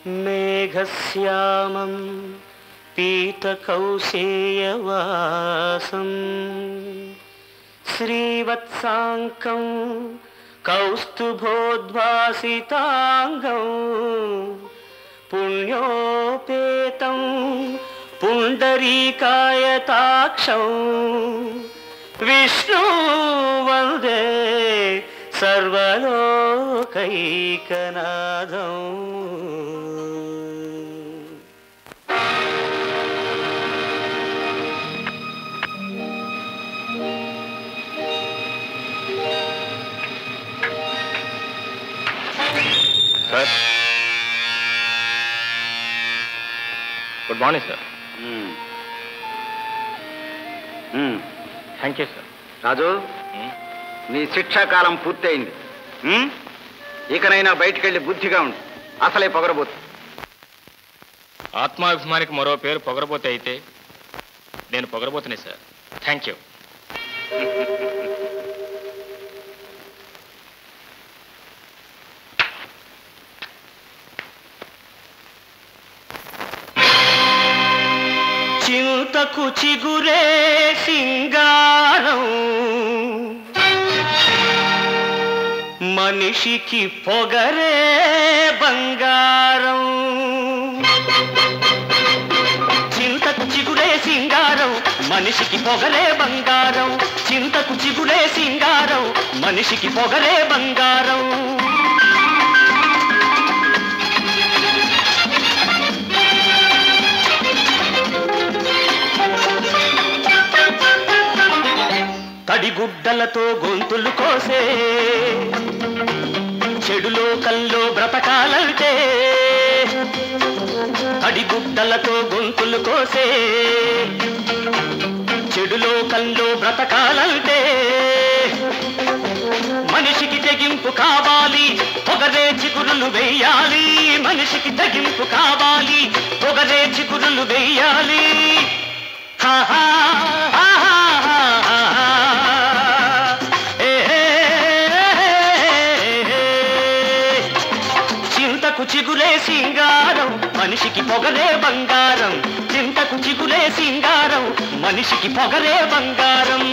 మేఘశ్యామం పీతకౌశేయవాసం శ్రీవత్సాంకం కౌస్తుభోద్వాసితాంగం పుణ్యోపేతం పుండరీకాయతాక్షం విష్ణు వందే సర్వలోకైకనాథం sir good morning sir thank you sir Raju నీ శిక్షాకాలం పూర్తయింది ఉమ్? ఇకనైనా బయటికెళ్ళి బుద్ధిగా ఉండు అసలే పొగరబోతు ఆత్మాభిమానికి మరో పేరు పొగరబోతే అయితే నేను పొగరబోతున్నా సార్ థ్యాంక్ యూ చింతకు చిగురే సింగారం మనిషికి పొగరే బంగారం చింతకు చిగురే సింగారం మనిషికి పొగరే బంగారం చింతకు చిగురే సింగారం మనిషికి పొగరే బంగారం తడిగుడ్డలతో గొంతులు కోసే చెడులో కల్లో బ్రతకాలంటే తడిగుడ్డలతో గొంతులు కోసే చెడులో కల్లో బ్రతకాలంటే మనిషికి తెగింపు కావాలి పొగరే చిగురులు వెయ్యాలి మనిషికి తెగింపు కావాలి పొగరే చిగురులు వెయ్యాలి హా హా హా హా హా హా. ఏ ఏ ఏ ఏ. చింతకు చిగులే సింగారం మనిషికి పొగరే బంగారం చింతకు చిగులే సింగారం మనిషికి పొగరే బంగారం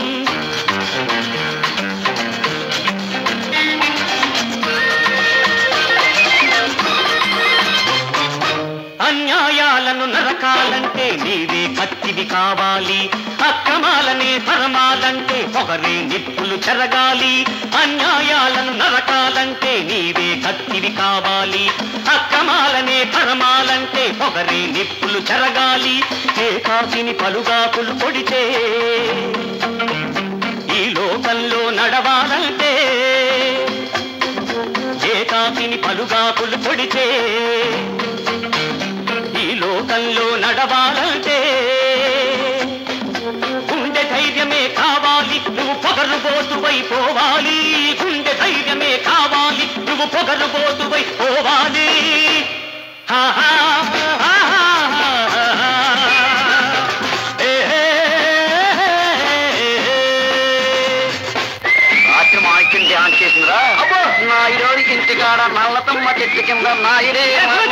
అన్యాయాలను నరకాలంటే నీవే కత్తివి కావాలి అక్రమాలనే పరమాలంటే పొగరే నిప్పులు చెరగాలి అన్యాయాలను నరకాలంటే నీవే కత్తివి కావాలి అక్రమాలనే పరమాలంటే పొగరే నిప్పులు చెరగాలి ఏ కాసిని పలుగాకులు పొడితే ఈ లోకంలో నడవాలంటే ఏ కాసిని పలుగాకులు పొడితే ఈ లోకంలో నడవాలంటే గుండె ధైర్యమే కావాలి నువ్వు పొగరుబోతువై పోవాలి గుండె ధైర్యమే కావాలి నువ్వు పొగరుబోతువై పోవాలి హా హా హా హా హా హా. ఏ ఏ ఏ ఏ. రాత్రి మా ఇంటిని ధ్యానం చేసిందిరా నా ఈరోజు ఇంటికాడ నల్లతమ్మ చెట్టు కింద నా ఇరే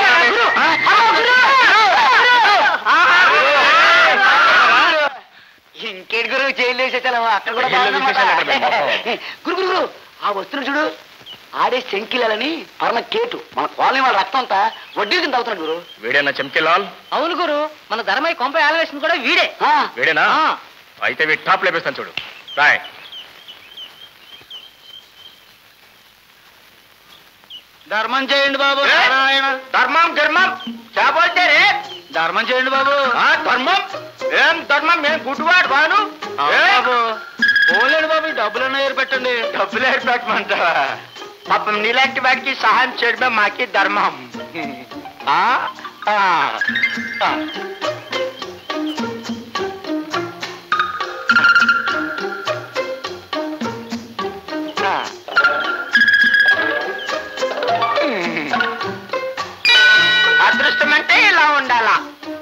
ఇంకేటి గురు జైలు వేసేసాను అక్కడ కూడా జైల్లో బాగుందన్నమాట. వేసేసాడు అక్కడ మొత్తం. గురు గురు గురు ఆ వస్తువులు చూడు ఆడే శంకిలని పరమ కేటు మన కాలనీ వాళ్ళ రక్తం అంతా వడ్డీ కింద అవుతున్నాడు గురు వీడేనా చెంకిలాల్ అవును గురు మన ధర్మయ్య కొంప ఆలవేసింది కూడా వీడే ఆ, వీడేనా అయితే వీడు టాప్ లేపేస్తాను చూడు రాయ్ ధర్మం చేయండి బాబు ఏ? నారాయణ ధర్మం ధర్మం చాపోతే ధర్మం చేయండి బాబు ధర్మం ఏం ధర్మం ఏం గుడ్డువాడు వాడు ఏ? బాబు పోలేడు బాబు ఈ డబ్బులన్నా ఏర్పెట్టండి డబ్బులు ఏర్పెట్టమంటావా పాపం నీలాంటి వాడికి సహాయం చేయడమే మాకి ధర్మం ఆ? ఆ. ఆ. ఆ. అదృష్టం అంటే ఇలా ఉండాలా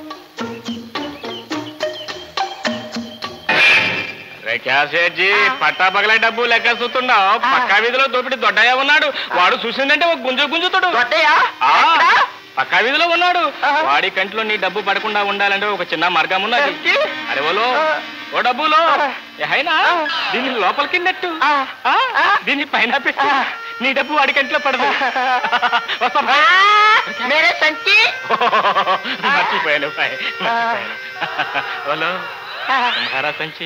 క్యాసేజీ పట్టా పగల డబ్బు లెక్క చూస్తున్నావు పక్కా వీధిలో దోపిడి దొడ్డయ్య ఉన్నాడు వాడు చూసిందంటే ఒక గుంజు గుంజుతాడు దొడ్డయ్యా ఆ. ఎక్కడ? పక్కా వీధిలో ఉన్నాడు వాడి కంట్లో నీ డబ్బు పడకుండా ఉండాలంటే ఒక చిన్న మార్గం ఉన్నది ఏంటి? అరే ఓలో ఓ డబ్బులో అయినా దీన్ని లోపలికి నెట్టు ఆ? దీన్ని పైన పెట్టు నీ డబ్బు వాడి కంట్లో పడదు వస్తా భాయ్. మేరే సంచి మర్చిపోయాను భాయ్ మర్చిపోయాను. ఓలో तुम्हारा संची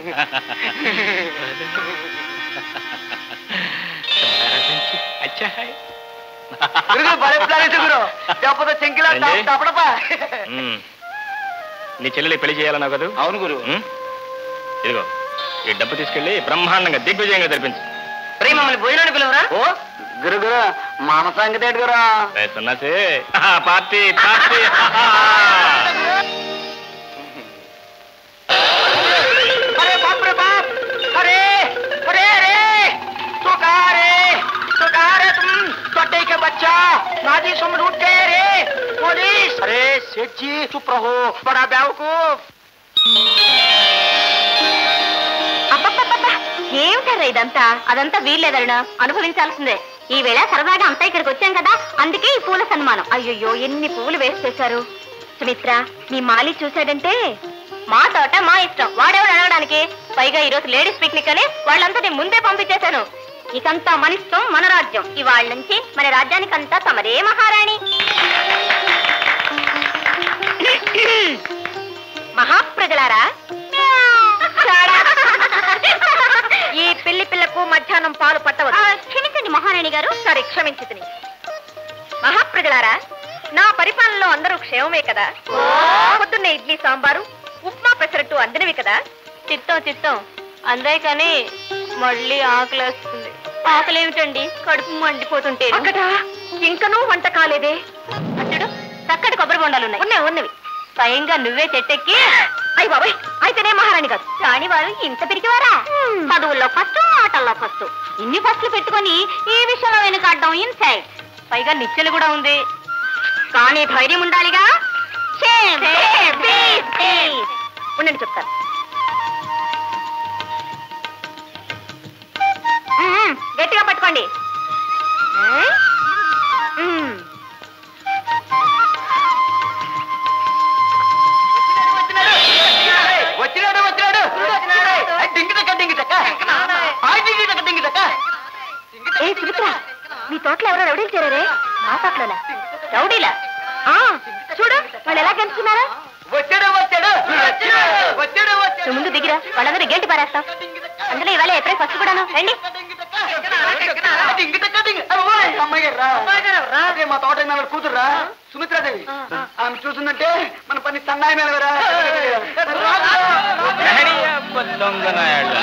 तुम्हारा संची अच्छा है గురుగు భలే ప్లాన్ వేసావు గురు లేకపోతే చెంకిలా ఏంటి? తప్పడపా మ్మ్. నీ చెల్లెలి పెళ్లి చేయాలన్నావు కదా అవును గురు మ్మ్? ఇదిగో ఈ డబ్బు తీసుకెళ్లి బ్రహ్మాండంగా దిగ్విజయంగా జరిపించు ప్రేమ మమ్మల్ని భోజనాన్ని పిలవరా ఓ గురు గురు మన సంగతి ఏంటి గురు రే సన్నాసి పార్టీ పార్టీ अरे बाप रे बाप अरे अरे अरे तो कहा रे तो कहा रे तुम छोटे के बच्चा माजी सुम लूट गए रे पुलिस अरे सेठ जी चुप रहो बड़ा बेवकूफ అబ్బబ్బబ్బబ్బా! ఏమిటర్రా ఇదంతా అదంతా వీల్లేదరుణ అనుభవించాల్సిందే ఈ వేళ సరదాగా అంతా ఇక్కడికి వచ్చాం కదా అందుకే ఈ పూల సన్మానం అయ్యయ్యో ఎన్ని పువ్వులు వేస్ట్ చేశారు సుమిత్ర మీ మాలి చూశాడంటే మా తోట మా ఇష్టం వాడెవడు అడగడానికి పైగా ఈరోజు లేడీస్ పిక్నిక్ అని వాళ్ళంతా నేను ముందే పంపించేశాను ఇకంతా మన ఇష్టం మన రాజ్యం ఇవాళ నుంచి మన రాజ్యానికంతా తమరే మహారాణి మహాప్రజలారా ఈ పిల్లి పిల్లకు మధ్యాహ్నం పాలు పట్టవచ్చు క్షమించండి మహారాణి గారు సరే క్షమించుతుని మహాప్రజలారా నా పరిపాలనలో అందరూ క్షేమమే కదా పొద్దున్నే ఇడ్లీ సాంబారు ఉప్మా పెసరట్టు అందినవి కదా చిత్తం చిత్తం అందే కానీ మళ్ళీ ఆకలి వస్తుంది ఆకలి ఏమిటండి కడుపు మండిపోతుంటే ఇంకనూ వంట కాలేదే అచ్చుడు చక్కటి కొబ్బరి బొండాలు ఉన్నాయి ఉన్నాయి ఉన్నవి స్వయంగా నువ్వే చెట్టెక్కి అయ్యి బాబాయ్ అయితేనే మహారాణి కాదు రాణి వారు ఇంత పిరికివారా చదువుల్లో ఫస్ట్ ఆటల్లో ఫస్ట్ ఇన్ని ఫస్ట్లు పెట్టుకొని ఈ విషయంలో వెనుకాడడం ఇన్సైడ్ పైగా నిచ్చెలు కూడా ఉంది కానీ ధైర్యం ఉండాలిగా Shame, shame, please, please. ఉండండి చెప్తాను మ్మ్, గట్టిగా పట్టుకోండి మ్మ్. మ్మ్. వచ్చినాడు వచ్చినాడు ఆ, డింగి టక్క డింగి టక్క ఆ, డింగి టక్క డింగి టక్క ఏ సుమిత్ర మీ తోటలో ఎవరో రౌడీలు చేరారే మా తోటలోనా రౌడీలా ఆ, చూడు వాళ్ళు ఎలా గెలుస్తున్నారా వచ్చాడు వచ్చాడు వచ్చాడు వచ్చాడు నువ్వు ముందు దిగిరా వాళ్ళందరూ గెంటి పారేస్తాం అందులో ఇవాళ ఎప్పుడే ఫస్ట్ కూడాను రండి డింగి టక్క డింగి అమ్మాయి అమ్మాయి గారు రా అదే మా తోట మీద కూతురురా సుమిత్రాదేవి ఆమె చూసిందంటే మన పని సన్నాయి మీద రా దొంగనాయాడు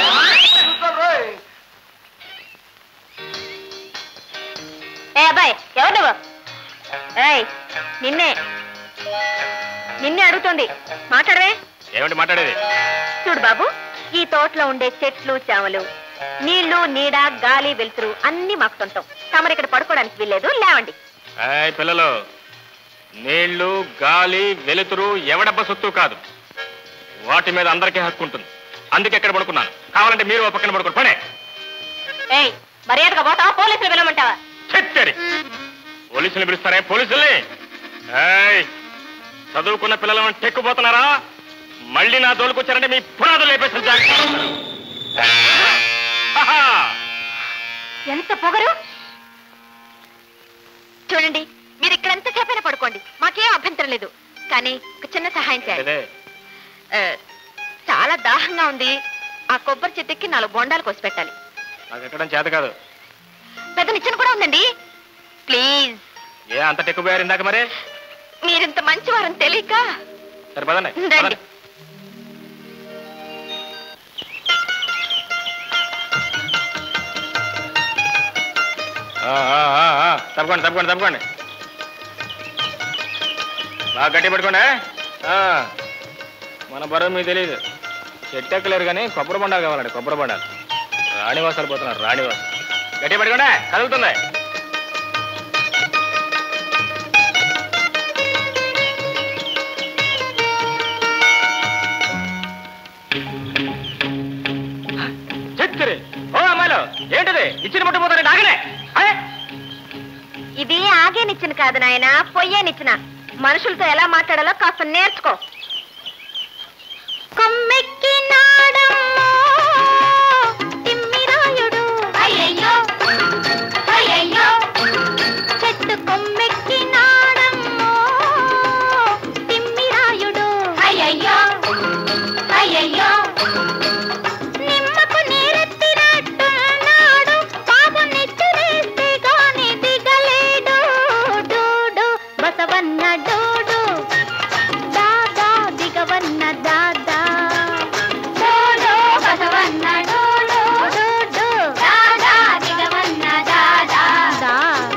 ఏ అబ్బాయి ఎవరు నువ్వు ఏయ్ నిన్నే నిన్నే అడుగుతుంది మాట్లాడవే ఏమిటి మాట్లాడేది చూడు బాబు ఈ తోటలో ఉండే చెట్లు చేమలు నీళ్లు నీడ గాలి వెలుతురు అన్ని మాకు సొంతం తమరు ఇక్కడ పడుకోవడానికి వీల్లేదు లేవండి ఏయ్ పిల్లలు నీళ్లు గాలి వెలుతురు ఎవడబ్బ సొత్తు కాదు వాటి మీద అందరికీ హక్కు ఉంటుంది అందుకే ఎక్కడ పడుకున్నాను కావాలంటే మీరు ఓ పక్కన పడుకోండి పనే ఏయ్ మర్యాదగా పోతావా పోలీసులు పిలవమంటావా చెట్టరి పోలీసులు పిలుస్తారే పోలీసుల్ని ఏయ్ చదువుకున్న పిల్లలను టెక్కుపోతున్నారా మళ్ళీ నా దోలుకొచ్చారంటే మీ పునాదులు లేపేసిన ఎంత పొగరు చూడండి మీరు ఇక్కడ ఎంత సేపైనా పడుకోండి మాకేం అభ్యంతరం లేదు కానీ ఒక చిన్న సహాయం చేయాలి ఆ, చాలా దాహంగా ఉంది ఆ కొబ్బరి చెట్టుకి నాలుగు బొండాలు కోసి పెట్టాలి నాకు ఎక్కడం చేత కాదు పెద్ద నిచ్చెన కూడా ఉందండి ప్లీజ్ ఏ అంత టెక్కుపోయారు ఇందాక మరి మీరింత మంచివారని తెలియక సరే పదండి రండి. పదండి. ఆ, ఆ, ఆ, ఆ, తప్పకోండి తప్పకోండి తప్పకోండి బాగా గట్టి పట్టుకోండి ఆ, మన బరువు మీకు తెలియదు చెట్టు ఎక్కలేరు కానీ కొబ్బరి బొండాలు కావాలండి కొబ్బరి బొండాలు రాణివాసాలు పోతున్నారు రాణివాసం గట్టి పట్టుకోండి కదులుతుంది చెత్తరి ఓ అమ్మాయిలు ఏంటిది ఇచ్చిన ముట్టుపోతారు ఆగనే అరే ఇది ఆగేనిచ్చిన కాదు నాయన పొయ్యేనిచ్చిన మనుషులతో ఎలా మాట్లాడాలో కాస్త నేర్చుకో కొమ్మెక్కినాడమ్మో తిమ్మిరాయుడు అయ్యయ్యో అయ్యయ్యో చెట్టు కొమ్మెక్కినాడమ్మో తిమ్మిరాయుడు అయ్యయ్యో అయ్యయ్యో నిమ్మకు నీరెత్తినట్టున్నాడు పాపం నెత్తిరేస్తే గాని దిగలేడు డూడు బసవన్న డూడు దాదా దిగవన్న దాదా డూడు బసవన్న డూడు డూడు దాదా దిగవన్న దాదా దా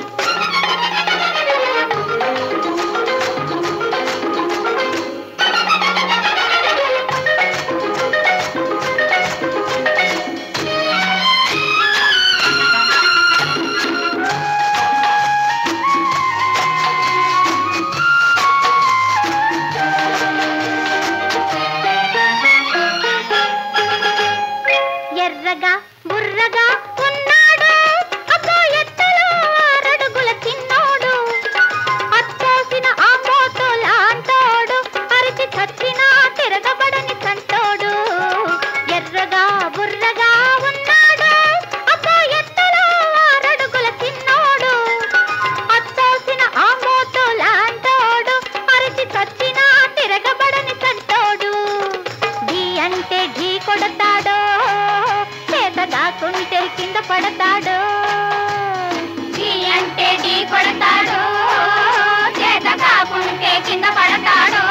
ఎర్రగా బుర్రగా ఉన్నాడు అబ్బో ఎత్తులో ఆరడుగుల చిన్నోడు అత్తోసిన ఆ మోతో లాంటోడు అరిచి చచ్చిన తిరగబడని సంటోడు ఎర్రగా బుర్రగా ఉన్నాడు అబ్బో ఎత్తులో ఆరడుగుల చిన్నోడు అత్తోసిన ఆ మోతో లాంటోడు అరిచి చచ్చిన తిరగబడని సంటోడు ఢీ అంటే ఢీ కొడతాడో చేత దాక్కుంటే కింద పడతాడో ఢీ అంటే ఢీ కొడతాడో చేత కాకుంటే కింద పడతాడో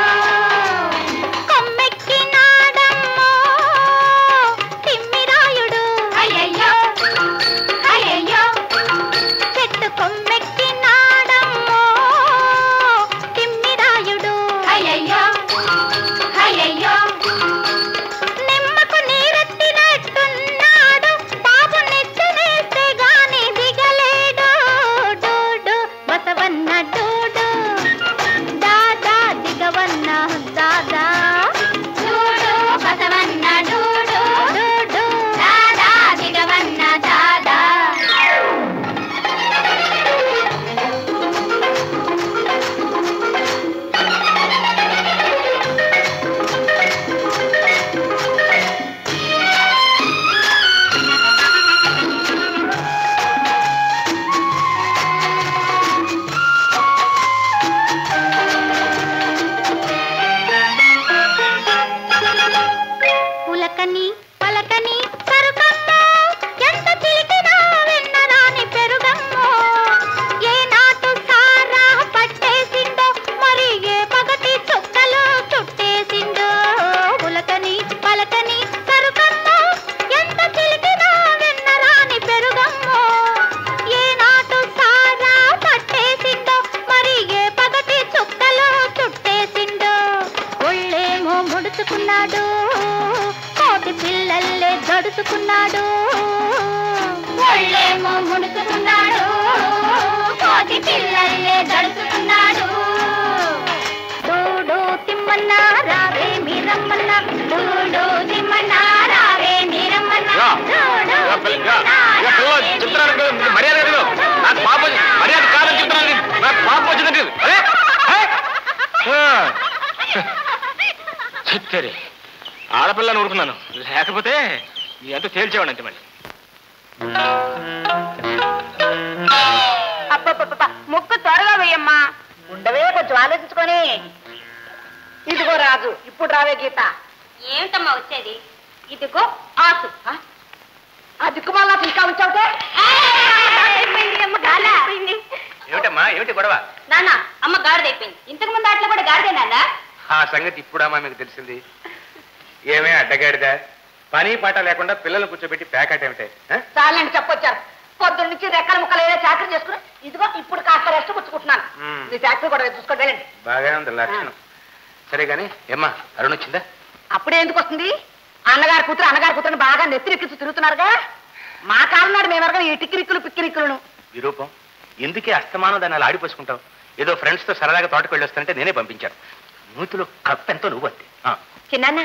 కొమ్మెక్కినాడమ్మో తిమ్మిరాయుడు అయ్యయ్యో అయ్యయ్యో చెట్టు కొమ్మెక్కినాడమ్మో తిమ్మిరాయుడు అయ్యయ్యో అయ్యయ్యో నిమ్మకు నీరెత్తినట్టున్నాడు పాపం నెచ్చనేస్తే గాని దిగలేడు డూడు బసవన్న డూడు దాదా దిగవన్న దాదా డూడు బసవన్న డూడు డూడు దాదా దిగవన్న దాదా పులకని పలకని సరుకమ్మ ఎంత చిలికినా వెన్నరాని పెరుగమ్మో ఏ నాటు సారా పట్టేసిందో మరి ఏ పగటి చుక్కలో చుట్టేసిందో పులకని పలకని సరుకమ్మ ఎంత చిలికినా వెన్నరాని పెరుగమ్మో ఏ నాటు సారా పట్టేసిందో మరి ఏ పగటి చుక్కలో చుట్టేసిందో ఒళ్ళేమో ముడుచుకున్నాడు కోటి పిల్లల్లే గడుచుకున్నాడు ఒళ్ళేమో ముడుచుకున్నాడు కోటి పిల్లల్లే గడుచుకున్నాడు డూడు తిమ్మన్న రావే మీరమ్మన్న డూడు తిమ్మన్న రావే మీరమ్మన్న యా, డూడు యా, పిల్ల- యా, తిమ్మన్న యా, పిల్ల, రావే చెప్తున్నాను కదా, మీరమ్మన్న. మర్యాద లేదు. నాకు పాపం వచ్చి- మర్యాద కాదని చెప్తున్నాను నేను. నాకు పాపం వచ్చిందంటే అరే ఏ? ఆ. చెత్తరి ఆడపిల్లని ఊరుకున్నాను లేకపోతే ఎంత తేల్చేవాడు అంతే మళ్ళీ అబ్బబ్బబ్బబ్బ, ముక్కు త్వరగా వేయమ్మా ఉండవే కొంచెం ఆలోచించుకొని ఇదిగో రాజు ఇప్పుడు రావే గీత ఏమిటమ్మా వచ్చేది ఇదిగో ఆసు ఆ దిక్కుమాల ఇంకా ఉంచావుతే ఏమిటమ్మా ఏమిటి గొడవ నాన్న అమ్మ గాడిదైపోయింది ఇంతకు ముందు అట్లా కూడా గాడిదే నాన్న ఆ సంగతి ఇప్పుడమ్మా మీకు తెలిసింది ఏమే అడ్డగాడిదా పని పాట లేకుండా పిల్లలు కూర్చోబెట్టి ప్యాకెట్ ఏమిటే ఆ? చాలండి చెప్పొచ్చారు పొద్దున్న నుంచి రెక్కల ముక్కలు ఏదో చాకరీ చేసుకుని ఇదిగో ఇప్పుడు కాస్త రెస్ట్ పుచ్చుకుంటున్నాను మ్మ్. మీ ఫ్యాక్టరీ కూడా చూసుకోండి వెళ్ళండి బాగానే ఉంది లక్షణం సరే గాని ఏమ్మా అరుణ్ వచ్చిందా అప్పుడే ఎందుకు వస్తుంది అన్నగారి కూతురు అన్నగారి కూతురు బాగా నెత్తిరెక్కించి తిరుగుతున్నారుగా మా కాలం నాడు మేము ఈ టిక్కిరిక్కులు పిక్కిరిక్కులను విరూపం ఎందుకే అస్తమానం దాన్ని అలా ఆడిపోసుకుంటావు ఏదో ఫ్రెండ్స్ తో సరదాగా తోటకు వెళ్ళొస్తానంటే నేనే పంపించాను నూతిలో కప్పెంతో నువ్వు అంతే ఆ, చిన్న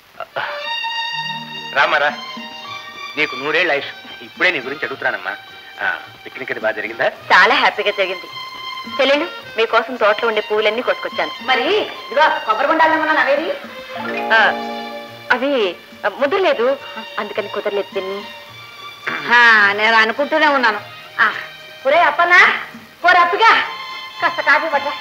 రామారా నీకు నూరేళ్ళ ఆయుష్ ఇప్పుడే నీ గురించి అడుగుతున్నానమ్మా పిక్నిక్ అది బాగా జరిగిందా చాలా హ్యాపీగా జరిగింది చెల్లెలు మీకోసం తోటలో ఉండే పూలన్నీ కొట్టుకొచ్చాను మరి ఇదిగో కొబ్బరి బొండాలన్నా అవేది అవి ఆ, ముదరలేదు అందుకని కుదరలేదు పిన్ని నేను అనుకుంటూనే ఉన్నాను ఒరే అప్పనా ఒరే అప్పగా కాస్త కాఫీ పడ్డా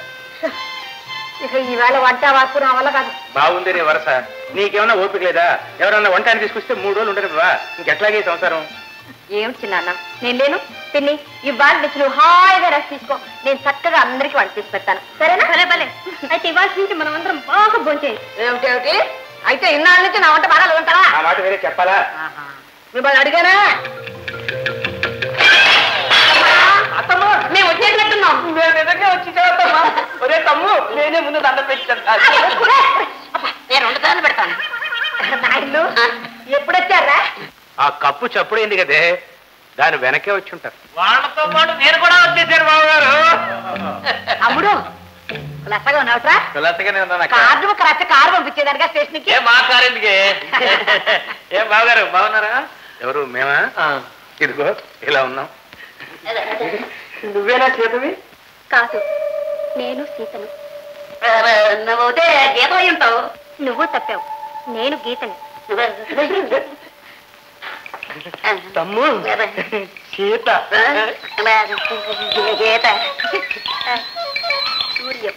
ఇక ఈవేళ వంట వాపు నా వల్ల కాదు బాగుంది నీ వరస నీకేమన్నా ఓపిక లేదా ఎవరన్నా వంటాన్ని తీసుకొస్తే మూడు రోజులు ఉండరు బా ఇంకెట్లాగే ఈ సంసారం ఏం చిన్నాన్న నేను లేను పిన్ని ఇవాళ నుంచి నువ్వు హాయిగా రెస్ట్ తీసుకో నేను చక్కగా అందరికి వంట చేసి పెడతాను సరేనా సరే భలే అయితే ఇవాళ నుంచి మనం అందరం బాగా భోంచేయి ఏమిటి ఏమిటి అయితే ఇన్నాళ్ళ నుంచి నా వంట బాగా ఉంటావా ఆ మాట వేరే చెప్పాలా మిమ్మల్ని అడిగానా అత్తమ్మ మేము వచ్చేసినట్టున్నాం నేను నిజంగా వచ్చి చేస్తామా ఒరే తమ్ము నేనే ముందు దండ పెట్టాను నేను వండుతాను పెడతాను నాయుళ్ళు ఎప్పుడొచ్చారా ఆ కప్పు చప్పుడైంది కదే దాని వెనకే వచ్చి ఉంటారు వాళ్ళతో పాటు నేను కూడా వచ్చేసాను బాబుగారు అమ్ముడు లచ్చగా ఉన్నావుట్రా కులాసగానే ఉన్నాను అక్క. కార్డు ఒక రచ్చ కారు పంపించేదానిగా స్టేషన్ కి ఏ మా కారెందుకే ఏం బావగారు బాగున్నారా ఎవరు మేమా ఇదిగో ఇలా ఉన్నాం నువ్వేనా చేతవి కాదు నేను సీతను నువ్వుతే గీత అయి ఉంటావు నువ్వు తప్పావు నేను గీతని తమ్ము సీత గీత సూర్యం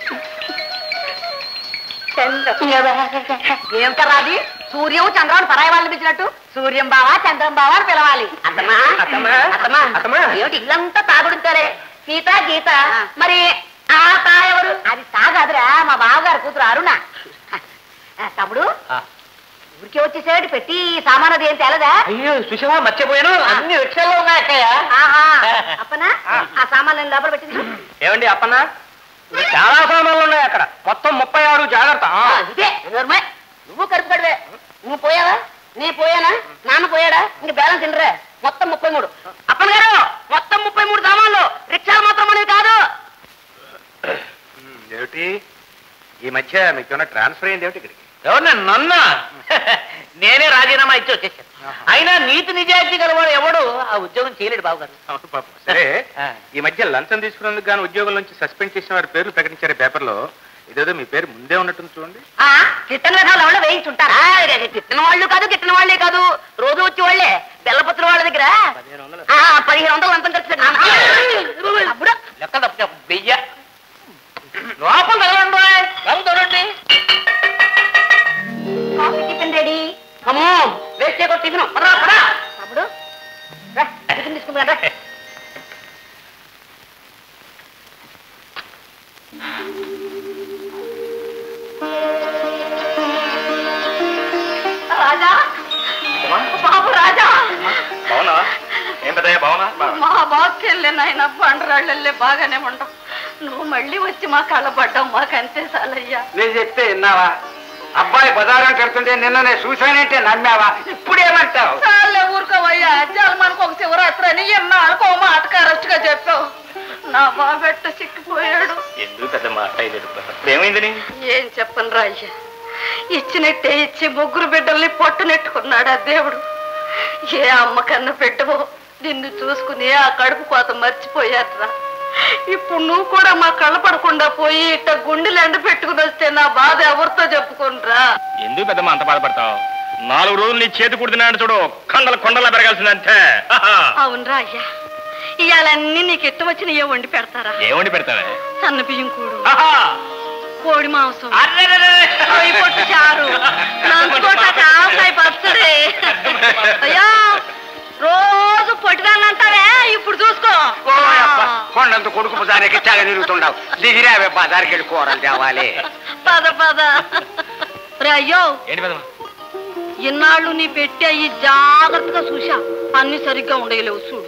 చంద్రం ఏమిటరా అది సూర్యం చంద్రం పరాయి వాళ్ళని పిలిచినట్టు సూర్యం బావా చంద్రం బావా అని పిలవాలి అత్తమా అత్తమ్మా. అత్తమా అత్తమ్మా. ఏమిటి ఇల్లంతా తాగుడుతారే సీత గీత మరి ఆ తా ఎవరు అది తాగదురా మా బావగారు కూతురు అరుణ ఆ, తమ్ముడు ఊరికే వచ్చేసేటి పెట్టి సామాన్ అది ఏం తేలదా అయ్యో సుషమా మర్చిపోయాను అన్ని రిక్షాల్లో ఉన్నాయి అక్కయ్య ఆహా అప్పనా ఆ సామాన్లను లోపల పెట్టింది ఏమండి అప్పన్న చాలా సామాన్లు ఉన్నాయి అక్కడ మొత్తం ముప్పై ఆరు జాగ్రత్త ఆ. ఇదే ఎదురుమే. నువ్వు కడుపు కడివే నువ్వు పోయావా నేను పోయానా నాన్న పోయాడా ఇంక బ్యాలెన్స్ తినరే మొత్తం ముప్పై మూడు అప్పన గారు మొత్తం ముప్పై మూడు సామాన్లు రిక్షాలు మాత్రం అనేది కాదు ఉమ్, ఏమిటి ఈ మధ్య మీకు ఏమైనా ట్రాన్స్ఫర్ అయింది ఏమిటి ఇక్కడికి ఎవరు నన్నా నేనే రాజీనామా ఇచ్చి వచ్చేసాను అయినా నీతి నిజాయితీ గలవాడు ఎవడు ఆ ఉద్యోగం చేయలేడు బాబుగారు అవును పాపం. సరే ఆ. ఈ మధ్య లంచం తీసుకున్నందుకు గాను ఉద్యోగం నుంచి సస్పెండ్ చేసిన వారి పేర్లు ప్రకటించారు పేపర్లో ఇదేదో మీ పేరు ముందే ఉన్నట్టుంది చూడండి ఆ గిట్టని విధాలు ఎవరో వేయించుంటారా గిట్టిన వాళ్ళు కాదు గిట్టిన వాళ్ళే కాదు రోజు వచ్చే వాళ్ళే బెల్లపత్రుల వాళ్ళ దగ్గర ఆ, పదిహేను వందలు అంతం ఖర్చు అప్పుడు లెక్క తప్ప వెయ్య లోపల తగలండి లోపల తగలండి కాఫీ టిఫిన్ రెడీ అమ్మో వేస్ట్ చేయకూడదు టిఫిన్ పదరా పదా తమ్ముడు రా, టిఫిన్ తీసుకుందా రా. రాజా బాబు రాజా బావునా ఏం పెద్దయ్య బావునా మా బాక్కెళ్ళే నాయన బండరాళ్ళెళ్ళే బాగానే ఉండవు నువ్వు మళ్ళీ వచ్చి మా కళ్ళ పడ్డావు మాకు అంతే చాలయ్యా నేను చెప్తే విన్నావా అబ్బాయి బజారం కడుతుంటే నిన్న నేను చూశానంటే నమ్మావా ఇప్పుడేమంటావు చాలే ఊరుకోవయ్యా చాలా మనకు ఒక శివరాత్రి అని ఎన్నాళ్ళకు ఓ మాట కరెక్ట్గా చెప్పావు నా బాబెట్ట సిక్కిపోయాడు ఎందుకు పెద్ద మాట ఏమైందని ఏం చెప్పను రాయ్యా ఇచ్చినట్టే ఇచ్చి ముగ్గురు బిడ్డల్ని పొట్టునెట్టుకున్నాడు ఆ దేవుడు ఏ అమ్మ కన్న పెట్టవో నిన్ను చూసుకుని ఆ కడుపు కోత మర్చిపోయాడ్రా ఇప్పుడు నువ్వు కూడా మా కళ్ళ పడకుండా పోయి ఇట్ట గుండెలు ఎండ పెట్టుకుని వస్తే నా బాధ ఎవరితో చెప్పుకుంట్రా ఎందుకు పెద్దమ్మ అంత బాధపడతావు నాలుగు రోజులు నీ చేతి కుడుతున్నాడు చూడు కొండల కొండలా పెరగాల్సిందంతే ఆహా. అవునరా అయ్యా ఇవాళన్నీ నీకు ఇష్టం వచ్చిన ఏ వండి పెడతారా ఏమండి పెడతావే సన్న బియ్యం కూడు ఆహా. కోడి మాంసం రొయ్య పొట్టు చారు నంచుకోటాక ఆవకాయ పచ్చడి అయ్యా రోజు పొట్టిదాన్ని అంటారే ఇప్పుడు చూసుకో కొండంత కొడుకు బజార్కి చాలా తిరుగుతుండవు దిగిరావే బజార్కి వెళ్ళి కూరలు తేవాలి పద పద రే అయ్యో ఏంటి పెద్దమ్మ ఇన్నాళ్ళు నీ పెట్టి అయ్యి జాగ్రత్తగా చూసా అన్ని సరిగ్గా ఉండేలేవు చూడు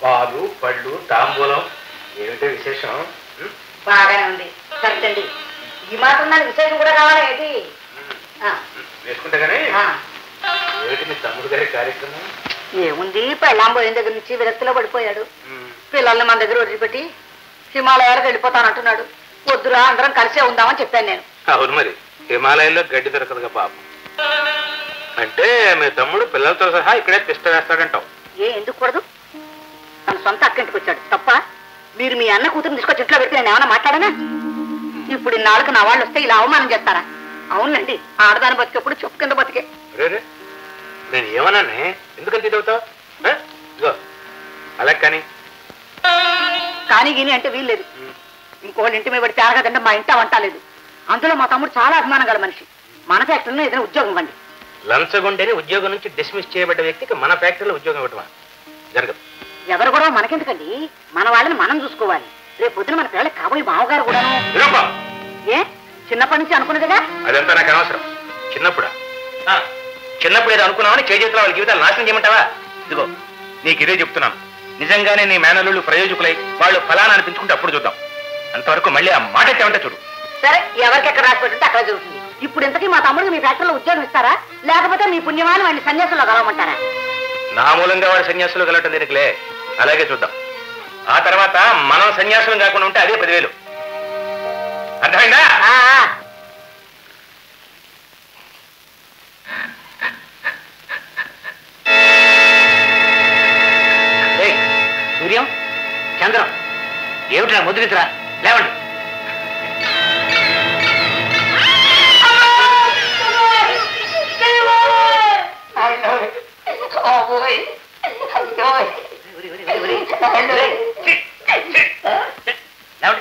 పాలు పళ్ళు తాంబూలం ఏమిటో విశేషం ఉం? బాగానే ఉంది సరేండి ఈ మాత్రం దాని విశేషం కూడా కావాలి ఏంటి ఆ, వేసుకుంటే కానీ ఆ. ఏమిటి మీ తమ్ముడు గారి కార్యక్రమం ఏముంది పెళ్ళాం పోయిన దగ్గర నుంచి విరక్తిలో పడిపోయాడు ఉం. పిల్లల్ని మన దగ్గర వదిలిపెట్టి హిమాలయాలకు వెళ్ళిపోతానంటున్నాడు వద్దురా అందరం కలిసే ఉందామని చెప్పాను నేను అవును మరి హిమాలయాల్లో గడ్డి దొరకదుగా పాపం అంటే మీ తమ్ముడు పిల్లలతో సహా ఇక్కడే తిష్ట వేస్తాడంటావు ఏ ఎందుకు కూడదు తన సొంత అక్కింటికి వచ్చాడు తప్ప మీరు మీ అన్న కూతురు తీసుకొచ్చి ఇంట్లో పెట్టి నేను ఏమైనా మాట్లాడానా ఇప్పుడు ఇన్నాళ్ళకు నా వాళ్ళు వస్తే ఇలా అవమానం చేస్తారా అవునండి ఆడదాని బతికేప్పుడు చెప్పు కింద బతికే రే నేను ఏమన్నానే ఎందుకంత ఇది అవుతావు ఇదిగో అలా కానీ కానీ గిని అంటే వీల్లేదు ఇంకోళ్ళ ఇంటి మీద పడి తేరగదంటే మా ఇంట వంట లేదు అందులో మా తమ్ముడు చాలా అభిమానం గల మనిషి మన ఫ్యాక్టరీలో ఏదైనా ఉద్యోగం ఇవ్వండి లంచగొండని ఉద్యోగం నుంచి డిస్మిస్ చేయబడ్డ వ్యక్తికి మన ఫ్యాక్టరీలో ఉద్యోగం ఇవ్వటమా జరగదు ఎవరు కూడా మనకెందుకండి మన వాళ్ళని మనం చూసుకోవాలి రేపు పొద్దున మన పిల్లలకి కాబోయే బావగారు కూడాను నిరూపం ఏ చిన్నప్పటి నుంచి అనుకున్నదిగా అదంతా నాకు అనవసరం చిన్నప్పుడా ఆ, చిన్నప్పుడు ఏదో అనుకున్నామని చేజేతుల వాళ్ళ జీవితాలు నాశనం చేయమంటావా ఇదిగో నీకు ఇదే చెప్తున్నాను నిజంగానే నీ మేనల్లుళ్ళు ప్రయోజకులై వాళ్ళు ఫలానా అనిపించుకుంటే అప్పుడు చూద్దాం అంతవరకు మళ్ళీ ఆ మాట ఎత్తామంటే చూడు సరే ఎవరికి ఎక్కడ రాసి పెట్టుంటే అక్కడ జరుగుతుంది ఇప్పుడు ఇంతకీ మా తమ్ముడికి మీ ఫ్యాక్టరీలో ఉద్యోగం ఇస్తారా లేకపోతే మీ పుణ్యమాని వాడిని సన్యాసంలో కలవమంటారా నా మూలంగా వాడు సన్యాసులు కలవటం దీనికిలే అలాగే చూద్దాం ఆ తర్వాత మనం సన్యాసులు కాకుండా ఉంటే అదే పదివేలు అర్థమైందా ఆ, ఆ. ఏయ్, సూర్యం చంద్రం ఏమిట్రా ముద్రించరా లేవండి లేవండి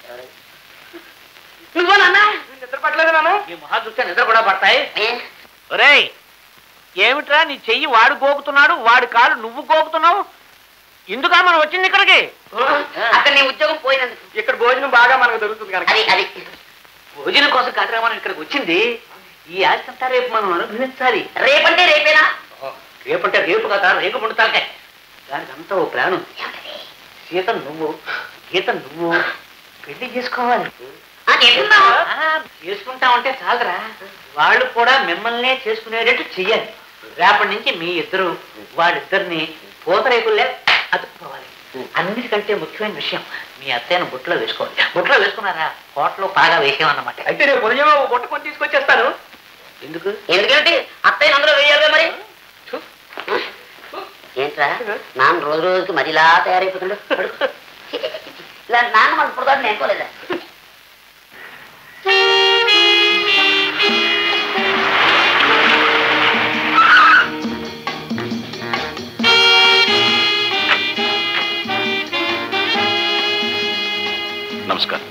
నువ్వు నాన్న నిద్ర పట్టలేదు నాన్న ఈ మహా చూస్తే నిద్ర కూడా పడతాయి ఒరేయ్ ఏమిట్రా నీ చెయ్యి వాడు గోకుతున్నాడు వాడి కాలు నువ్వు గోకుతున్నావు ఇందుకా మనం వచ్చింది ఇక్కడికి అక్కడ నీ ఉద్యోగం పోయినందుకు ఇక్కడ భోజనం బాగా మనకు దొరుకుతుంది కనుక అది అది భోజనం కోసం కాదురా మనం ఇక్కడికి వచ్చింది ఈ ఆస్తి అంతా రేపు మనం అనుభవించాలి రేపంటే రేపేనా రేపంటే రేపు కదా రేపు పండుతాకే దానికి అంతా ఓ ప్లాన్ ఉంది సీత నువ్వు గీత నువ్వు పెళ్లి చేసుకోవాలి నాకేంటున్నావు ఆ, చేసుకుంటామంటే చాలరా వాళ్ళు కూడా మిమ్మల్నే చేసుకునేటట్టు చెయ్యాలి రేపటి నుంచి మీ ఇద్దరు వాళ్ళిద్దరిని పూతరేకుల్లే అతుక్కోవాలి అన్నిటికంటే ముఖ్యమైన విషయం మీ అత్తయ్యను బుట్టలో వేసుకోవాలి బుట్టలో వేసుకున్నారా కోటలో బాగా వేసామన్నమాట అయితే రేపు ఉదయం బుట్ట కొని తీసుకొచ్చేస్తాను ఎందుకు ఎందుకంటే అత్తయ్య అందులో వేయాలిగా మరి ఏంట్రా నాన్న రోజు రోజుకి మరిలా తయారైపోతుండు పడుకో. ఇలా నాన్న మన ఇప్పుడు నేను అనుకోలేదా నమస్కారం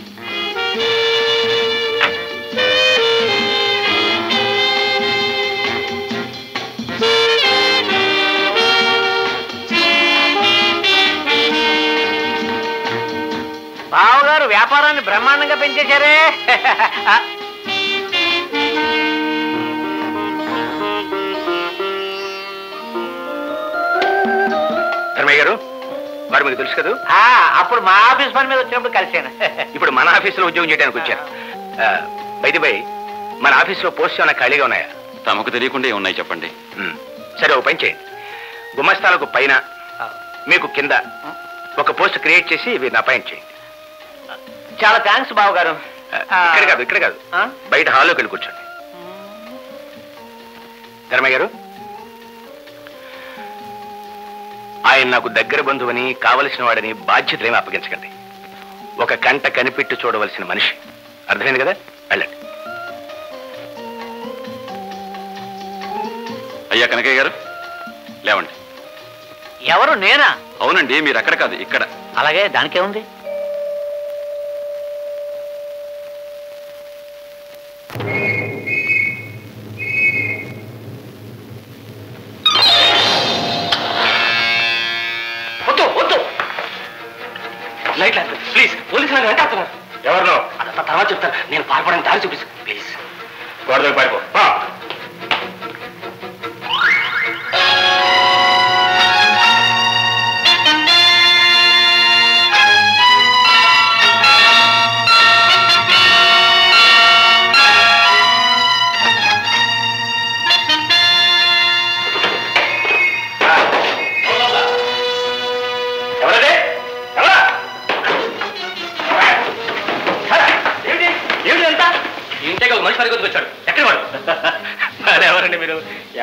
బావగారు వ్యాపారాన్ని బ్రహ్మాండంగా పెంచేశారే ధర్మయ్య గారు వారు మీకు తెలుసు కదా ఆ, అప్పుడు మా ఆఫీస్ పని మీద వచ్చినప్పుడు కలిసాను ఇప్పుడు మన ఆఫీసులో ఉద్యోగం చేయడానికి వచ్చారు బైది బై మన ఆఫీసులో పోస్ట్ ఏమైనా ఖాళీగా ఉన్నాయా తమకు తెలియకుండా ఏమున్నాయి చెప్పండి ఉమ్, సరే ఒక పని చేయండి గుమస్తాలకు పైన మీకు కింద ఒక పోస్ట్ క్రియేట్ చేసి వీరిని అపాయింట్ చేయండి చాలా థ్యాంక్స్ బావగారు ఆ, ఇక్కడ కాదు ఇక్కడ కాదు ఆ? బయట హాల్లోకి వెళ్ళి కూర్చోండి ధర్మయ్య గారు ఆయన నాకు దగ్గర బంధువని కావలసిన వాడని బాధ్యతలేమి అప్పగించకండి ఒక కంట కనిపెట్టి చూడవలసిన మనిషి అర్థమైంది కదా వెళ్ళండి అయ్యా కనకయ్య గారు లేవండి ఎవరు నేనా అవునండి మీరు అక్కడ కాదు ఇక్కడ అలాగే దానికే ఉంది వద్దు వద్దు లైట్ ప్లీజ్ పోలీసు నన్ను వెంటాడుతున్నారు ఎవరినో అదంతా తర్వాత చెప్తాను నేను పాల్పడడానికి దారి చూపిస్తాను ప్లీజ్ గోడలకు పారిపో పా.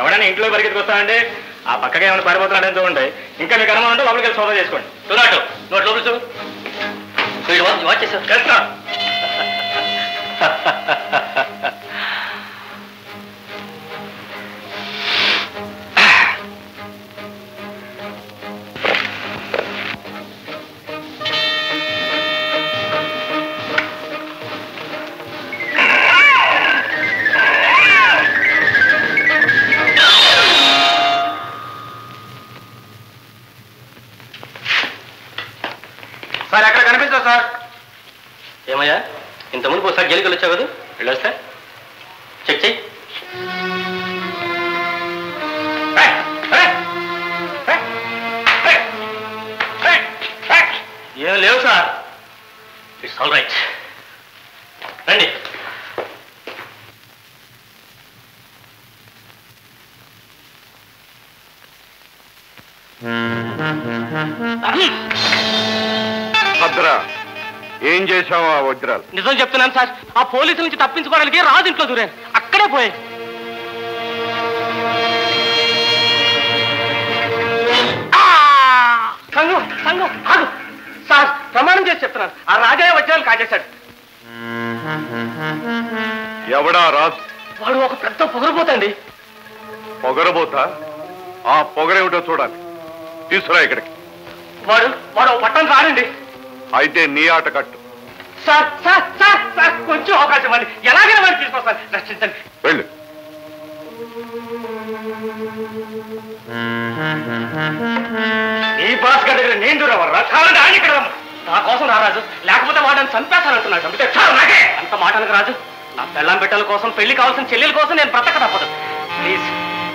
ఎవడైనా ఇంట్లో పరిగెత్తుకు వస్తానండి ఆ పక్కగా ఏమైనా పారిపోతున్నాడని చూడండి ఇంకా మీకు అనుమానం ఉంటే లోపలికి వెళ్ళి సోదా చేసుకోండి చూడటు నోట్ లోపల చూ వాచ్ చేసావు చేస్తా సార్ ఎక్కడ కనిపించదు సార్ ఏమయ్యా ఇంతకుముందు ఒకసారి జైలుకి వచ్చావు కదా వెళ్ళొస్తా చెక్ చెయ్యి ఏయ్, ఏయ్, ఏయ్, ఏయ్, ఏయ్, ఏయ్. ఏం లేవు సార్ ఇట్స్ ఆల్ రైట్ రండి భద్ర ఏం చేశావు ఆ వజ్రాలు నిజం చెప్తున్నాను సార్ ఆ పోలీసుల నుంచి తప్పించుకోవడానికి రాజు ఇంట్లో దూరాను అక్కడే పోయాయి సంఘం సంఘం ఆగు సార్ ప్రమాణం చేసి చెప్తున్నాను ఆ రాజా వజ్రాలు కాజేశాడు ఎవడా రాజు వాడు ఒక పెద్ద పొగరపోతండి పొగరబోతా ఆ పొగరేమిటో చూడాలి తీసుకురా ఇక్కడికి వాడు వాడు ఒక పట్టణం రాడండి అయితే నీ ఆట కట్టు సార్ సార్ సార్ సార్ కొంచెం అవకాశం ఇవ్వండి ఎలాగైనా వాడిని తీసుకొస్తాను రక్షించండి వెళ్ళు ఈ బాస్ గారి దగ్గర నేను దూరవర్రా కావాలంటే ఆయన ఇక్కడ రమ్ము. నా కోసం రా రాజు లేకపోతే వాడని చంపేస్తానంటున్నాడు చంపితే చాలు నాకే అంత మాటలకు రాజు నా పెళ్ళాం బిడ్డల కోసం పెళ్లి కావాల్సిన చెల్లెల కోసం నేను బ్రతక తప్పదు please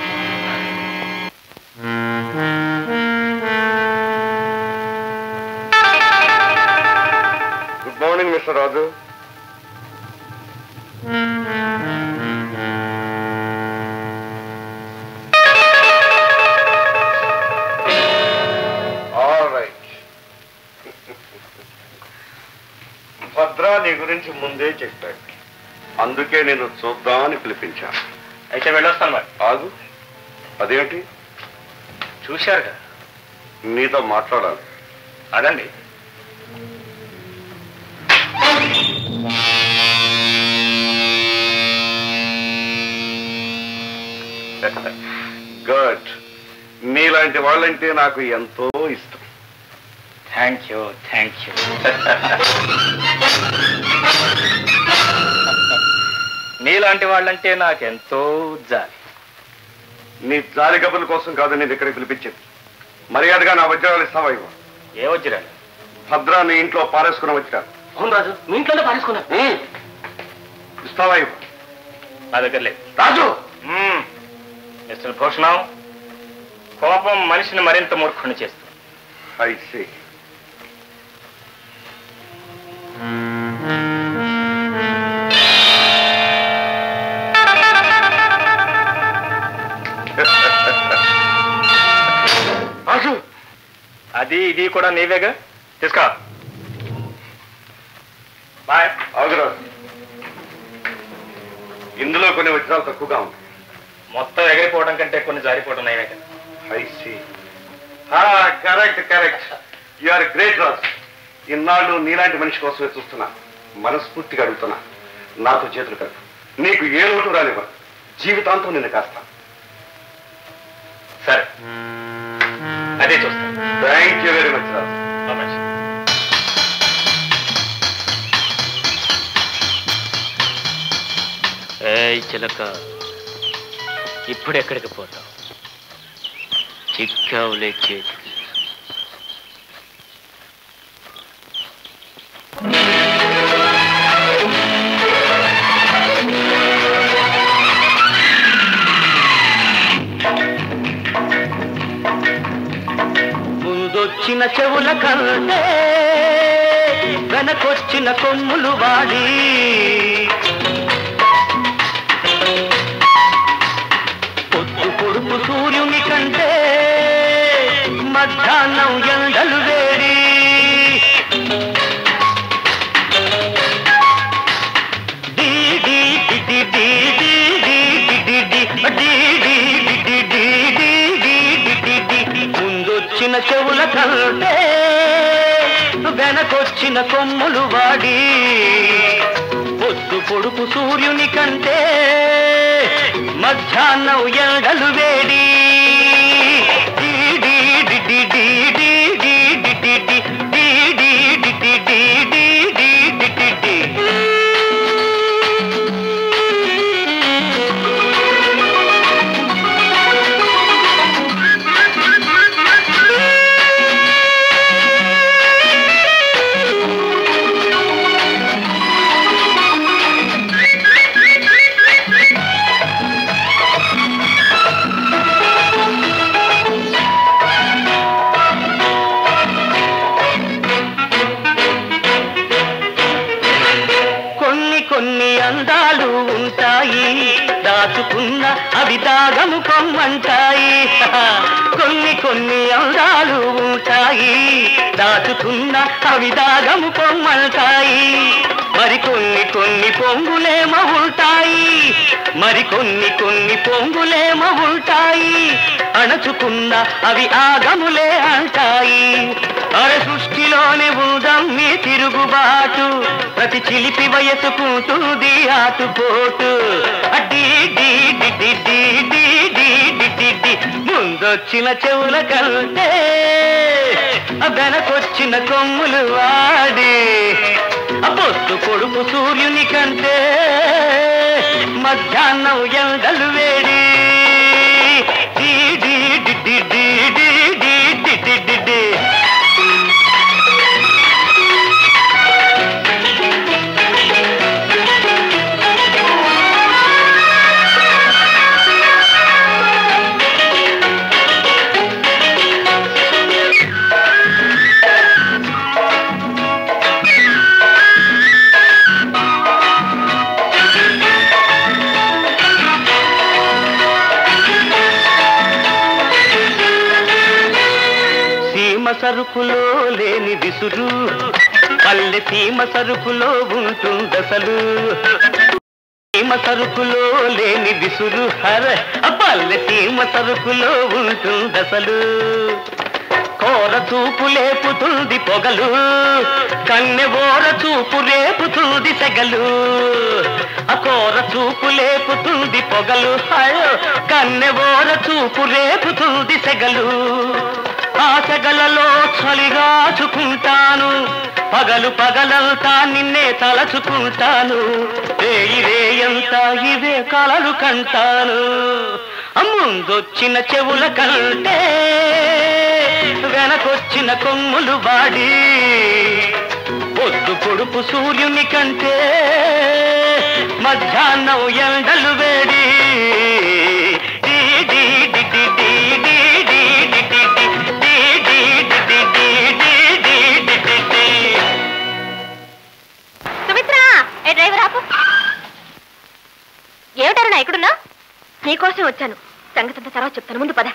good morning mister Raju right Bhadra నీ గురించి ముందే చెప్పాడు అందుకే నేను చూద్దామని పిలిపించాను అయితే వెళ్ళొస్తాను మరి ఆగు అదేంటి చూశారుగా నీతో మాట్లాడాలి అదండి గుడ్ నీలాంటి వాళ్ళంటే నాకు ఎంతో ఇష్టం థ్యాంక్ యూ థ్యాంక్ యూ నీలాంటి వాళ్ళంటే నాకెంతో జాలి నీ జాలి కబుర్ల కోసం కాదు నేను ఇక్కడికి పిలిపించింది మర్యాదగా నా వజ్రాలు ఇస్తావా ఇవ్వ ఏ వచ్చిరాలి భద్రా నీ ఇంట్లో పారేసుకున్న వజ్రాలు అవును రాజు మీ ఇంట్లోనే పారేసుకున్నా ఉమ్. ఇస్తావా ఇవ్వ నా దగ్గర లేదు రాజు మ్మ్. మిస్టర్ భూషణం కోపం మనిషిని మరింత మూర్ఖుని చేస్తుంది ఐ సీ రాజు అది ఇది కూడా నీవేగా తీసుకో బాయ్ ఆగురాజు ఇందులో కొన్ని వజ్రాలు తక్కువగా ఉంది మొత్తం ఎగిరిపోవడం కంటే కొన్ని జారిపోవడం నయమే కదా I see correct correct you are great Raju ఇన్నాళ్ళు నీలాంటి మనిషి కోసమే చూస్తున్నా మనస్ఫూర్తిగా అడుగుతున్నా నాతో చేతులు కలిపి నీకు ఏ లోటు రానివ్వ జీవితాంతం నిన్ను కాస్తా సరే అదే చూస్తాను thank you very much Raju నమస్తే. ఏయ్ చిలక ఇప్పుడెక్కడికి పోతావు చిక్కావులే చేతికి ముందొచ్చిన చెవుల కంటే వెనకొచ్చిన కొమ్ములు వాడి పొద్దు పొడుపు సూర్యుని కంటే మధ్యాహ్నం ఎండలు వేడి డీ డీ డి డి డి డి డి డి డి డి డి డి డి వెనకొచ్చిన కొమ్ములు వాడి పొద్దు పొడుపు సూర్యుని కంటే మధ్యాహ్నం ఎండలు వేడి డీ డీ డి డి డి డి డి డి డి డి డి డి డి డి డి డి డి డి డి. కొన్ని కొన్ని అందాలు ఉంటాయి దాచుకున్న అవి దాగము కొమ్మంటాయి కొన్ని కొన్ని అందాలు ఉంటాయి దాచుకున్న అవి దాగము కొమ్మంటాయి మరికొన్ని కొన్ని పొంగులేమ ఉంటాయి మరికొన్ని కొన్ని పొంగులేమ ఉంటాయి అణచుకున్న అవి ఆగములే అంటాయి అర సృష్టిలోనే ఉందాం మీ తిరుగుబాటు ప్రతి చిలిపి వయసుకుంటుంది ఆటుపోటు అడ్డీ డీ డి డి డి డి డి డి డి డి. ముందొచ్చిన చెవుల కంటే వెనకొచ్చిన కొమ్ములు వాడి పొద్దు పొడుపు సూర్యుని కంటే మధ్యాహ్నం ఎండలు వేడి డీ డీ డి డి డి డి డి డి డి డి డి. సీమ సరుకులో లేని విసురు పల్లె సీమ సరుకులో ఉంటుందసలు సీమ సరుకులో లేని విసురు హర పల్లె సీమ సరుకులో ఉంటుందసలు కోర చూపు లేపుతుంది పొగలు కన్నె ఓర చూపు రేపుతుంది సెగలు ఆ కోర చూపు లేపుతుంది పొగలు అయ్యో కన్నె ఓర చూపు రేపుతుంది సెగలు ఆ సెగలలో చలిగాచుకుంటాను పగలు పగలంతా నిన్నే తలచుకుంటాను రేయి రేయంతా ఇవే కలలు కంటాను ముందొచ్చిన చెవుల కంటే వెనకొచ్చిన కొమ్ములు వాడి పొద్దు పొడుపు సూర్యుని కంటే మధ్యాహ్నం ఎండలు వేడి డీ డీ డి డి డి డి డి డి డి డి డి డి డి డి డి డి డి డి డి. సుమిత్ర ఏ డ్రైవర్ ఆపు ఏమిటారు నా ఇక్కడున్నా నీకోసం వచ్చాను సంగతి అంతా తర్వాత చెప్తాను ముందు పద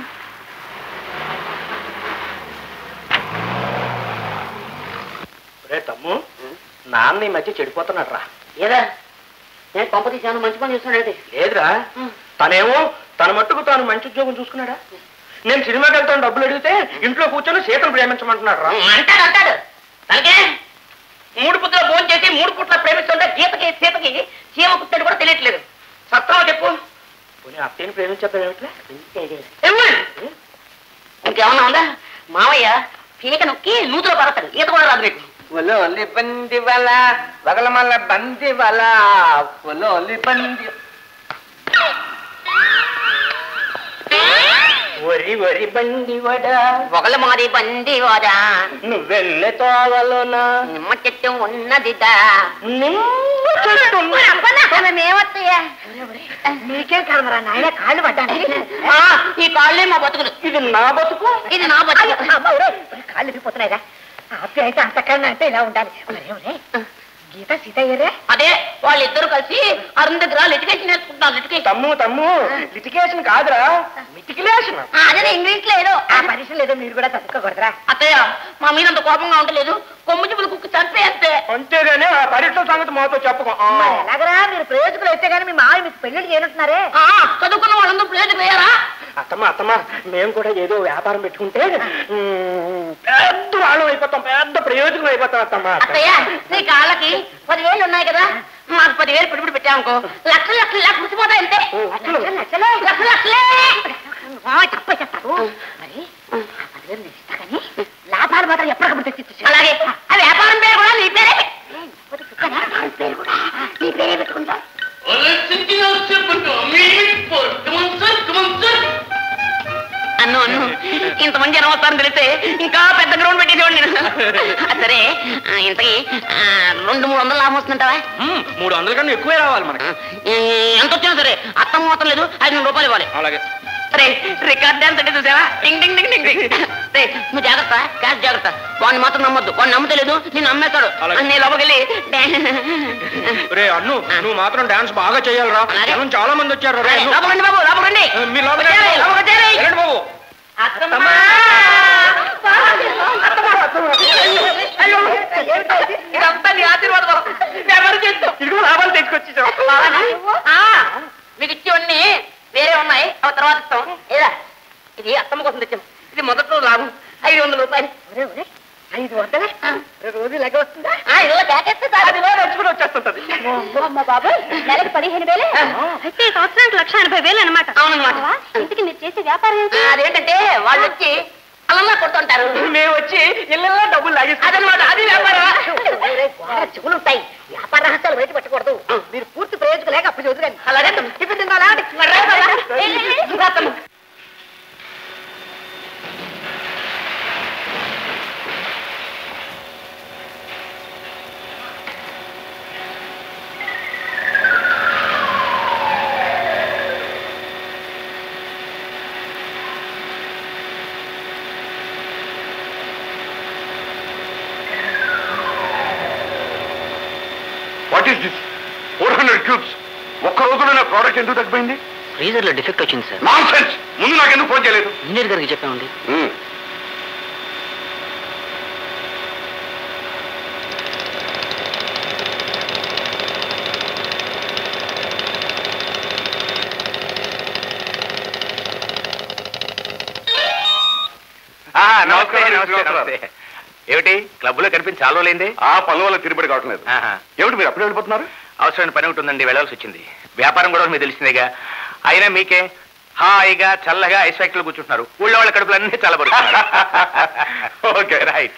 రే తమ్ము నాన్న ఈ మధ్య చెడిపోతున్నాడు రా ఏదా నేను పంప తీసాను మంచి పని చేస్తున్నాడు లేదురా తనేమో తన మట్టుకు తాను మంచి ఉద్యోగం చూసుకున్నాడా నేను సినిమాకి వెళ్తాను డబ్బులు అడిగితే ఇంట్లో కూర్చొని సీతను ప్రేమించమంటున్నాడు రా అంటాడు అంటాడు తనకే మూడు పుత్రులు ఫోన్ చేసి మూడు పుట్ల ప్రేమిస్తుంటే గీతకి సీతకి చీమ పుట్టాడు కూడా తెలియట్లేదు సత్రం చెప్పు పోనీ అత్తయ్యని ప్రేమించేద్దాం ఏమిట్లే ఏమ్మా? ఇంకేమన్నా ఉందా మావయ్య పీక నొక్కి నూతులో పడతాడు ఈత కూడా రాదు నీకు ఒలోలి బంది వల వగలమల్ల బంది వల ఒలోలి బంది వరి వరి బండి వడా ఒకళ్ళ మాది బంది వాదా నువ్వెళ్ళే తోవలోనా నిమ్మ చెట్టు ఉన్నదిదా నిమ్మ చెట్టు నీకేం కలమరా నాయన కాళ్ళు పడ్డాను ఆ, ఈ కాళ్ళే మా బతుకులు ఇది నా బతుకు ఇది నా బతుకు కాళ్ళు ఇరిగిపోతున్నాయిరా ఆప్య అయితే అంతకన్నా అంటే ఇలా ఉండాలి ఒరే, ఒరే, గీత సీత అయ్యారే అదే వాళ్ళిద్దరు కలిసి అరుణ్ దగ్గర లిటికేషన్ నేర్చుకుంటున్నారు లిటికేషన్ తమ్ము తమ్ము లిటికేషన్ కాదురా మిటికిలేషన్ అదే ఇంగ్లీష్ లేదు ఆ పరీక్షలు ఏదో మీరు కూడా చదువుకోకూడదురా అత్తయ్య మా మీద అంత కోపంగా ఉండలేదు కొమ్ము చెప్పులు కుక్కు చంపేస్తే అంతేగాని ఆ పరీక్షల సంగతి మాతో చెప్పకు ఆ. మరి ఎలాగరా మీరు ప్రయోజకులు అయితే గానీ మీ మావి మీకు పెళ్లిళ్ళు చేయనుంటున్నారే ఆ, చదువుకున్న వాళ్ళందరూ ప్లేట్ వేయరా అత్త అత్తమ్మ అత్తమ్మ మేము కూడా ఏదో వ్యాపారం పెట్టుకుంటే మ్, పెద్ద వాళ్ళు అయిపోతాం పెద్ద ప్రయోజనం అయిపోతాం అత్తమ్మ అత్తయ్య నీ కాళ్ళకి పదివేలు ఉన్నాయి కదా మాకు పదివేలు పిడిపిడి పెట్టామనుకో లక్షలు లక్షలు ఇలా కురిసిపోతాయి అంతే లక్షలు లక్షలు లక్షలు లక్షలే తప్ప చెప్తారు మరి ఆ పదివేలు నేను ఇస్తా కానీ లాభాలు మాత్రం ఎప్పటికప్పుడు తెచ్చి అలాగే ఆ వ్యాపారం పేరు కూడా నీ పేరే వ్యాపారం పేరు కూడా నీ పేరే పెట్టుకుంటా అన్ను అన్ను ఇంతమంది జనం వస్తారని తెలిస్తే ఇంకా పెద్ద గ్రౌండ్ పెట్టేసేవాడిని నేను సరే ఆ, ఇంతకీ ఆ, రెండు మూడు వందలు లాభం వస్తుంటావా మూడు వందల కన్నా ఎక్కువే రావాలి మనకి ఎంత వచ్చినా సరే అత్తం మోతం లేదు ఐదు వందల రూపాయలు ఇవ్వాలి అలాగే రే రికార్డ్ డాన్స్ అంటే చూసావా టింగ్ టింగ్ టింగ్ టింగ్ టింగ్ రే నువ్వు జాగ్రత్త క్యాష్ జాగ్రత్త వాడిని మాత్రం నమ్మొద్దు వాడిని నమ్మతలేదు నేను నమ్మేస్తాడు అలాగే. నేను లోపలికి రే అన్ను నువ్వు మాత్రం డాన్స్ బాగా చేయాలిరా అలాగే. జనం చాలా మంది వచ్చారు రే అన్ను. లోపలండి బాబు లోపలండి మీరు లోపలికి వచ్చేయాలి, రండి. లోపలికి వచ్చేయాలి. వెళ్ళండి బాబు అత్తమ్మా! ఇదంతా నీ ఆశీర్వాదం ఎవరు చేస్తాం ఇదిగో లాభాలు తెచ్చుకొచ్చి ఆ, మీకు ఇచ్చేవన్నీ వేరే ఉన్నాయి అవి తర్వాత ఇస్తాం ఏదా ఇది అత్తమ్మ కోసం తెచ్చాం ఇది మొదటి రోజు లాభం ఐదు వందల రూపాయలు ఐదు వందల రోజు లెక్క వస్తుందా ఇదిలో ప్యాకెట్ అది నడుచుకుని వచ్చేస్తుంటది అమ్మ బాబు నెలకు పదిహేను వేలే అయితే ఈ సంవత్సరానికి లక్ష ఎనభై వేలు అనమాట అవునన్నమాట. ఇంటికి మీరు చేసే వ్యాపారం ఏంటి అదేంటంటే వాళ్ళు వచ్చి అల్లంలా కొడుతుంటారు మేము వచ్చి ఇళ్ళల్లో డబ్బులు లాగేస్తాం అదనమాట అది వ్యాపారం చెవులు ఉంటాయి వ్యాపార రహస్యాలు బయట పెట్టకూడదు మీరు పూర్తి ప్రయోజనం లేక అప్పుడు చదువురండి అలాగే టిఫిన్ తిన్నారా what is this four hundred cubes ఒక్క రోజులోనే ప్రోడక్ట్ ఎందుకు తగ్గిపోయింది ఫ్రీజర్ లో డిఫెక్ట్ వచ్చింది సార్ నాన్ సెన్స్ ముందు నాకెందుకు ఫోన్ చేయలేదు ఇంజనీర్ గారికి చెప్పామండి నమస్తే నమస్తే నమస్తే ఏమిటి క్లబ్ లో కనిపించి చాలా రోజులైంది ఆ పనుల వల్ల తిరిబడి కావట్లేదు ఆహా. ఏమిటి మీరు అప్పుడే వెళ్ళిపోతున్నారు అవసరమైన పని ఒకటి ఉందండి వెళ్ళాల్సి వచ్చింది వ్యాపారం కూడా మీకు తెలిసిందేగా అయినా మీకే హాయిగా చల్లగా ఐస్ ఫ్యాక్టరీలో కూర్చుంటున్నారు ఊళ్ళో వాళ్ళ కడుపులు అన్నీ చల్లబడుతున్నారు ఓకే రైట్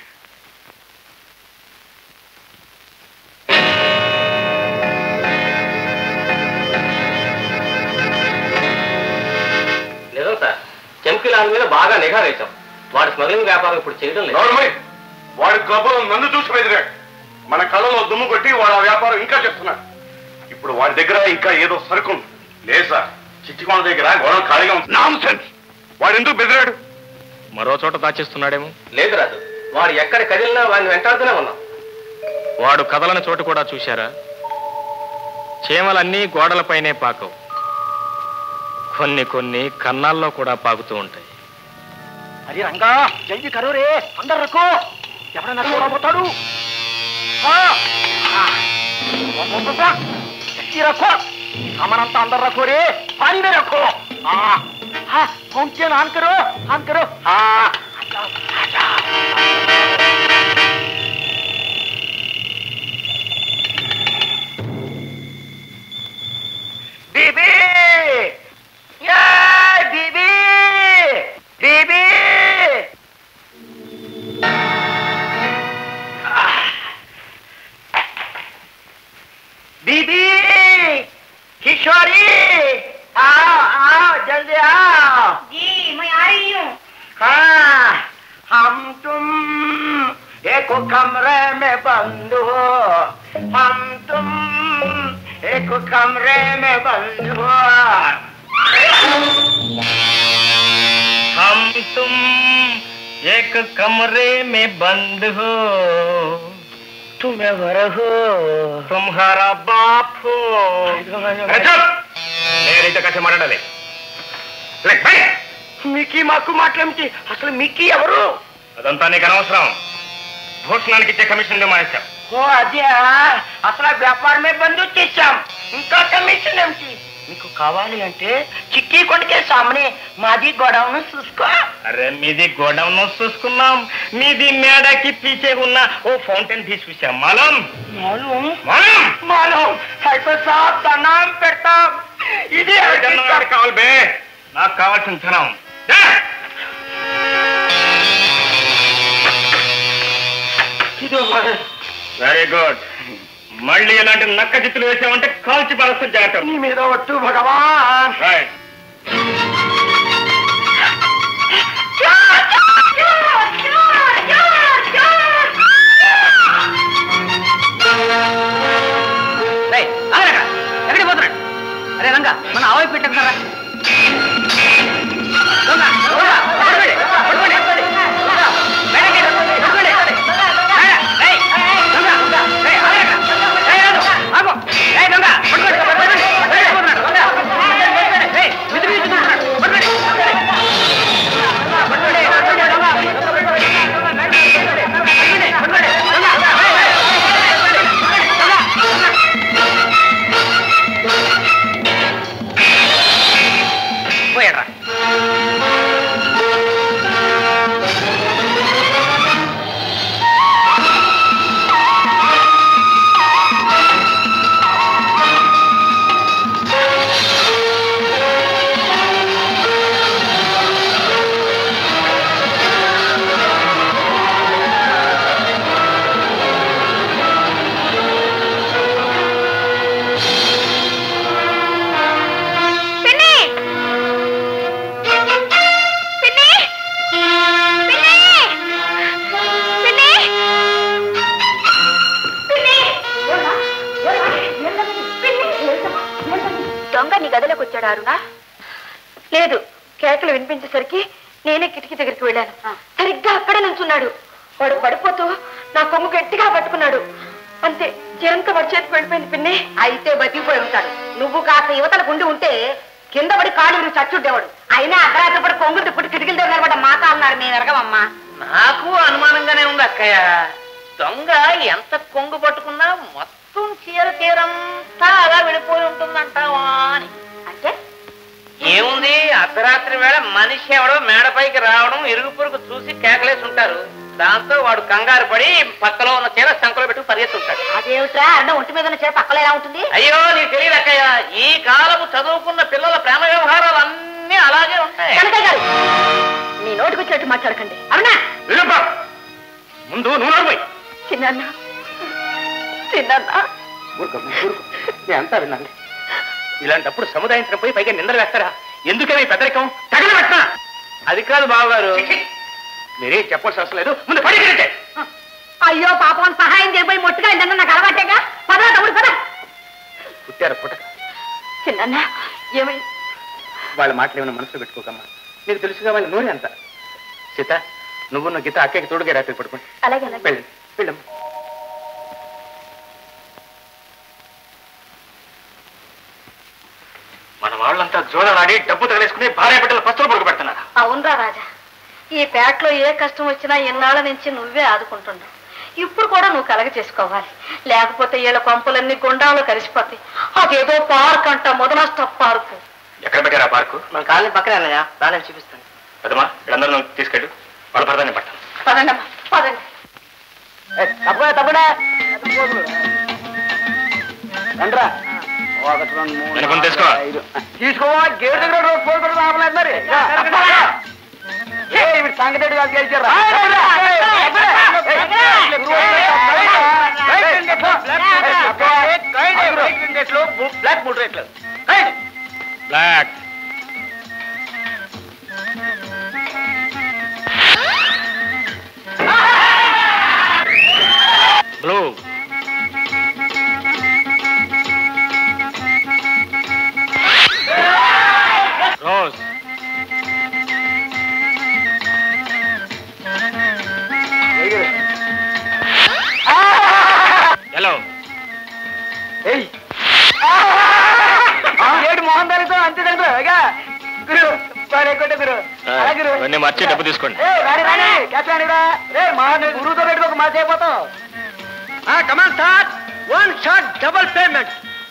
నిజం సార్ చెంకిలాల్ మీద బాగా నిఘా వేశాం వాడు స్మగ్లింగ్ వ్యాపారం ఇప్పుడు చేయడం లేదు గౌరవమై వాడి క్లబ్లో నన్ను చూసి బెదిరాడు మన కళ్ళలో దుమ్ము కొట్టి వాడు ఆ వ్యాపారం ఇంకా చేస్తున్నాడు ఇప్పుడు వాడి దగ్గర ఇంకా ఏదో సరుకు ఉంది లేదు సార్ చిట్టికొండ దగ్గర గొడవ ఖాళీగా ఉంది నాన్ సెన్స్ వాడు ఎందుకు బెదిరాడు మరో చోట దాచేస్తున్నాడేమో లేదు రాజు వాడు ఎక్కడ కదిలినా వాడిని వెంటాడుతూనే ఉన్నాం వాడు కదలని చోటు కూడా చూశారా చీమలన్నీ గోడలపైనే పాకవు కొన్ని కొన్ని కన్నాల్లో కూడా పాకుతూ ఉంటాయి అరే రంగా జల్దీ కరో రే అందరు రక్కో ఎవడన్నా చూడబోతాడు ఆ, ఆ. వా, వా, వా, వా. జల్దీ రక్కో सामान अंता अंदर रखो रे पानी में रखो हाँ हाँ फाउंटेन ऑन करो ऑन करो हाँ आ जाओ, आ जाओ। बीबी ये बीबी बीबी बीबी किशोरी आओ आओ जल्दी आओ जी मैं आ रही हूँ हाँ हम तुम एक कमरे में बंद हो हम तुम एक कमरे में बंद हो हम तुम एक कमरे में बंद हो तुम घर हो तुम्हारा बाप हो నేనైతే కథ మాట్లాడాలి లే, బై. మిక్కీ మాకు మాట్లాడి అసలు మిక్కీ ఎవరు అదంతా నీకు అనవసరం భూషణానికి ఇచ్చే కమిషన్ మానేశాం ఓ అదే అసలు ఆ వ్యాపారమే బంద్ చేశాం ఇంకా కమిషన్ ఏమిటి నీకు కావాలి అంటే చిక్కి కొండకే సామనే మాది గొడవను చూసుకో అరే మీది గోడౌన్ చూసుకున్నాం మీది మేడకి పీచే ఉన్న ఓ ఫౌంటైన్ తీసుకొచ్చాం మలం మాలూం మలం మాలూం అయితే సాబ్ దండం పెడతాం ఇది ధనం ఎవరికి కావాలి బే నాకు కావాల్సిన ధనం దా! వెరీ గుడ్ మళ్ళీ ఇలాంటి నక్క చిత్తులు వేసామంటే కాల్చి పరస్తం జాగ్రత్త నీ మీద ఒట్టు భగవాన్ రైట్ రేయ్, ఆగరా. ఎక్కడికి పోతున్నాడు అరే రంగా మన ఆవు పెట్టారా పోయాడ్రా పిన్ని పిన్ని పిన్ని పిన్ని దొంగ నీ గదిలోకి వచ్చాడు అరుణా లేదు కేకలు వినిపించేసరికి నేనే కిటికీ దగ్గరికి వెళ్ళాను సరిగ్గా అక్కడే నుంచున్నాడు వాడు పడిపోతూ నా కొమ్ము గట్టిగా పట్టుకున్నాడు అంతే జీవంతో వాడి చేతికి వెళ్ళిపోయింది పిన్ని అయితే బతికిపోయి ఉంటాడు నువ్వు కాస్త యువతల గుండి ఉంటే కింద పడి కాళ్ళు విరిగి చచ్చుండేవాడు అయినా అర్ధరాత్రి పడి కొంగులు తిప్పుడు కిటికీల దగ్గర నిలబడ్డ మాట అన్నారు మేము ఎరగమమ్మా నాకు అనుమానంగానే ఉంది అక్కయ్య దొంగ ఎంత కొంగు పట్టుకున్నా మొత్తం చీర తీరంతా అలా వెళ్ళిపోయి ఉంటుందంటావా అని అంటే ఏముంది అర్ధరాత్రి వేళ మనిషి ఎవడో మేడపైకి రావడం ఇరుగు పొరుగు చూసి కేకలేసి ఉంటారు దాంతో వాడు కంగారు పడి పక్కలో ఉన్న చీర సంకలో పెట్టుకు పరిగెత్తుంటాడు అదేమిట్రా అన్న ఒంటి మీద ఉన్న చీర పక్కలో ఎలా ఉంటుంది అయ్యో నీకు తెలియదు అక్కయ్య ఈ కాలపు చదువుకున్న పిల్లల ప్రేమ వ్యవహారాలు అన్నీ అలాగే ఉంటాయి కనకయ్య గారు నీ నోటికి వచ్చినట్టు మాట్లాడకండి అవునా వీరప్ప, ముందు నువ్వు నడవై చిన్న చిన్న అంతా విన్నాను ఇలాంటప్పుడు సముదాయించడం పోయి పైగా నిందలు వేస్తారా ఎందుకని పెద్దరికం తగలబెట్టనా అది కాదు బావగారు మీరేం చెప్పాల్సిన అవసరం లేదు ముందు పడిగిరంటే అయ్యో పాపం సహాయం చేయబోయి మొట్టుగా ఇందన్న నాకు అలవాటేగా పదా తమ్ముడు పద పుట్టారు పుట్ట చిన్న ఏమై వాళ్ళ మాటలు ఏమైనా మనసులో పెట్టుకోకమ్మా నీకు తెలుసుగా వాళ్ళ నోరి అంత సీత నువ్వు నా గీత అక్కకి తోడుగా రాత్రి పడుకోండి అలాగే అలాగే వెళ్ళండి వెళ్ళమ్మా మన వాళ్ళంతా జోలలాడి డబ్బు తగలేసుకుని భార్య బిడ్డలు పస్తులు పడుకు పెడుతున్నారు అవునరా రాజా ఈ పేటలో ఏ కష్టం వచ్చినా ఎన్నాళ్ళ నుంచి నువ్వే ఆదుకుంటున్నావు ఇప్పుడు కూడా నువ్వు కలగ చేసుకోవాలి లేకపోతే వీళ్ళ కొంపలన్నీ గుండాలు కలిసిపోతాయి అదేదో పార్క్ అంట మొదలస్ట పార్కు ఎక్కడ పెట్టారా పార్కు మన కాలనీ పక్కనే అన్నయ్య రానని చూపిస్తాను పెద్దమా వీళ్ళందరూ నువ్వు తీసుకెళ్ళు వాళ్ళ భర్తనే పట్టాను పదండమ్మా పదండి తప్పకుండా తప్పకుండా రండ్రా ఒకటి రెండు మూడు వెనక ముందు తీసుకో. నాలుగు, ఐదు. తీసుకో గేట్ దగ్గర రోజు ఫోన్ కూడా రావలేదు మరి ఏ, వీడి సంగతి ఏంటి కాదు గెలిచారా? బ్లాక్ మూడు రేట్లు బ్లాక్ బ్లూ రోజ్ హలో ఏయ్ ఏడు మోహన్ దానితో అంతే తండ్రి అగా గురు బాగా కొట్టే గురు అలా గురు ఇవన్నీ మర్చి డబ్బు తీసుకోండి ఏ రాని రాని క్యాచ్ రానిరా రే మా గురువుతో పెట్టుకోక మా చేయపోతాం come on sir one shot double payment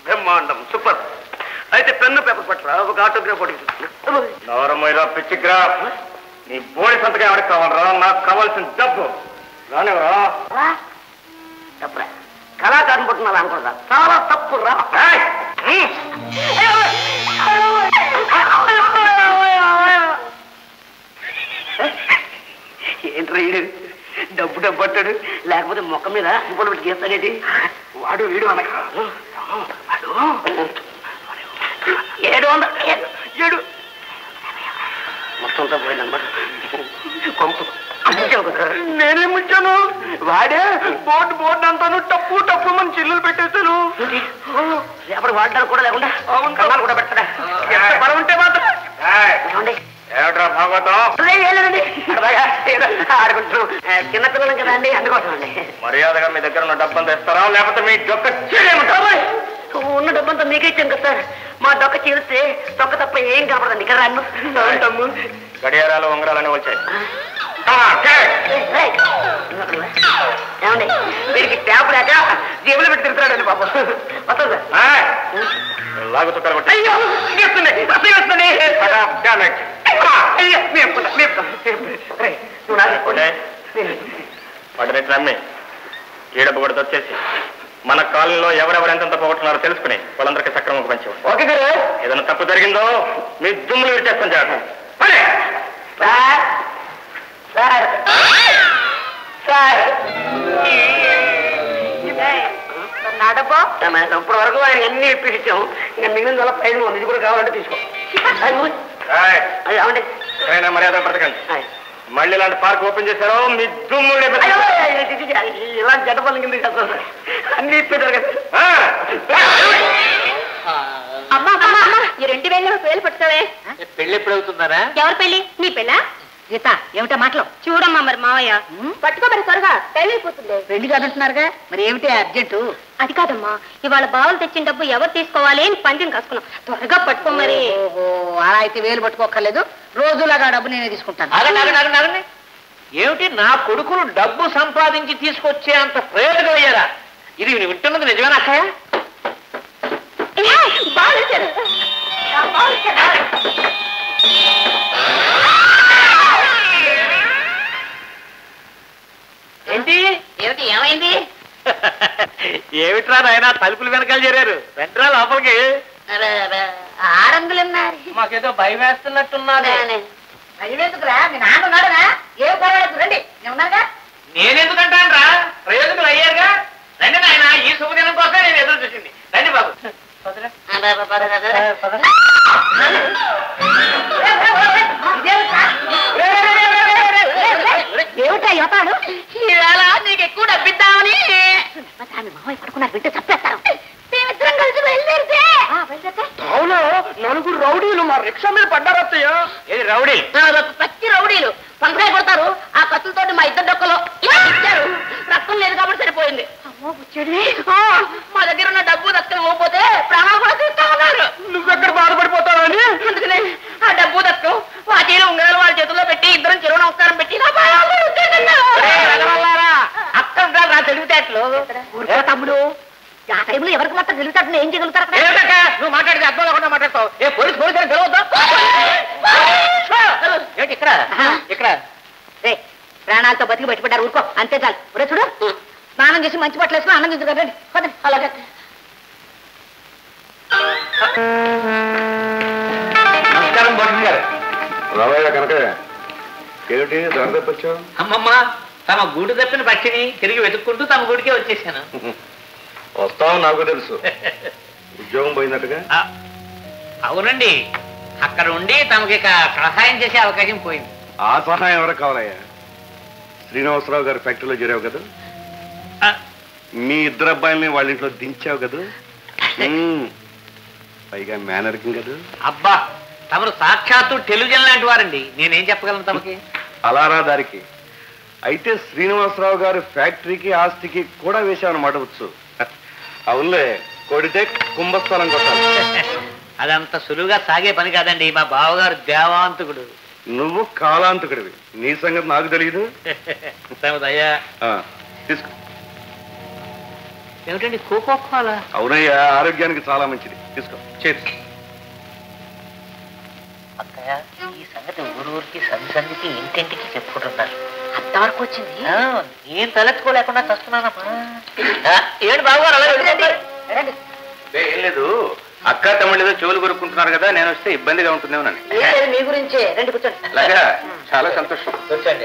బ్రహ్మాండం సూపర్ అయితే పెన్ను పేపర్ పట్టరా ఒక ఆటోగ్రాఫ్ అడుగుతున్నా నవరమైరా పిచ్చిగ్రాఫ్ నీ బోడి సంతకం ఎవరికి కావాలరా నాకు కావాల్సిన డబ్బు రానివరా తప్పురా కళాకారుని పుట్టినారా అనుకుంటా చాలా తప్పు రా ఏంట్రా ఈడు డబ్బు డబ్బు అంటాడు లేకపోతే మొక్క మీద ఇంకోటి పెట్టి గీస్తాడేటి వాడు వీడు అనక వాడు ఏడు వంద ఏడు ఏడు మొత్తంతో పోయిందన్నమాట కొంపు నేనే ముంచాను వాడే బోర్డు బోర్డు అంతాను టప్పు టప్పు మన చిల్లులు పెట్టేశాను రేపటి వాడడానికి కూడా లేకుండా కన్నాలు కూడా పెట్టడా ఎంత బలం ఉంటే మాత్రం ఏమండి? ఏమిట్రా భాగవతం అదే ఏం లేదండి. సరదాగా ఏదో ఆడుకుంటున్నాం ఆ, చిన్నపిల్లలం కదా అండి అందుకోసం అండి మర్యాదగా మీ దగ్గర ఉన్న డబ్బంతా ఇస్తారా లేకపోతే మీ డొక్క చేయలేమంటావా? ఉన్న డబ్బంతా మీకే ఇచ్చాం కదా సార్ మా డొక్క చీలిస్తే డొక్క తప్ప ఏం కనపడదండి ఇక్కడ రాను ఉంటాము గడియారాలు ఉంగరాలని వచ్చాయి ఏయ్, ఏమండి వీరికి ట్యాప్ లేక జేబులో పెట్టి తిరుగుతున్నాడండి పాపం వస్తుంది సార్ లాగు చుక్కలు కొట్టి అయ్యో గీస్తుంది అసలు వస్తుంది అయ్యో మేపుకుంటా మేపుకుంటా రేయ్, నువ్వు నాకు ఓకే. వాటిని నమ్మి ఈ డబ్బు కూడా వచ్చేసి మన కాలనీలో ఎవరెవరు ఎంతెంత పోగొట్టున్నారో తెలుసుకుని వాళ్ళందరికీ సక్రమంగా పంచేవాడు ఓకే గారు ఏదైనా తప్పు జరిగిందో మీ దుమ్ములు విడిచేస్తాను జాగ్రత్త సార్ సార్ సార్ నడపో ఇప్పటి వరకు ఆయన ఎన్ని ఇప్పించాం ఇంకా మిగిలిన వల్ల పైన ఉంది ఇది కూడా కావాలంటే తీసుకో అది అవండి ఎక్కడైనా మర్యాద బ్రతకండి మళ్ళీ ఇలాంటి పార్క్ ఓపెన్ చేశారో మీ దుమ్ములు అయ్యో, లేపేస్తాను. ఇది- ఇది- ఇది- ఇలా జట పనులు కింద చేస్తాం సార్ అన్ని ఇప్పించారు కదా ఆ! అమ్మా అమ్మా అమ్మా ఈ రెండు వేలు వేలు పట్టుకోవే పెళ్ళి ఎప్పుడు అవుతున్నారా ఎవరి పెళ్లి నీ పెళ్ళా గీత ఏమిటా మాటలు చూడమ్మా మరి మావయ్య పట్టుకో మరి త్వరగా టైం అయిపోతుంది పెళ్లి కాదంటున్నారుగా మరి ఏమిటి అర్జెంటు అది కాదమ్మా ఇవాళ బావలు తెచ్చిన డబ్బు ఎవరు తీసుకోవాలి అని పందెం కాసుకున్నాం త్వరగా పట్టుకో మరి ఓహో అలా అయితే వేలు పట్టుకోక్కర్లేదు రోజులాగా డబ్బు నేనే తీసుకుంటాను ఆగండి ఆగండి ఆగండి ఆగండి ఏమిటి నా కొడుకులు డబ్బు సంపాదించి తీసుకొచ్చే అంత ప్రయోజనం అయ్యారా ఇది నువ్వు వింటున్నది నిజమేనా అక్కయ్య బాగా వచ్చారు ఏంటి ఏమిటి ఏమైంది ఏమిట్రా నాయన తలుపులు వెనకాల చేరారు వెంటరా లోపలికి ఆరంగులున్నారు మాకేదో భయం వేస్తున్నట్టున్నది అయ్యేందుకురా మీ నాన్న ఉన్నాడుగా ఏం పర్వాలేదు రండి నేను ఉన్నాగా నేనెందుకంటాను రా ప్రయోజకులు అయ్యారుగా రండి నాయన ఈ శుభదినం కోసం నేను ఎదురు చూసింది రండి బాబు ఏమిటా యువతాడు ఈవేళ నీకు ఎక్కువ డబ్బిద్దామని మామయ్య పడుకున్నారు వింటే చంపేస్తారు మేమిద్దరం కలిసి బయలుదేరితే బయలుదేరితే అవును నలుగురు రౌడీలు మా రిక్షా మీద పడ్డారత్తయ్య ఏది రౌడీ పచ్చి రౌడీలు పంకాయ కొడతారు ఆ కత్తులతోటి మా ఇద్దరు డొక్కలో ఇలా ఇచ్చారు రక్తం లేదు కాబట్టి సరిపోయింది అమ్మో బుచ్చడి మా దగ్గర ఉన్న డబ్బు రక్తం ఇవ్వకపోతే ప్రాణాలు కూడా తీస్తా ఉన్నారు నువ్వెక్కడ బాధపడిపోతావని అందుకనే ఆ డబ్బు దక్కం వాటీలు ఉంగరాలు వాళ్ళ చేతుల్లో పెట్టి ఇద్దరం చెరువు నమస్కారం పెట్టి నా ప్రాణాలు వదిలేసేయగలను. అక్కడ రా తెలివితేటలు ఊరుకో తమ్ముడు ఆ టైంలో ఎవరికి మాత్రం గెలుగుతాడు ఏం చేయగలుగుతారు అక్కడ? ఏమిటక్క నువ్వు మాట్లాడితే అర్థం లేకుండా మాట్లాడతావు ఏ పోలీస్ పోలీస్ అని పిలవద్దా ఏంటి ఇక్కడ ఇక్కడ రేయ్, ప్రాణాలతో బతికి బయటపడ్డారు ఊరుకో అంతే చాలు ఒరే చూడు స్నానం చేసి మంచి బట్టలు వేసుకుని అన్నం తీసుకురండి పదండి అలాగే నమస్కారం భోజనం గారు రావయ్య కనకయ్య ఏమిటి దొరదప్పచ్చావు అమ్మమ్మ తమ గూడు తప్పిన పక్షిని తిరిగి వెతుక్కుంటూ తమ గుడికే వచ్చేసాను వస్తావు నాకు తెలుసు ఉద్యోగం పోయినట్టుగా ఆ, అవునండి అక్కడ ఉండి తమకి ఇక సహాయం చేసే అవకాశం పోయింది ఆ సహాయం ఎవరికి కావాలయ్యా శ్రీనివాసరావు గారి ఫ్యాక్టరీలో చేరావు కదా ఆ, మీ ఇద్దరు అబ్బాయిల్ని వాళ్ళ ఇంట్లో దించావు కదా ఉమ్. పైగా మేనర్కింగ్ కదా అబ్బా తమరు సాక్షాత్తు టెలివిజన్ లాంటి వారండి నేనేం చెప్పగలను తమకి అలారా దారికి అయితే శ్రీనివాసరావు గారి ఫ్యాక్టరీకి ఆస్తికి కూడా వేశామన్నమాట వచ్చు అవునులే కొడితే కుంభస్థలం కొట్టాలి అదంత సులువుగా సాగే పని కాదండి మా బావగారు దేవాంతకుడు నువ్వు కాలాంతకుడివి నీ సంగతి నాకు తెలియదు తమదయ్యా ఆ, తీసుకో ఏమిటండి కోకో కోలా అవునయ్యా ఆరోగ్యానికి చాలా మంచిది తీసుకో చేతి అక్కయ్య ఈ సంగతి ఊరూరికి సంధి సంధికి ఇంటింటికి చెప్పుకుంటున్నారు అంతవరకు వచ్చింది ఆ, నేను తలెత్తుకోలేకుండా చస్తున్నానమ్మా ఆ, ఏంటి బాబుగారు అలా వెళ్ళిపోతారు? రండి. ఏ, ఏం లేదు అక్క తమ్ముళ్ళు ఏదో చెవులు కొరుక్కుంటున్నారు కదా నేను వస్తే ఇబ్బందిగా ఉంటుందేమోనని ఏం లేదు మీ గురించే రండి కూర్చోండి అలాగా చాలా సంతోషం కూర్చోండి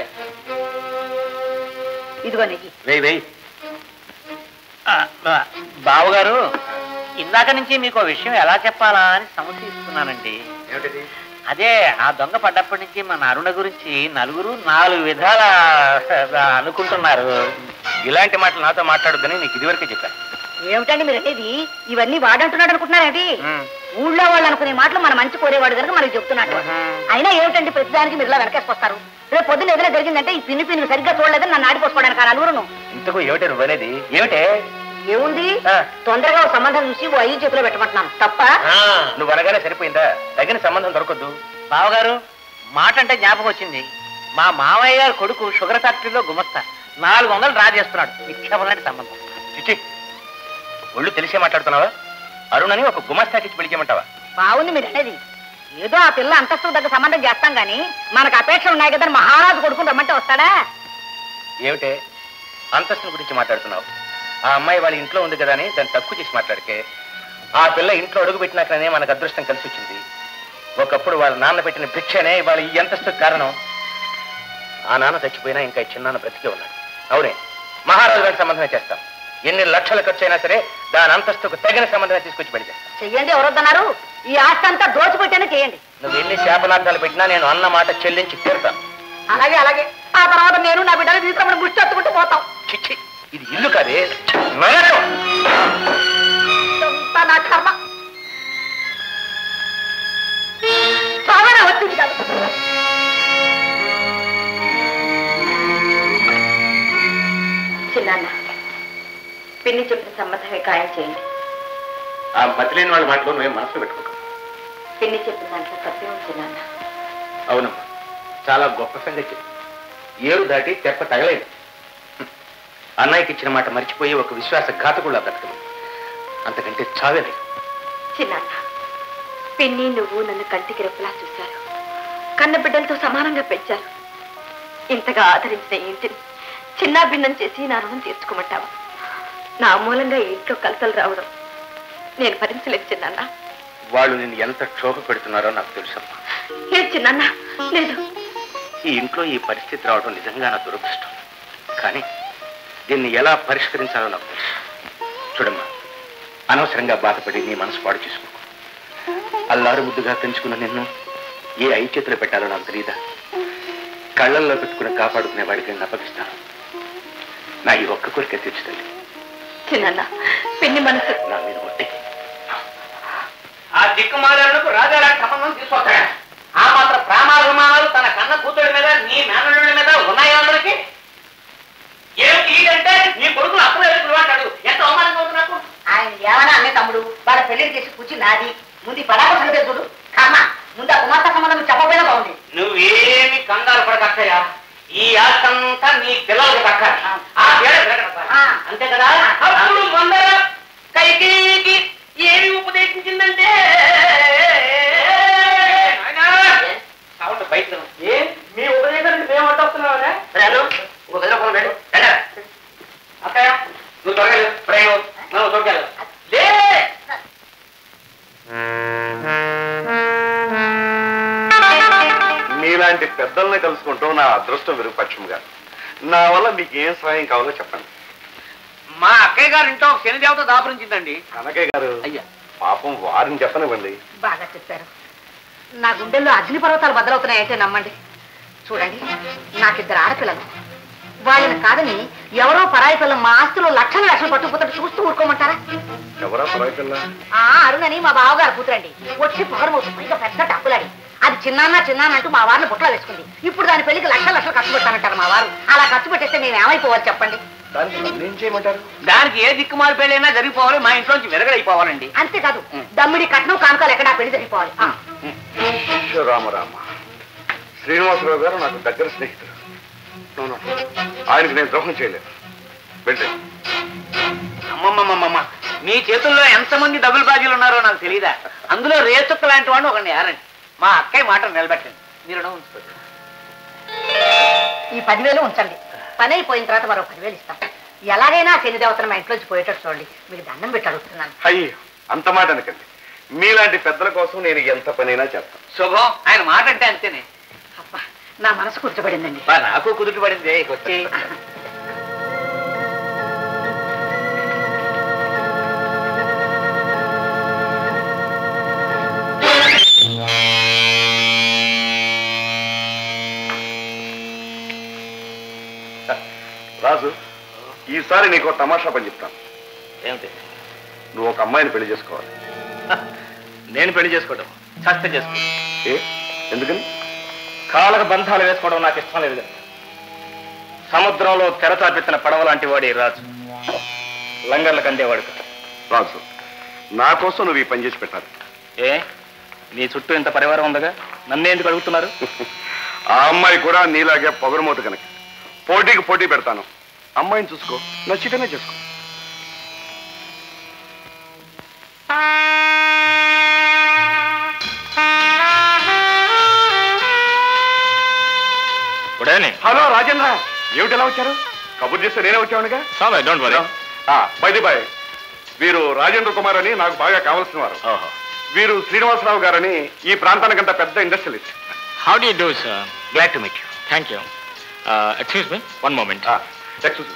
ఇదిగో నెయ్యి వేయి వేయి ఆ, బా- బావగారు ఇందాక నుంచి మీకు ఓ విషయం ఎలా చెప్పాలా అని సంశయిస్తున్నానండి ఏమిటిది అదే ఆ దొంగ పడ్డప్పటి నుంచి మన అరుణ గురించి నలుగురు నాలుగు విధాల అనుకుంటున్నారు ఇలాంటి మాటలు నాతో మాట్లాడొద్దని నీకు ఇదివరకే చెప్పాను ఏమిటండి మీరు అనేది ఇవన్నీ వాడంటున్నాడు అనుకుంటున్నారేంటి ఊళ్ళో వాళ్ళు అనుకునే మాటలు మన మంచి కోరేవాడు కనుక మనకి చెప్తున్నట్టు అయినా ఏమిటండి ప్రతిదానికి మీరు ఇలా వెనకేసుకొస్తారు రేపు పొద్దున్న ఏదైనా జరిగిందంటే ఈ పిన్ని పిన్ని సరిగ్గా చూడలేదని నన్ను ఆడిపోసుకోవడానికి ఆ నలుగురును ఇంతకు ఏమిటి నువ్వు అనేది ఏమిటే ఏముంది ఆ. తొందరగా ఓ సంబంధం చూసి ఓ అయ్యి చేతిలో పెట్టమంటున్నాను తప్ప నువ్వు అనగానే సరిపోయిందా తగిన సంబంధం దొరకద్దు బావగారు మాట అంటే జ్ఞాపకం వచ్చింది మా మామయ్య గారు కొడుకు షుగర్ ఫ్యాక్టరీలో గుమస్తా నాలుగు వందలు డ్రా చేస్తున్నాడు నిక్షేపం లాంటి సంబంధం చిచ్చి ఒళ్ళు తెలిసే మాట్లాడుతున్నావా అరుణని ఒక గుమస్తాకి పెళ్లి చేయమంటావా బాగుంది మీరు అనేది ఏదో ఆ పిల్ల అంతస్తు దగ్గర సంబంధం చేస్తాం గానీ మనకు అపేక్షలు ఉన్నాయి కదా అని మహారాజు కొడుకుని రమ్మంటే వస్తాడా ఏమిటే అంతస్తుని గురించి మాట్లాడుతున్నావు ఆ అమ్మాయి వాళ్ళ ఇంట్లో ఉంది కదా అని దాన్ని తక్కువ చేసి మాట్లాడితే ఆ పిల్ల ఇంట్లో అడుగు పెట్టినాకనే మనకు అదృష్టం కలిసి వచ్చింది ఒకప్పుడు వాళ్ళ నాన్న పెట్టిన భిక్షనే వాళ్ళ ఈ అంతస్తు కారణం ఆ నాన్న చచ్చిపోయినా ఇంకా ఈ చిన్నాన్న బ్రతికే ఉన్నాడు అవునే మహారాజు గారి సంబంధమే చేస్తాం ఎన్ని లక్షల ఖర్చు అయినా సరే దాని అంతస్తుకు తగిన సంబంధమే తీసుకొచ్చి పెళ్లి చేస్తాం చెయ్యండి ఎవరొద్దన్నారు ఈ ఆస్తి అంతా దోచిపెట్టానే చేయండి నువ్వు ఎన్ని శాపనార్థాలు పెట్టినా నేను అన్న మాట చెల్లించి తీరుతాను అలాగే అలాగే ఆ తర్వాత నేను నా బిడ్డలు తీసుకుని ముష్టి ఎత్తుకుంటూ పోతాం చిచ్చి ఇది ఇల్లు కాదే నరకం. ఇదంతా నా కర్మ చావనే వచ్చింది కాదు చిన్నాన్న పిన్ని చెప్పిన సంబంధమే ఖాయం చేయండి ఆ మతి లేని వాళ్ళ మాటలో నువ్వేం మనసులో పెట్టుకోక పిన్ని చెప్పిన దాంట్లో తప్పే ఉంది చిన్నాన్న అవునమ్మా చాలా గొప్ప సంగతి ఏరు దాటి తెప్ప తగలేదు హ్మ్. అన్నయ్యకి ఇచ్చిన మాట మర్చిపోయి ఒక విశ్వాస ఘాతకుళ్ళ బ్రతకదు అంతకంటే చావే చిన్నాన్న పిన్ని నువ్వు నన్ను కంటికి రెప్పలా చూశారు కన్న బిడ్డలతో సమానంగా పెంచారు ఇంతగా ఆదరించిన ఈ ఇంటిని చిన్న భిన్నం చేసి నా రుణం తీర్చుకోమంటావా నా మూలంగా ఈ ఇంట్లో కలతలు రావడం నేను భరించలేదు చిన్నాన్న వాళ్ళు నిన్ను ఎంత క్షోభ పెడుతున్నారో నాకు తెలుసమ్మా ఏ చిన్నాన్న లేదు ఈ ఇంట్లో ఈ పరిస్థితి రావడం నిజంగా నా దురదృష్టం కానీ దీన్ని ఎలా పరిష్కరించాలో నాకు తెలుసు చూడమ్మా అనవసరంగా బాధపడి నీ మనసు పాడు చేసుకో అల్లారు ముద్దుగా పెంచుకున్న నిన్ను ఏ ఐ చేతిలో పెట్టాలో నాకు తెలియదా కళ్ళల్లో పెట్టుకుని కాపాడుకునే వాడికి నేను అప్పగిస్తాను నా ఈ ఒక్క కోరిక తీర్చుతుంది చిన్నాన్న పిన్ని మనసు నా మీద ఒట్టి ఆ దిక్కుమాలకు రాజాలాంటి సంబంధం తీసుకొస్తాడు ఆ మాత్రం ప్రామాభిమానాలు తన కన్న కూతురి మీద నీ మేనల్లుడి మీద ఉన్నాయా అందరికి ఏమిటి ఈడంటే నీ కొడుకులు అప్పులు ఎదురు అంటాడు ఎంత అవమానంగా ఉంది నాకు ఆయన ఏమన్నా అన్నే తమ్ముడు వాళ్ళ పెళ్లి చేసి కూర్చి నాది ముందు ఈ పడాక సంగతి చూడు కర్మ ముందు ఆ కుమార్తె సంబంధం చెప్పపోయినా బాగుంది నువ్వేమి కంగారు పడకక్కయ్యా ఈ ఆస్తంతా నీ పిల్లలకు దక్క ఆ పేడ పిల్లలకు ఆ. అంతే కదా అప్పుడు ముందర కైకేయికి ఏమి ఉపదేశించిందంటే సౌండ్ బయట ఏ మీ ఉపదేశానికి మేము అడ్డొస్తున్నామనే సరే ఇంకో గదిలో ఫోన్ పెట్టు అక్కయ్య నువ్వు త్వరగా వెళ్ళు. ప్రేమ నువ్వు త్వరగా వెళ్ళు. లే మీలాంటి పెద్దల్ని కలుసుకుంటూ నా అదృష్టం విరుపక్షంగా నా వల్ల మీకు ఏం సహాయం కావాలో చెప్పండి మా అక్కయ్య గారి ఇంట్లో ఒక శని దేవత దాపురించిందండి కనకయ్య గారు అయ్యా పాపం వారిని చెప్పనివ్వండి బాగా చెప్పారు నా గుండెల్లో అగ్ని పర్వతాలు బదలవుతున్నాయంటే నమ్మండి చూడండి నాకిద్దరు ఆడపిల్లలు వాళ్ళని కాదని ఎవరో పరాయి పిల్లలు మా ఆస్తిలో లక్షల లక్షలు పట్టుకుపోతాడు చూస్తూ ఊరుకోమంటారా ఎవరా పర్వాయికల్లా ఆ అరుణని మా బావగారు కూతురండి వచ్చి పొగరమవుతుంది ఇంకా పెద్ద డబ్బులని అది చిన్నాన్న చిన్నాన్న అంటూ మా వారిని బుట్టలో వేసుకుంది ఇప్పుడు దాని పెళ్లికి లక్షల లక్షలు ఖర్చు పెట్టానంటారు మా వారు అలా ఖర్చు పెట్టేస్తే మేము ఏమైపోవాలి చెప్పండి దానికి నన్ను ఏం చేయమంటారు దానికి ఏ దిక్కుమారు పెళ్ళైనా జరిగిపోవాలి మా ఇంట్లోంచి వెరగడైపోవాలండి అంతేకాదు దమ్మిడి కట్నం కానుకలు ఎక్కడా పెళ్లి జరిగిపోవాలి ఆ. రామ రామ శ్రీనివాసరావు గారు నాకు దగ్గర స్నేహితుడు నో, నో. ఆయనకు నేను ద్రోహం చేయలేదు వెళ్ళి అమ్మమ్మమ్మమ్మ మీ చేతుల్లో ఎంతమంది డబుల్ బాజీలు ఉన్నారో నాకు తెలియదా అందులో రేచుక్క లాంటి వాడిని ఒకరిని ఏరండి మా అక్కయ్య మాట నిలబెట్టండి మీరు రుణం ఉంచుకోండి ఈ పదివేలు ఉంచండి పని అయిపోయిన తర్వాత మరో పదివేలు ఇస్తాం ఎలాగైనా శని దేవతను మా ఇంట్లోంచి పోయేటట్టు చూడండి మీకు దండం పెట్టి అడుగుతున్నాను అయ్యో అంత మాట అనకండి మీలాంటి పెద్దల కోసం నేను ఎంత పనైనా చేస్తాను శుభం ఆయన మాట అంటే అంతేనే అబ్బా నా మనసు కూర్చోబడిందండి బా, నాకు కుదుటి పడింది వచ్చి రాజు ఈసారి నీకు ఒక తమాషా పని చెప్తాను ఏమిటి నువ్వు ఒక అమ్మాయిని పెళ్లి చేసుకోవాలి నేను పెళ్లి చేసుకోవడం చస్తే చేసుకో ఏ ఎందుకని కాళ్ళకు బంధాలు వేసుకోవడం నాకు ఇష్టం లేదు సముద్రంలో తెరచాపెత్తిన పడవ లాంటి వాడి రాజు లంగర్లకు అందేవాడు కాదు. రాజు నా కోసం నువ్వు ఈ పని చేసి పెట్టాలి ఏ నీ చుట్టూ ఇంత పరివారం ఉందగా నన్నే ఎందుకు అడుగుతున్నారు ఆ అమ్మాయి కూడా నీలాగే పొగరమోతు కనుక పోటీకి పోటీ పెడతాను అమ్మాయిని చూసుకో నచ్చితేనే చేసుకో గుడ్ ఈవినింగ్ హలో రాజేంద్ర ఏమిటి ఎలా వచ్చారు కబుర్ చేస్తే నేనే వచ్చావునుగా డోంట్ వరీ బైది బాయ్ వీరు రాజేంద్ర కుమార్ అని నాకు బాగా కావాల్సిన వారు ఓహో వీరు శ్రీనివాసరావు గారని ఈ ప్రాంతానికంత పెద్ద industrialist how do do sir glad to meet you thank you excuse me one moment excuse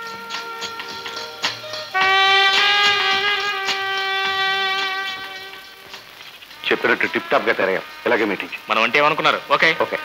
చెప్పినట్టు టిప్ టాప్ గా తయారయ్యాం ఇలాగే మీటింగ్ మనం అంటే ఏమనుకున్నారు ఓకే ఓకే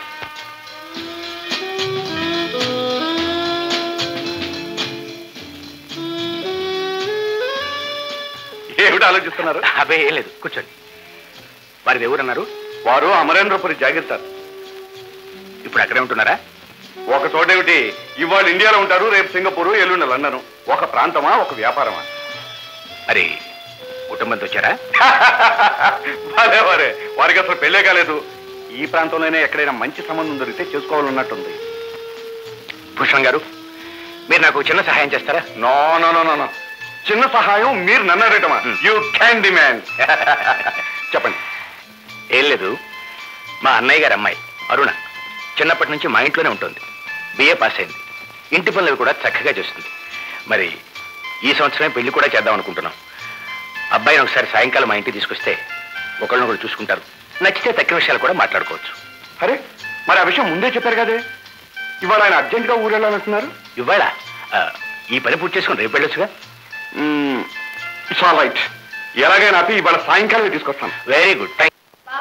ఏమిటి ఆలోచిస్తున్నారు అదే ఏం లేదు కూర్చోండి వారిది ఎవరన్నారు వారు అమరేంద్రపురి జాగ్రత్త ఇప్పుడు అక్కడే ఉంటున్నారా ఒక చోటేమిటి ఇవాళ ఇండియాలో ఉంటారు రేపు సింగపూర్ ఎల్లుండి లండన్ ఒక ప్రాంతమా ఒక వ్యాపారమా మరి కుటుంబంతో వచ్చారా భలే వారే వారికి అసలు పెళ్ళే కాలేదు ఈ ప్రాంతంలోనే ఎక్కడైనా మంచి సంబంధం దొరికితే చేసుకోవాలన్నట్టుంది భూషణ్ గారు మీరు నాకు చిన్న సహాయం చేస్తారా no no no no no చిన్న సహాయం మీరు నన్ను అడగటమా యూ క్యాన్ డిమాండ్ చెప్పండి ఏం లేదు మా అన్నయ్య గారి అమ్మాయి అరుణ చిన్నప్పటి నుంచి మా ఇంట్లోనే ఉంటుంది బిఏ పాస్ అయింది ఇంటి పనులు కూడా చక్కగా చేస్తుంది మరి ఈ సంవత్సరమే పెళ్లి కూడా చేద్దాం అనుకుంటున్నాం అబ్బాయిని ఒకసారి సాయంకాలం మా ఇంటికి తీసుకొస్తే ఒకళ్ళనొకళ్ళు చూసుకుంటారు నచ్చితే తక్కువ విషయాలు కూడా మాట్లాడుకోవచ్చు అరే మరి ఆ విషయం ముందే చెప్పారు కదే ఇవాళ ఆయన అర్జెంట్గా ఊరు వెళ్ళాలంటున్నారు ఇవాళ ఆ, ఈ పని పూర్తి చేసుకుని రేపు వెళ్ళొచ్చుగా ఇట్స్ ఆల్ రైట్ ఎలాగైనా ఆపి ఇవాళ సాయంకాలమే తీసుకొస్తాను వెరీ గుడ్ థ్యాంక్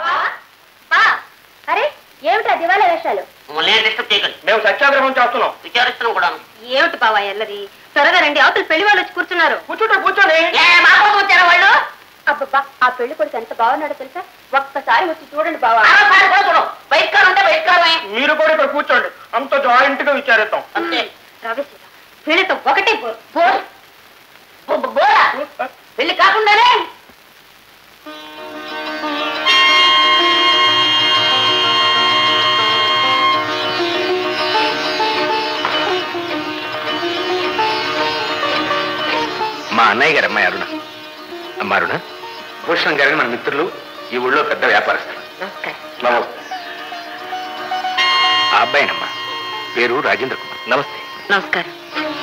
అరే ఏమిటా దివాళా వేషాలు మేము సత్యాగ్రహం చేస్తున్నాం విచారిస్తున్నాం కూడా ఏమిటి బావా ఎల్లది త్వరగా రండి అవతల పెళ్లి వాళ్ళు వచ్చి కూర్చున్నారు కూర్చోండి కూర్చోండి వచ్చారా వాళ్ళు అబ్బబ్బా ఆ పెళ్లి కొడుకు ఎంత బాగున్నాడో తెలుసా ఒక్కసారి వచ్చి చూడండి బావా బహిష్కారం అంటే బహిష్కారమే మీరు కూడా ఇక్కడ కూర్చోండి అంత జాయింట్ గా విచారిస్తాం అంతే రవి వీళ్ళతో ఒకటే బోర్. బోర్ బో- బో- బోరా పెళ్లి కాకుండానే మా అన్నయ్య గారు అమ్మాయి అరుణ అమ్మ అరుణ భూషణ్ గారిని మన మిత్రులు ఈ ఊళ్ళో పెద్ద వ్యాపారస్తులు నమస్తే ఆ అబ్బాయినమ్మా పేరు రాజేంద్ర కుమార్ నమస్తే నమస్కారం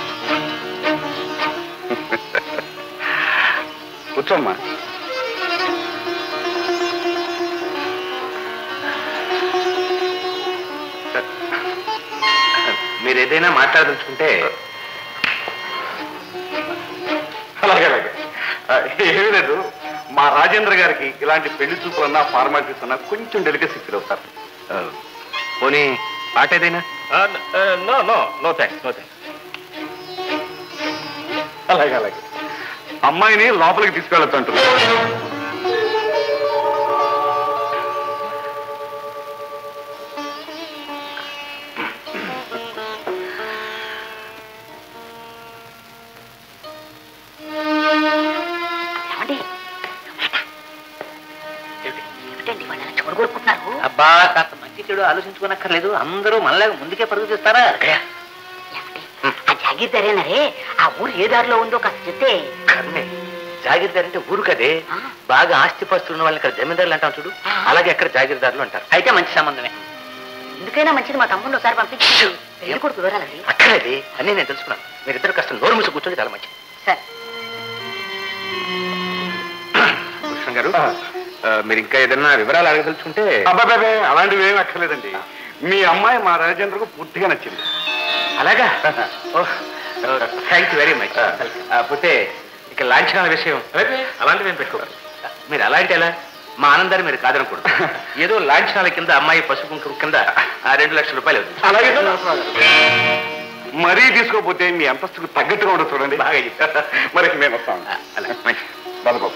కూర్చోమ్మా మీరు ఏదైనా మాట్లాడదలుచుకుంటే అలాగే అలాగే ఆ, ఏమీ లేదు మా రాజేంద్ర గారికి ఇలాంటి పెళ్లి చూపులన్నా ఫార్మాలిటీస్ అన్నా కొంచెం డెలికసీ ఫీల్ అవుతారు ఆ, పోనీ పాట ఏదైనా no no no thanks no thanks అలాగే అలాగే అమ్మాయిని లోపలికి తీసుకెళ్ళొచ్చు అంటున్నారు ఏమండి ఏమిటండి వాళ్ళు అలా చెవులు కొరుకుంటున్నారు అబ్బా కాస్త మంచి చెడు ఆలోచించుకోనక్కర్లేదు అందరూ మనలాగా ముందుకే పరుగు తీస్తారా ఏమండి? ఆ జాగీర్దారేనరే ఆ ఊరు ఏ దారిలో ఉందో కాస్త చెప్తే కర్మే జాగీర్దార్ అంటే ఊరు కదే బాగా ఆస్తిపాస్తులు ఉన్న వాళ్ళని ఇక్కడ జమీందారులు అంటాం చూడు అలాగే అక్కడ జాగీర్దారులు అంటారు అయితే మంచి సంబంధమే ఎందుకైనా మంచిది మా తమ్ముడు ఒకసారి పంపించి పెళ్లి కొడుకు వివరాలండి అక్కడది అన్నీ నేను తెలుసుకున్నాను మీరిద్దరు కాస్త నోరు మూసి కూర్చొని చాలా మంచిది సరే కృష్ణ గారు ఆ, మీరు ఇంకా ఏదైనా వివరాలు అడగదలుచుకుంటే అబ్బాబే అలాంటివి ఏమీ అక్కర్లేదండి మీ అమ్మాయి మా రాజేంద్రకు పూర్తిగా నచ్చింది అలాగా థ్యాంక్ యూ వెరీ మచ్ పోతే ఇక లాంఛనాల విషయం అలాంటివి ఏం పెట్టుకోవాలి మీరు అలాంటి ఎలా మా ఆనందాన్ని మీరు కాదనకూడదు ఏదో లాంఛనాల కింద అమ్మాయి పసుపు కుంకుమ కింద ఆ రెండు లక్షల రూపాయలు అవుతుంది. అలాగే మరీ తీసుకోకపోతే మీ అంతస్తుకు తగ్గట్టుగా ఉండదు చూడండి బాగా చెప్పారు. మరి మేము వస్తాం అలా మంచి బాబు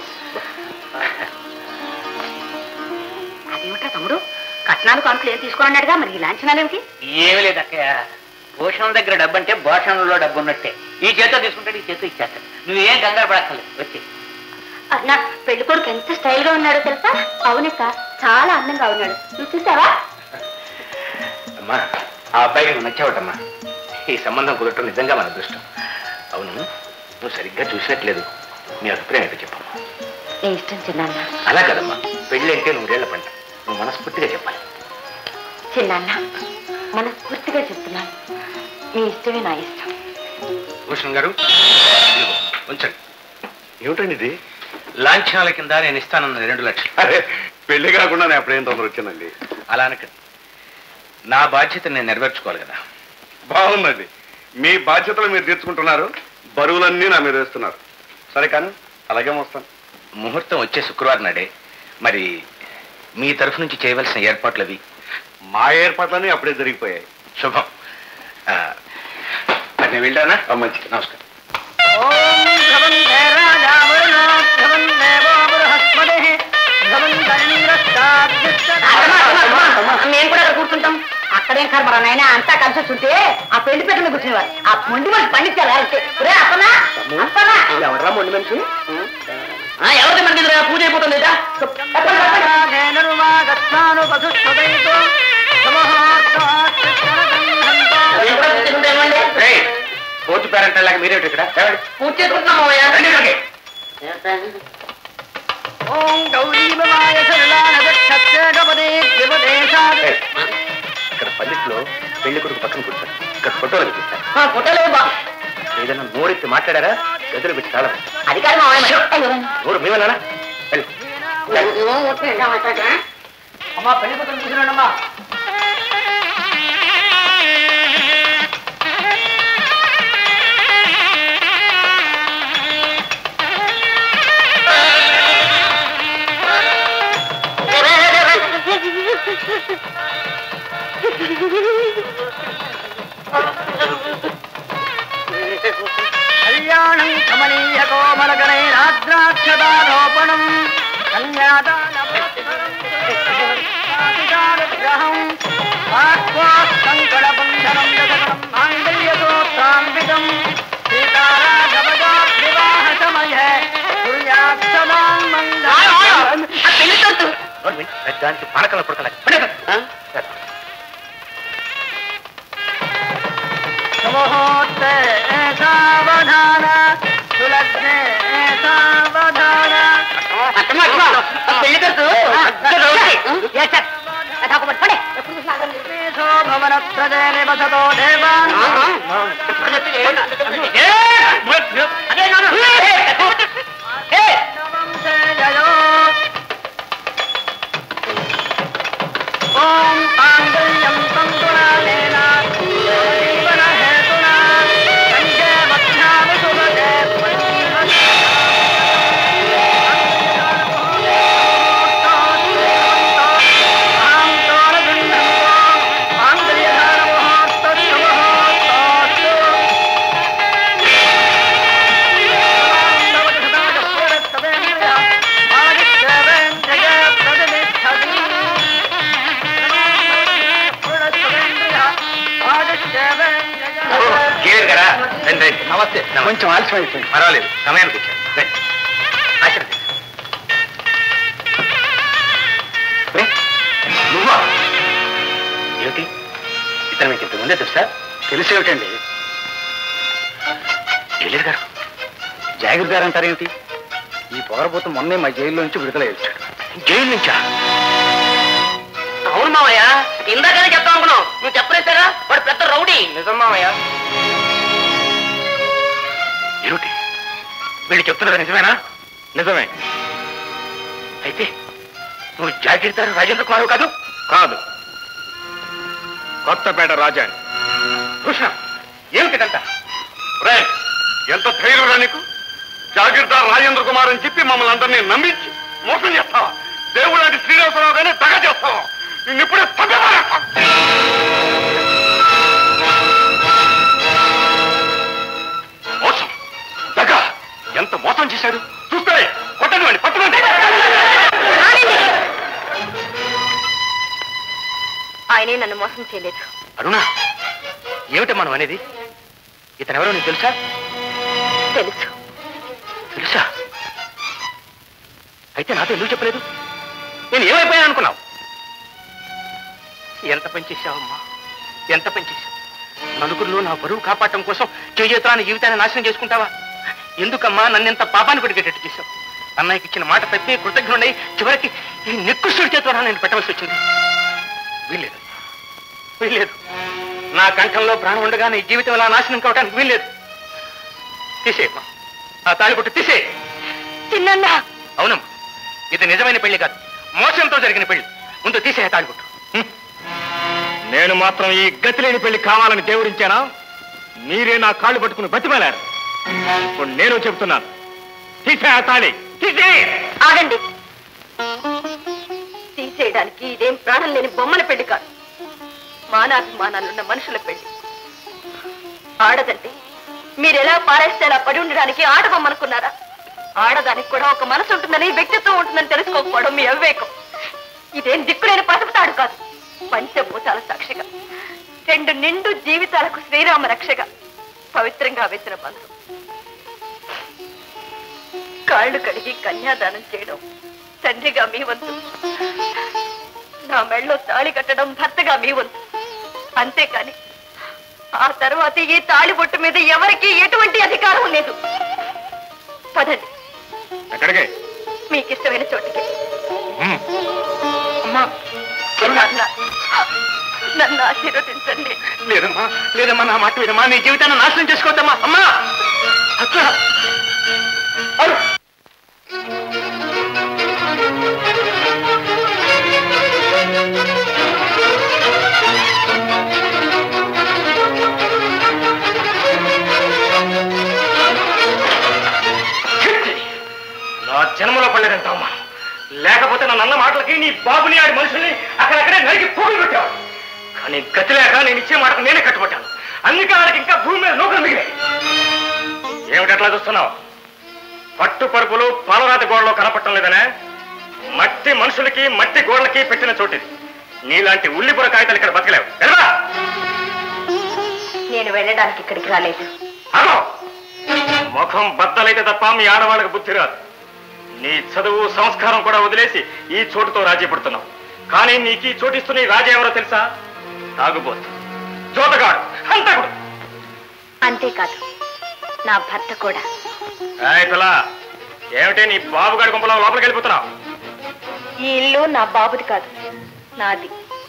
అదేమిటా తమ్ముడు కట్నాలు కానుకలు ఏం తీసుకోనన్నాడుగా మరి ఈ లాంఛనాలేమిటి ఏమి లేదు అక్కయ్య భూషణం దగ్గర డబ్బు అంటే భూషణంలో డబ్బు ఉన్నట్టే ఈ చేతితో తీసుకుంటాడు ఈ చేతితో ఇచ్చేస్తాడు నువ్వేం కంగారు పడక్కర్లేదు వచ్చి నా పెళ్లి కొడుకు ఎంత స్టైల్ గా ఉన్నాడో తెలుసా అవునక్క చాలా అందంగా ఉన్నాడు నువ్వు చూసావా అమ్మా ఆ అబ్బాయికి నువ్వు నచ్చావటమ్మా ఈ సంబంధం కుదరటం నిజంగా మన అదృష్టం అవును నువ్వు సరిగ్గా చూసినట్లేదు నీ అభిప్రాయం ఏంటో చెప్పమ్మా నీ ఇష్టం చిన్నాన్న అలా కదమ్మా పెళ్ళి అంటే నూరేళ్ల పంట నువ్వు మనస్ఫూర్తిగా చెప్పాలి చిన్నాన్న మనస్ఫూర్తిగా చెప్తున్నాను మీ ఇష్టమే నా ఇష్టం భూషణ్ గారు ఇదిగో, ఉంచండి ఏమిటండి ఇది లాంఛనాల కింద నేను ఇస్తానన్న రెండు లక్షలు అరే పెళ్లి కాకుండా నేను ఎప్పుడేం తొందర వచ్చిందండి అలా అనకండి నా బాధ్యత నేను నెరవేర్చుకోవాలి కదా బాగుందండి మీ బాధ్యతలు మీరు తీర్చుకుంటున్నారు బరువులన్నీ నా మీద వేస్తున్నారు సరే కానీ అలాగే వస్తాను ముహూర్తం వచ్చే శుక్రవారం నాడే మరి మీ తరఫు నుంచి చేయవలసిన ఏర్పాట్లు అవి మా ఏర్పాట్లన్నీ అప్పుడే జరిగిపోయాయి శుభం ఆ, మరి నేను వెళ్ళానా మంచిది నమస్కారం ఓం భవంతే రాజా వరుణో భవన్ దేవో బృహస్పతిః భవన్ మేము కూడా అక్కడ కూర్చుంటాం అక్కడేం కర్మరా నాయన అంతా కలిసి వచ్చుంటే ఆ పెళ్లి పెట్ట మీద కూర్చునేవారు ఆ మొండి మనిషి పండించారు వాళ్ళకి ఒరే అప్పనా అప్పనా ఎవడరా మొండి మనిషి ఎవరి మనకి పూజ అయిపోతుంది లేదా రేయ్, కోర్టు పేరెంట్ లాగా మీరేమిటి ఇక్కడ ఏమండి? పూజ చేసుకుంటున్నాం మావయ్య. రండి ఇక్కడికి. ఓం గౌరీమాయ సరళానగచ్చే ఏయ్, ఇక్కడ పల్లెట్లో పెళ్లి కొడుకు పక్కన కూర్చోండి ఇక్కడ ఫోటోలు చూపిస్తాను ఆ, ఫోటోలు ఇవ్వు బా. ఏదైనా నోరెత్తి మాట్లాడారా గదులు పెట్టి తాళం అది కాదు మావయ్య మరి. నోరు మీవనా వెళ్ళి అమ్మా పెళ్లి కూతురు చూసినాడమ్మా కళ్యాణం కమనీయ కోమలగణే రాద్రాక్షదారోపణం కన్యాదానగ్రహం ఆత్మాస్కంకళబంధనం దశకం మాంగళ్యసూత్రాన్వితం సీతారాఘవజా వివాహ సమయే కుర్యాత్ సదాం మంగళం నోరు మూయి. దానికి పడకల పడకల ముహూర్తే సావధాన సులగ్నే సావధాన అత్తమ్మ, అత్తమ్మ, ఆ పెళ్లి ఖర్చు అద్దె రౌడీ. ఏ సార్? అది ఒక పట్టు, పడే. ఎప్పుడు చూసినా అక్కడ నిలబడి. భవనత్రజే నివసతో దేవాన్ అదే నాన్న. ఏ, నవంసే జయో ఓం ఆంగళ్యం తంతునానేన జీవన హేతునా సంజే మధ్యామి సుభగే గేర్ గారా రండి రండి నమస్తే కొంచెం ఆలస్యం అయిపోయింది పర్వాలేదు సమయానికి వచ్చాను రండి. ఆశీర్వదించండి. రే, నువ్వా ఏమిటి ఇతను మీకు ఇంత ముందే తెలుసా తెలిసేమిటండి జైలు గారు జాగిరిదారు అంటారేమిటి ఈ పొగరబోతు మొన్నే మా జైల్లో నుంచి విడుదల వచ్చాడు జైలు నుంచా అవును మావయ్య ఇందాకనే చెప్తాం అనుకున్నావు నువ్వు చెప్పలేసారా వాడు పెద్ద రౌడీ నిజం మావయ్య ఏమిటి వీళ్ళు చెప్తున్నది నిజమేనా నిజమే అయితే నువ్వు జాగిరిదారు రాజేంద్ర కుమార్ కాదు కాదు కొత్తపేట రాజాని కృష్ణ ఏమిటిదంతా రే ఎంత ధైర్యం రా నీకు జాగీర్దార్ రాజేంద్ర కుమార్ అని చెప్పి మమ్మల్ని అందరినీ నమ్మించి మోసం చేస్తావా దేవుడు లాంటి శ్రీనివాసరావు గానీ దగ చేస్తావా నిన్ను ఇప్పుడే చంపేవారేస్తా. మోసం దగ ఎంత మోసం చేశాడు చూస్తే కొట్టండి వాడిని పట్టుకోండి ఆయనే నన్ను మోసం చేయలేదు అరుణా ఏమిటి మనం అనేది ఇతనెవరో నీకు తెలుసా తెలుసు తెలుసా అయితే నాతో ఎందుకు చెప్పలేదు నేను ఏమైపోయాను అనుకున్నావు ఎంత పని చేశావమ్మా ఎంత పని చేశావు నలుగురిలో నా బరువు కాపాడటం కోసం చేజేతురాని జీవితాన్ని నాశనం చేసుకుంటావా ఎందుకమ్మా నన్ను ఎంత పాపాన్ని పెరిగేటట్టు చేశావు అన్నయ్యకి ఇచ్చిన మాట తప్పి కృతజ్ఞుడై చివరికి ఈ నిక్కుసుడి చేతిలో నేను పెట్టవలసి వచ్చింది వీల్లేదు వీల్లేదు నా కంఠంలో ప్రాణం ఉండగా నీ జీవితం ఇలా నాశనం కావడానికి వీల్లేదు తీసేయమ్మా ఆ తాళిబొట్టు తీసే చిన్నన్నా అవునమ్మా ఇది నిజమైన పెళ్లి కాదు మోసంతో జరిగిన పెళ్లి ముందు తీసే తాళిబొట్టు హ్మ్. నేను మాత్రం ఈ గతి లేని పెళ్లి కావాలని దేవుడించానా మీరే నా కాళ్ళు పట్టుకుని బతిమలారు ఇప్పుడు నేను చెబుతున్నాను తీసే ఆ తాళి తీసే ఆగండి తీసేయడానికి ఇదేం ప్రాణం లేని బొమ్మల పెళ్లి కాదు మానాభిమానాలున్న మనుషుల పెళ్లి ఆడదండి మీరు ఎలా పారేస్తే అలా పడి ఉండడానికి ఆడబొమ్మనుకున్నారా ఆడదానికి కూడా ఒక మనసు ఉంటుందని వ్యక్తిత్వం ఉంటుందని తెలుసుకోకపోవడం మీ అవివేకం ఇదేం దిక్కులేని పసుపుతాడు కాదు పంచభూతాల సాక్షిగా రెండు నిండు జీవితాలకు శ్రీరామ రక్షగా పవిత్రంగా వేసిన బంధం కాళ్ళు కడిగి కన్యాదానం చేయడం తండ్రిగా మీ వంతు నా మెళ్ళలో తాళి కట్టడం భర్తగా మీ వంతు అంతేకాని ఆ తర్వాత ఈ తాళి బొట్టు మీద ఎవరికి ఎటువంటి అధికారం లేదు పదండి ఎక్కడికి మీకు ఇష్టమైన చోటికి హ్మ్. నాన్న, నన్ను ఆశీర్వదించండి లేదమ్మా లేదమ్మా నా మాట వినమ్మా నీ జీవితాన్ని నాశనం చేసుకోవద్దమ్మా అమ్మా అక్క అరు నా జన్మలో పడలేదంటావమ్మా లేకపోతే నన్ను అన్న మాటలకి నీ బాబుని ఆడి మనుషుల్ని అక్కడక్కడే నరికి పోగులు పెట్టావు కానీ గతి లేక నేను ఇచ్చే మాటకు నేనే కట్టుబట్టాను అందుకే వాళ్ళకి ఇంకా భూమి మీద నూకలు మిగిలే ఏమిటి అట్లా చూస్తున్నావు పట్టు పరుపులు పాలరాతి గోడలో కనపడటం లేదనే మట్టి మనుషులకి మట్టి గోడలకి పెట్టిన చోటిది నీలాంటి ఉల్లిపుర కాగితాలు ఇక్కడ బతకలేవు వెళ్ళరా నేను వెళ్ళడానికి ఇక్కడికి రాలేదు ఆగో! ముఖం బద్దలైతే తప్ప మీ ఆడవాళ్ళకి బుద్ధి రాదు నీ చదువు సంస్కారం కూడా వదిలేసి ఈ చోటుతో రాజీ పడుతున్నావు కానీ నీకు ఈ చోటు ఇస్తున్న ఈ రాజా ఎవరో తెలుసా తాగుబోతు జోతగాడు హంతకుడు అంతేకాదు నా భర్త కూడా ఏయ్ పిల్ల ఏమిటి నీ బాబుగాడి గుంపలో లోపలికి వెళ్ళిపోతున్నావు ఈ ఇల్లు నా బాబుది కాదు నాది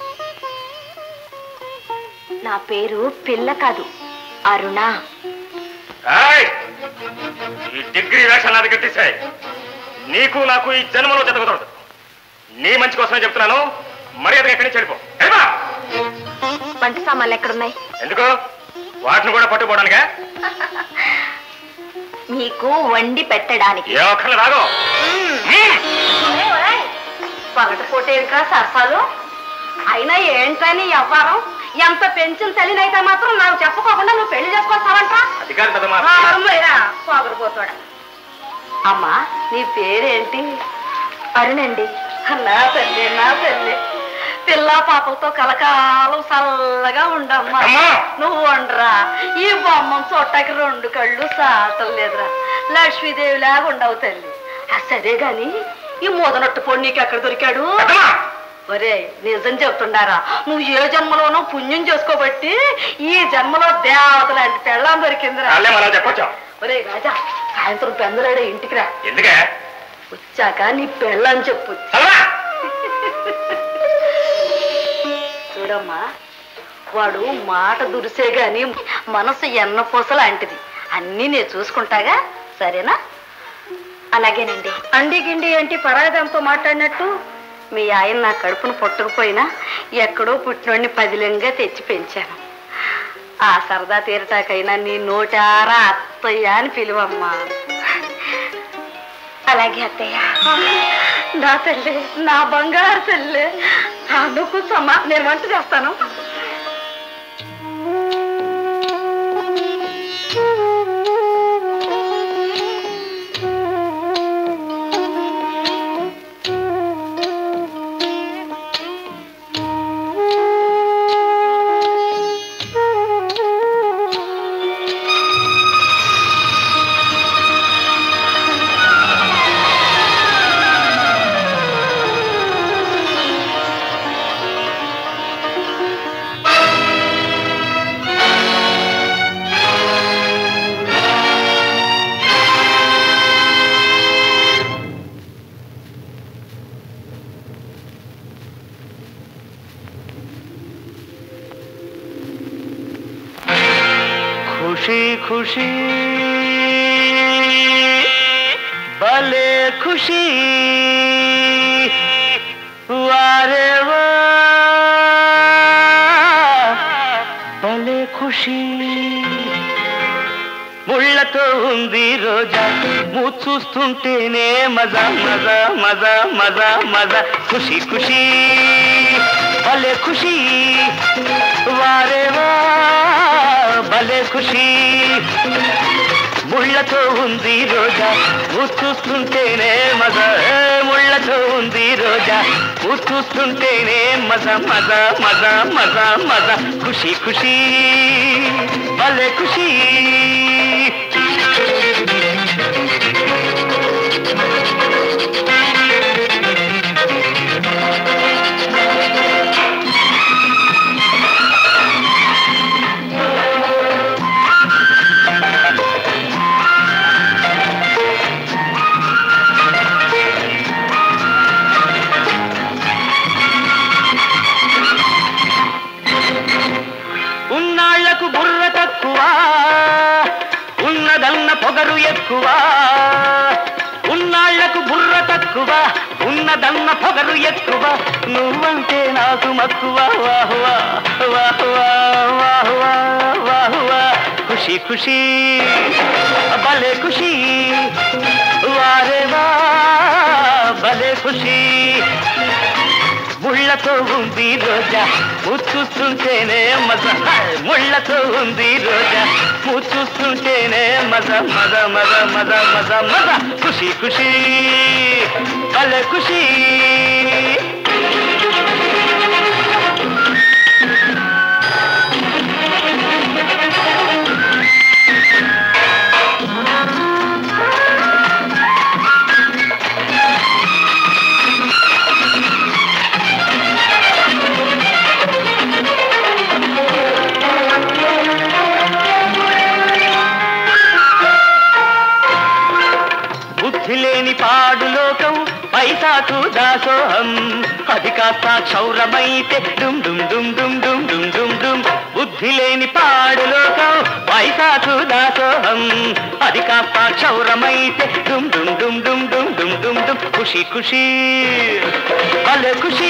నా పేరు పిల్ల కాదు అరుణ ఏయ్! ఈ డిగ్రీ వేషాలు నాది కట్టిస్తాయి నీకు నాకు ఈ జన్మలో జతకుదరదు నీ మంచి కోసమే చెప్తున్నాను మర్యాదగా ఎక్కడి నుంచి వెళ్ళిపో వెళ్ళిపో! వంట సామాన్లు ఎక్కడున్నాయి ఎందుకు వాటిని కూడా పట్టుకోవడానికా మీకు వండి పెట్టడానికి ఏ ఒక్కరిని రాగో పగటిపూట ఇంకా సరసాలు అయినా ఏంటని వ్యవహారం ఎంత పెంచిన తల్లినైతే మాత్రం నాకు చెప్పకోకుండా నువ్వు పెళ్లి చేసుకొస్తావంట అది కాదు పెద్దమ్మా పొగరపోతాడా అమ్మా నీ పేరేంటి అరుణండి నా తల్లి నా తల్లి పిల్ల పాపలతో కలకాలం చల్లగా ఉండమ్మా అమ్మా! నువ్వు వండరా ఈ బొమ్మ చూడటానికి రెండు కళ్ళు సాటం లేదురా లక్ష్మీదేవిలాగా ఉండవు తల్లి ఆ సరే గాని ఈ మొదనట్టు పొడి నీకు ఎక్కడ దొరికాడు పెద్దమ్మా! ఒరే నిజం చెప్తుండారా నువ్వు ఏ జన్మలోనో పుణ్యం చేసుకోబట్టి ఈ జన్మలో దేవత లాంటి పెళ్ళాం దొరికిందిరా వాళ్ళే మనం చెప్పొచ్చా ఒరే రాజా సాయంత్రం పెందలాడే ఇంటికి రా ఎందుకే వచ్చాక నీ పెళ్ళని చెప్పు చదవా చూడమ్మా వాడు మాట దురిసే గాని మనసు ఎన్న పూస లాంటిది అన్నీ నేను చూసుకుంటాగా సరేనా అలాగేనండి అండి గిండి ఏంటి పరాయిదంతో మాట్లాడినట్టు మీ ఆయన నా కడుపును పుట్టకపోయినా ఎక్కడో పుట్టినోడిని పదిలంగా తెచ్చి పెంచాను ఆ సరదా తీరటాకైనా నీ నోటారా అత్తయ్య అని పిలువమ్మా అలాగే అత్తయ్య నా తల్లి నా బంగారు తల్లి నువ్వు కూర్చోమ్మా నేను వంట చేస్తాను खुशी खुशी भले खुशी वारे वा భలే ఖుషి ముళ్ళతో ఉంది రోజా మూచు చూస్తుంటేనే మజా మజా మజా మజా మజా ఖుషి ఖుషి భలే ఖుషి వారే వా భలే ఖుషి ముళ్ళతో ఉంది రోజా చూస్తుంటేనే మజ ఏ, ముళ్ళతో ఉంది రోజా చూస్తుంటేనే మజ మజ మజ మజ మజ ఖుషి ఖుషి భలే ఖుషి ఉన్నాళ్లకు బుర్ర తక్కువ ఉన్నదన్న పొగరు ఎక్కువ ఉన్నాళ్లకు బుర్ర తక్కువ ఉన్నదన్న పొగరు ఎక్కువ నువ్వంటే నాకు మక్కువ వాహువా వాహువా వాహువా వాహువా ఖుషి ఖుషి భలే ఖుషి వారే వా భలే ఖుషి ముళ్ళతో ఉంది రోజా ముచ్చుస్తుంటేనే మజ ముళ్ళతో ఉంది రోజా ముచ్చుస్తుంటేనే మజ మజ మజ మజ మజ మజ ఖుషి ఖుషి భలే ఖుషి బుద్ధి లేని పాడు లోకం పైసాకు దాసోహం అది కాస్త క్షౌరమైతే డుమ్ డుమ్ డుమ్ డుమ్ డుమ్ డుమ్ డుమ్ డుమ్ బుద్ధి లేని పాడు లోకం పైసాకు దాసోహం అది కాస్త క్షౌరమైతే డుమ్ డుమ్ డుమ్ డుమ్ డుమ్ డుమ్ డుమ్ డుమ్ ఖుషి ఖుషి భలే ఖుషి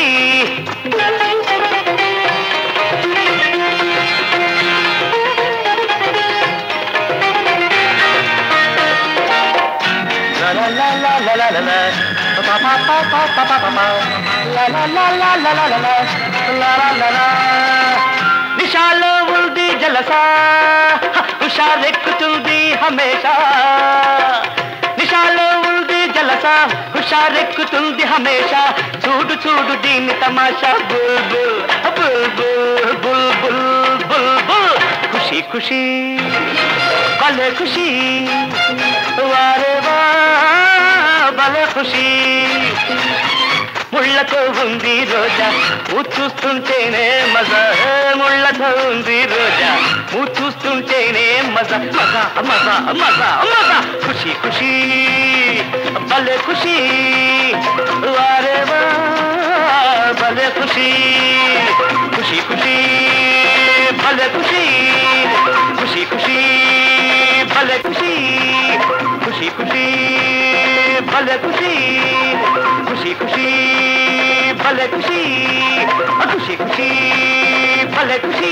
La la la la la la la la. Pa pa pa pa pa pa pa pa. La la la la la la la la. La la la la. నిషాలో ఉంది జలసా హుషారెక్కుతుంది హమేషా నిషాలో ఉంది జలసా హుషారెక్కుతుంది హమేషా చూడు చూడు దీని తమాషా బుల్ బుల్ బుల్ బుల్ బుల్ బుల్ బుల్ బుల్ ఖుషి ఖుషి భలే ఖుషి వారే వా భలే ఖుషి ముళ్ళతో ఉంది రోజా ఊ చూస్తుంటేనే మజా ముళ్ళతో ఉంది రోజా ఊ చూస్తుంటేనే మజా మజా మజా మజా మజా ఖుషి ఖుషి భలే ఖుషి వారే వా భలే ఖుషి ఖుషి ఖుషి భలే ఖుషి ఖుషి ఖుషి భలే ఖుషి ఖుషి ఖుషి భలే ఖుషి ఖుషి ఖుషి భలే ఖుషి ఖుషి ఖుషి భలే ఖుషి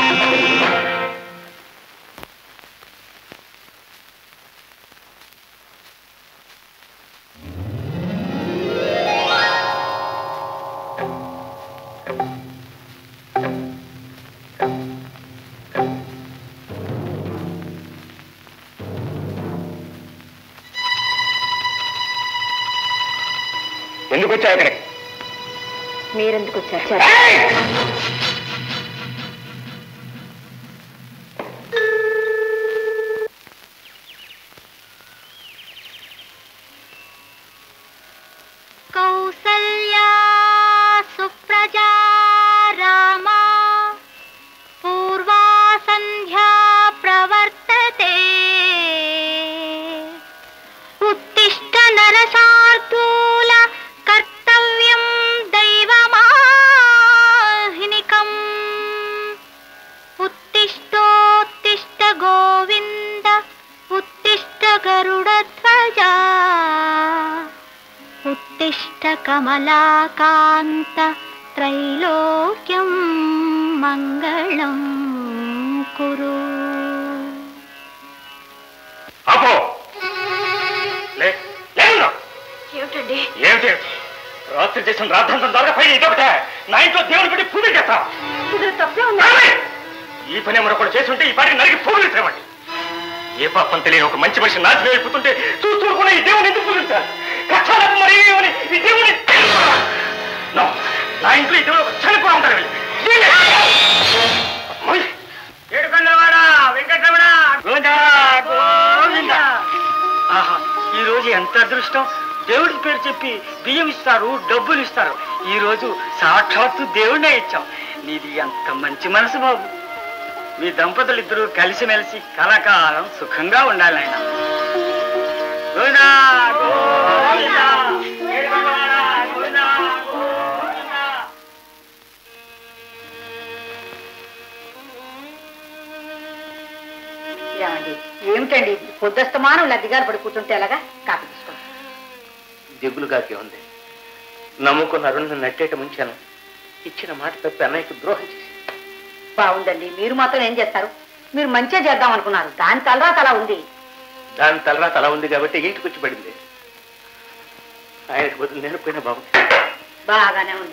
ఎందుకు వచ్చావు ఇక్కడికి మీరెందుకు వచ్చారు కౌసల్యా సుప్రజా రామా పూర్వా సంధ్యా ప్రవర్తతే ఉత్తిష్ట నరసార్దూల కర్తవ్యం దైవమాహినికం ఉత్తిష్టోత్తిష్ట గోవింద ఉత్తిష్ట గరుడధ్వజా ఉత్తిష్ట కమలాకాంత త్రైలోక్యం మంగళం కురు ఆపో లే లేవున్నా. ఏమిటండి ఏమిటి రాత్రి చేసిన రాద్ధాంతం ద్వారా పైన ఇదొకటే నా ఇంట్లో దేవుని పెట్టి పూజ చేస్తా ఇది తప్పే ఉంది ఆమె! ఈ పని మరొకటి చేసి ఉంటే ఈ పాటికి నరికి పూజలు ఇచ్చేవాడి ఏ పాపం తెలియని ఒక మంచి మనిషి నాశనం అయిపోతుంటే చూస్తూ కూడా ఈ దేవుని ఎందుకు పూజించాలి కష్టాలకు మరి అని ఈ దేవుని No, నా ఇంట్లో ఈ దేవుడు ఒక క్షణం కూడా ఉంటాడు వీళ్ళు. ఓయ్! ఏడుకొండలవాడా, వెంకటరమణ, గోవిందా, గోవిందా. ఆహా ఈ రోజు ఎంత అదృష్టం దేవుడి పేరు చెప్పి బియ్యం ఇస్తారు డబ్బులు ఇస్తారు ఈ రోజు సాక్షాత్తు దేవుడినే ఇచ్చాం నీది ఎంత మంచి మనసు బాబు మీ దంపతులు ఇద్దరు కలిసిమెలిసి కలకాలం సుఖంగా ఉండాలి ఆయన గోవిందా, గోవిందా, ఏడుకొండలవాడా, గోవిందా, గోవిందా. ఏమండి ఏమిటండి పొద్దుస్తమానం లద్దిగారు పడి కూర్చుంటే ఎలాగా కాపీ తీసుకోండి దిగులుగాకే ఉంది నమ్ముకున్న అరుణ్ణి నట్టేట ముంచాను ఇచ్చిన మాట తప్పి అన్నయ్యకు ద్రోహం చేసి బాగుందండి మీరు మాత్రం ఏం చేస్తారు మీరు మంచిగా చేద్దాం అనుకున్నారు దాని తలరా తలా ఉంది దాని తలరా తల ఉంది కాబట్టి ఇంటికి వచ్చి పడింది ఆయనకు బదులు నేను పోయిన బాబు బాగానే ఉంది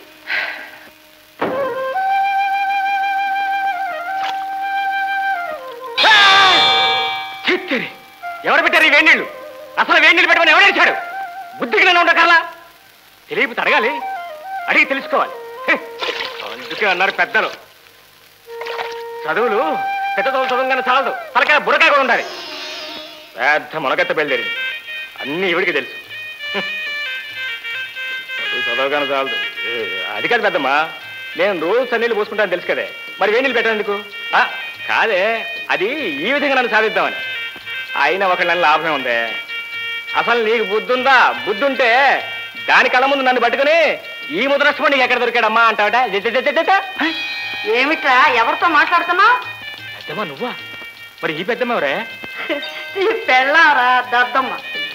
చిత్తిరి ఎవరు పెట్టారు ఈ వేణీళ్ళు అసలు వేణీళ్ళు పెట్టమని ఎవరు ఇచ్చాడు బుద్ధికి నేను ఉండకల్లా తెలియపు అడగాలి అడిగి తెలుసుకోవాలి హె, అందుకే అన్నారు పెద్దలు చదువులు పెద్ద చదువు చదవగానే చాలదు తలకాయ బుడకాయ కూడా ఉండాలి పెద్ద మొనగెత్త బయలుదేరింది అన్నీ ఇవిడికి తెలుసు హె. చదువు చదవగానే చాలదు ఏ, అది కాదు పెద్దమ్మా నేను రోజు సన్నీళ్ళు పోసుకుంటాను తెలుసు కదే మరి వేణీళ్ళు పెట్టేందుకు ఆ, కాదే అది ఈ విధంగా నన్ను సాధిద్దామని అయినా ఒక నన్ను లాభమే ఉంది అసలు నీకు బుద్ధి ఉందా బుద్ధి ఉంటే దాని కళ్ళ ముందు నన్ను పట్టుకుని ఈ ముద్రష్టం నీకు ఎక్కడ దొరికాడమ్మా అంటావట ఏమిట్రా ఎవరితో మాట్లాడుతున్నావు పెద్దమ్మా నువ్వా మరి ఈ పెద్దమ్మ ఎవరే ఈ పెళ్ళారా దద్దమ్మ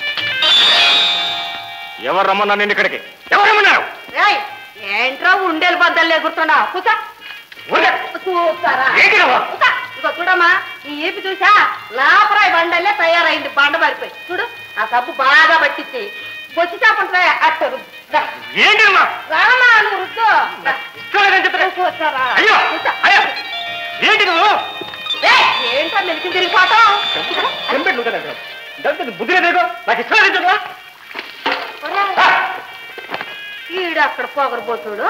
ఎవరు రమ్మన్నా నేను ఇక్కడికి ఎవరు రమ్మన్నారు ఏయ్, ఏంట్రా ఉండేలు బద్దలు ఎగురుతున్నా కూసా ఊరికే. కూసారా ఏంటి నువ్వు? కూసా. ఇదిగో చూడమ్మా ఈ ఈపి చూసా లాపరాయి బండల్లే తయారైంది బండ మారిపోయి చూడు ఆ సబ్బు బాగా పట్టించి బొచ్చి చేపంటే అట్టరు ఏంటి అమ్మా? రామా నువ్వు రుద్దు రా. ఇష్టం లేదని చెప్తే కూర్చోరా. అయ్యో కూర్చో. అయ్యో ఏంటి నువ్వు ఏయ్, ఏంట్రా మెలికి తిరిగిపోతాం చెంపెట్టు నువ్వు కదా. దానికి బుద్ధి లేదు నాకు ఇష్టం లేదు చెప్పరా? ఆ, ఈడు అక్కడ పోగరబోతుడు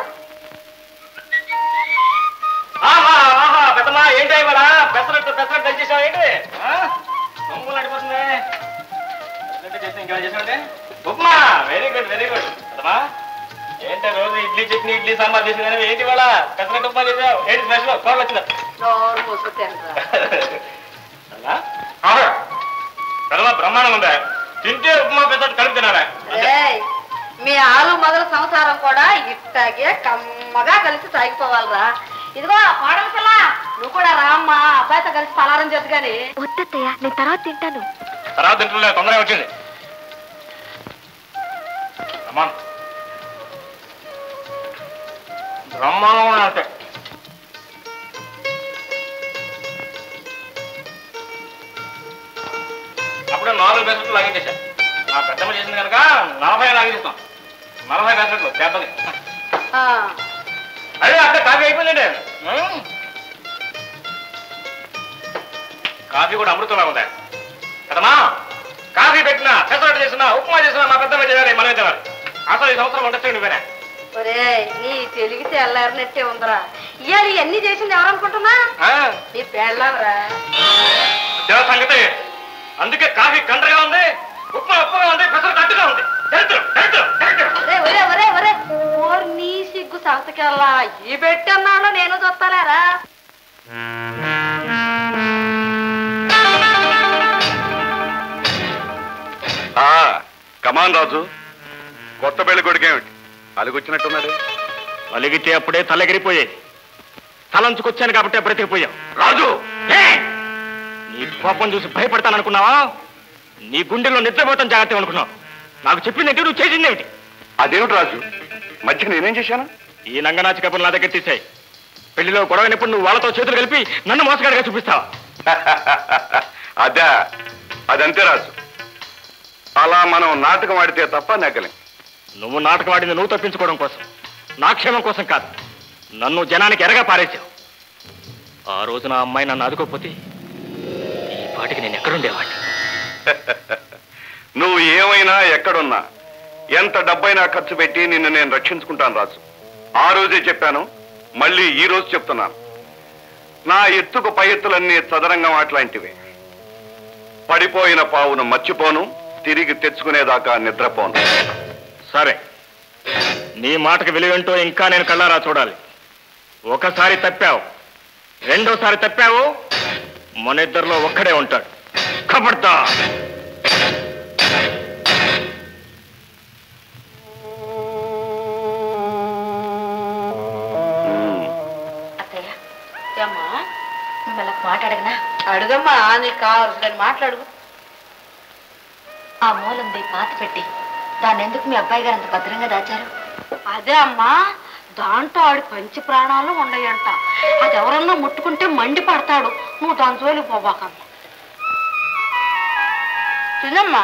ఆహా ఆహా పెద్దమ్మా ఏంటి ఇవాళ పెసరట్టు పెసరట్టు తెచ్చేసావు ఏంటి ఆ? సొమ్ము నడిపోతుంది పెసరట్టు చేస్తే ఇంకేమైనా చేసావంటే upma very good very good పెద్దమ్మా ఏంటి ఏంటంటే రోజు ఇడ్లీ చట్నీ ఇడ్లీ సాంబార్ చేసి ఏంటి వాళ్ళ పెసరట్టు ఉప్మా చేసావు ఏంటి స్పెషల్ కోళ్ళు వచ్చిందా నోరు మూసుకుంటాను అలా? ఆహా. పెదమా బ్రహ్మాండం ఉందా తింటే ఉప్మా పెసరట్టు కలిపి తినాలా ఏయ్, మీ ఆలు మొదల సంసారం కూడా ఇట్టాగే కమ్మగా కలిసి సాగిపోవాలిరా ఇదిగో కోడల పిల్ల నువ్వు కూడా రామ్మా అబ్బాయితో కలిసి పలారం చేద్దు గాని వద్దత్తయ్య నేను తర్వాత తింటాను తర్వాత తింటులే తొందరగా వచ్చింది బ్రహ్మాండం బ్రహ్మాండం అంటే అప్పుడే నాలుగు పెసట్లు లాగించేసా నా పెద్దమ్మ చేసింది కనుక నలభై లాగించేస్తాం నలభై పెసట్లు దెబ్బకి ఆ, అదే అక్కడ కాఫీ అయిపోయిందండి మ్మ్. కాఫీ కూడా అమృతంలా ఉందా కదమ్మా కాఫీ పెట్టినా పెసరట్టు చేసినా ఉప్మా చేసినా మా పెద్దమ్మ చేయాలి మనమే తినాలి అసలు ఈ సంవత్సరం వంట నువ్వేనా ఒరేయ్ నీ తెలివి తెల్లారినట్టే ఉందిరా ఇవాళ ఇవన్నీ చేసింది ఎవరనుకుంటున్నా ఆ, నీ పెళ్ళాంరా ఇదే సంగతి అందుకే కాఫీ కండ్రగా ఉంది ఉప్మా ఉప్పుగా ఉంది పెసరట్టు అట్టుగా ఉంది దరిద్రం, దరిద్రం, దరిద్రం. ఒరే ఒరే ఒరే ఒరే ఓర్ నీ సిగ్గు సంతకెళ్ళా ఈ పెట్టన్నాడు నేను చూస్తాలేరా ఆ కమాన్ రాజు కొత్త పెళ్లి కొడుకేమిటి అలిగొచ్చినట్టున్నాడు అలిగితే అప్పుడే తలెగిరిపోయాయి తలంచుకొచ్చాను కాబట్టి బ్రతికిపోయావు రాజు నీ కోపం చూసి భయపడతాననుకున్నావా నీ గుండెల్లో నిద్రపోతాం జాగ్రత్త అనుకున్నావు నాకు చెప్పిందేంటి నువ్వు చేసిందేమిటి అదేమిటి రాజు మధ్య నేనేం చేశాను ఈ నంగనాచి కబుర్లు నా దగ్గర తీసాయి పెళ్లిలో గొడవైనప్పుడు నువ్వు వాళ్ళతో చేతులు కలిపి నన్ను మోసగాడిగా చూపిస్తావా అదా అదంతే రాజు అలా మనం నాటకం ఆడితే తప్ప నెగ్గలేం నువ్వు నాటకం ఆడింది నువ్వు తప్పించుకోవడం కోసం నా క్షేమం కోసం కాదు నన్ను జనానికి ఎరగా పారేశావు ఆ రోజు నా అమ్మాయి నన్ను ఆదుకోకపోతే ఈ పాటికి నేను ఎక్కడుండేవాడిని నువ్వు ఏమైనా ఎక్కడున్నా ఎంత డబ్బైనా ఖర్చు పెట్టి నిన్ను నేను రక్షించుకుంటాను రాజు ఆ రోజే చెప్పాను మళ్ళీ ఈ రోజు చెప్తున్నాను నా ఎత్తుకు పై ఎత్తులన్నీ చదరంగం అట్లాంటివే పడిపోయిన పావును మర్చిపోను తిరిగి తెచ్చుకునేదాకా నిద్రపోను సరే నీ మాటకు విలువేంటో ఇంకా నేను కళ్ళారా చూడాలి ఒకసారి తప్పావు రెండోసారి తప్పావు మన ఇద్దరిలో ఒక్కడే ఉంటాడు కబడ్డా అత్తయ్య ఏమ్మా మిమ్మల్ని మాట్లాడగనా అడుగమ్మా నీకు కావాల్సిన మాట్లాడు ఆ మూలుంది పాత పెట్టి దాన్ని ఎందుకు మీ అబ్బాయి గారు అంత భద్రంగా దాచారు అదే అమ్మా దాంట్లో ఆడి పంచి ప్రాణాలు ఉన్నాయంట అది ఎవరన్నా ముట్టుకుంటే మండి పడతాడు నువ్వు దాని జోలికి పోబాకమ్మ తినమ్మా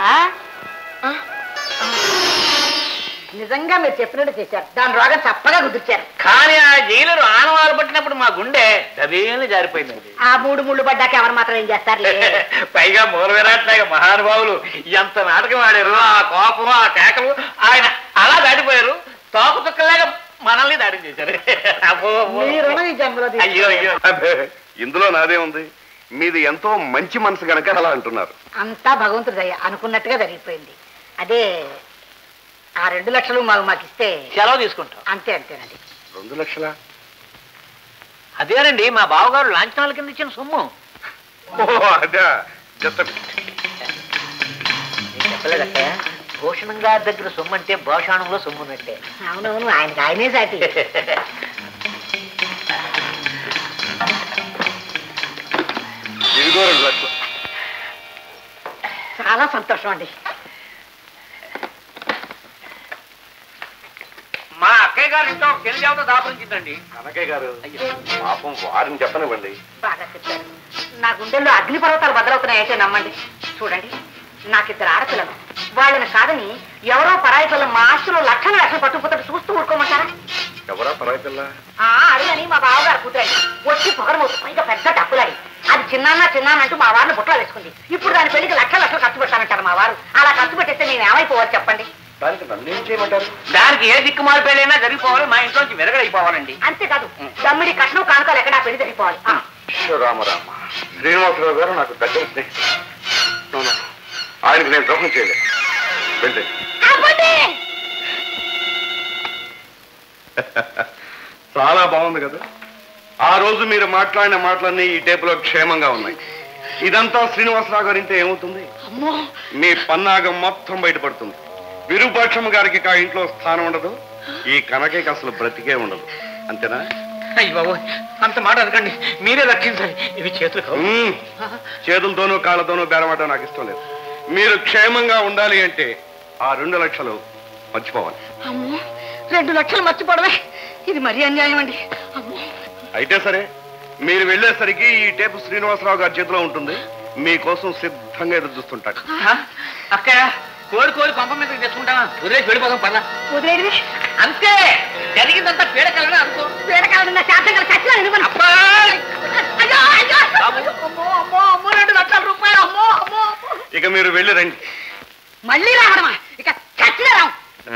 నిజంగా మీరు చెప్పినట్టు చేశారు దాని రోగం చప్పగా కుదిర్చారు కానీ ఆ జైలు ఆనవాలు పట్టినప్పుడు మా గుండె దబేలు జారిపోయిందండి ఆ మూడు ముళ్ళు పడ్డాక ఎవరు మాత్రం ఏం చేస్తారులే పైగా మూల విరాట్లాగా మహానుభావులు ఎంత నాటకం ఆడారు ఆ కోపం ఆ కేకలు ఆయన అలా దాటిపోయారు తోక చుక్కలాగా మనల్ని దాడి చేశారు అబ్బో, అబ్బో. మీ రుణం ఈ జన్మలో అయ్యో అయ్యో అబ్బే, ఇందులో నాదే ఉంది మీది ఎంతో మంచి మనసు గనక అలా అంటున్నారు అంతా భగవంతుడి దయ అనుకున్నట్టుగా జరిగిపోయింది అదే ఆ రెండు లక్షలు మాకు మాకు ఇస్తే సెలవు తీసుకుంటాం అంతే అంతేనండి రెండు లక్షల అదేనండి మా బావగారు లాంఛనాల కింద ఇచ్చిన సొమ్ము ఓ అదే జత నేను చెప్పలేదక్క భూషణం గారి దగ్గర సొమ్ము అంటే భోషాణంలో సొమ్ము ఉన్నట్టే అవునవును ఆయనకి ఆయనే సాటి ఇదిగో రెండు లక్షలు చాలా సంతోషం అండి మా అక్కయ్య గారి ఇంట్లో పెళ్లి దేవత దాపరించిందండి కనకయ్య గారు పాపం వారిని చెప్పనివ్వండి బాగా చెప్పారు నా గుండెల్లో అగ్ని పర్వతాలు బదలవుతున్నాయంటే నమ్మండి చూడండి నాకిద్దరు ఆడపిల్లలు వాళ్ళని కాదని ఎవరో పరాయి పిల్లలు మా ఆస్తిలో లక్షల లక్షలు పట్టుకుపోతే చూస్తూ ఊరుకోమంటారా ఎవరా పర్వాయి పిల్ల ఆ అడుగని మా బావగారు కూతురండి వచ్చి పొగరమవుతు పైగా పెద్ద డబ్బులాడి అది చిన్నాన్న చిన్నాన్న అంటూ మా వారిని బుట్టలో వేసుకుంది ఇప్పుడు దాని పెళ్లికి లక్షల లక్షలు ఖర్చు పెట్టానంటారు మా వారు అలా ఖర్చు పెట్టేస్తే నేను ఏమైపోవాలి చెప్పండి దానికి నన్ను ఏం చేయమంటారు దానికి ఏ దిక్కుమాల పెళ్ళైనా జరిగిపోవాలి మా ఇంట్లోంచి విరగడైపోవాలండి అంతేకాదు దమ్మిడి కట్నం కానుకలు ఎక్కడా పెళ్లి జరిగిపోవాలి ఆ. రామరామ శ్రీనివాసరావు గారు నాకు దగ్గర స్నేహితుడు అవును. ఆయనకు నేను ద్రోహం చేయలేదు వెళ్ళండి చాలా బాగుంది కదా ఆ రోజు మీరు మాట్లాడిన మాటలన్నీ ఈ టేపులో క్షేమంగా ఉన్నాయి ఇదంతా శ్రీనివాసరావు గారు ఇంటే ఏమవుతుంది మీ పన్నాగం మొత్తం బయటపడుతుంది విరూపాక్షమ్మ గారికి ఇక ఇంట్లో స్థానం ఉండదు ఈ కనకేకి అసలు బ్రతికే ఉండదు అంతేనా అయ్యి బాబు అంత మాట అనకండి మీరే రక్షించాలి ఇవి చేతులు కావు. మ్మ్. చేతులతోనూ కాళ్ళతోనూ బేరమాటం నాకు ఇష్టం లేదు మీరు క్షేమంగా ఉండాలి అంటే ఆ రెండు లక్షలు మర్చిపోవాలి అమ్మో రెండు లక్షలు మర్చిపోవడమే ఇది మరీ అన్యాయం అండి అమ్మో అయితే సరే మీరు వెళ్ళేసరికి ఈ టేపు శ్రీనివాసరావు గారి చేతిలో ఉంటుంది మీకోసం సిద్ధంగా ఎదురు చూస్తుంటాడు ఆ? అక్క కోడి కోడి కొంప మీద తెచ్చుకుంటావా వదిలేసి వెళ్ళిపోదాం పద వదిలేది అంతే జరిగిందంతా పీడకలనే అనుకో పీడకాలన్న శాస్త్రంగా చచ్చిన అబ్బా! అయ్యో అయ్యో బాబు. అమ్మో అమ్మో అమ్మో రెండు లక్షల రూపాయలు అమ్మో అమ్మో అమ్మో. ఇక మీరు వెళ్ళి రండి మళ్ళీ రావడమా ఇక చచ్చిన రావు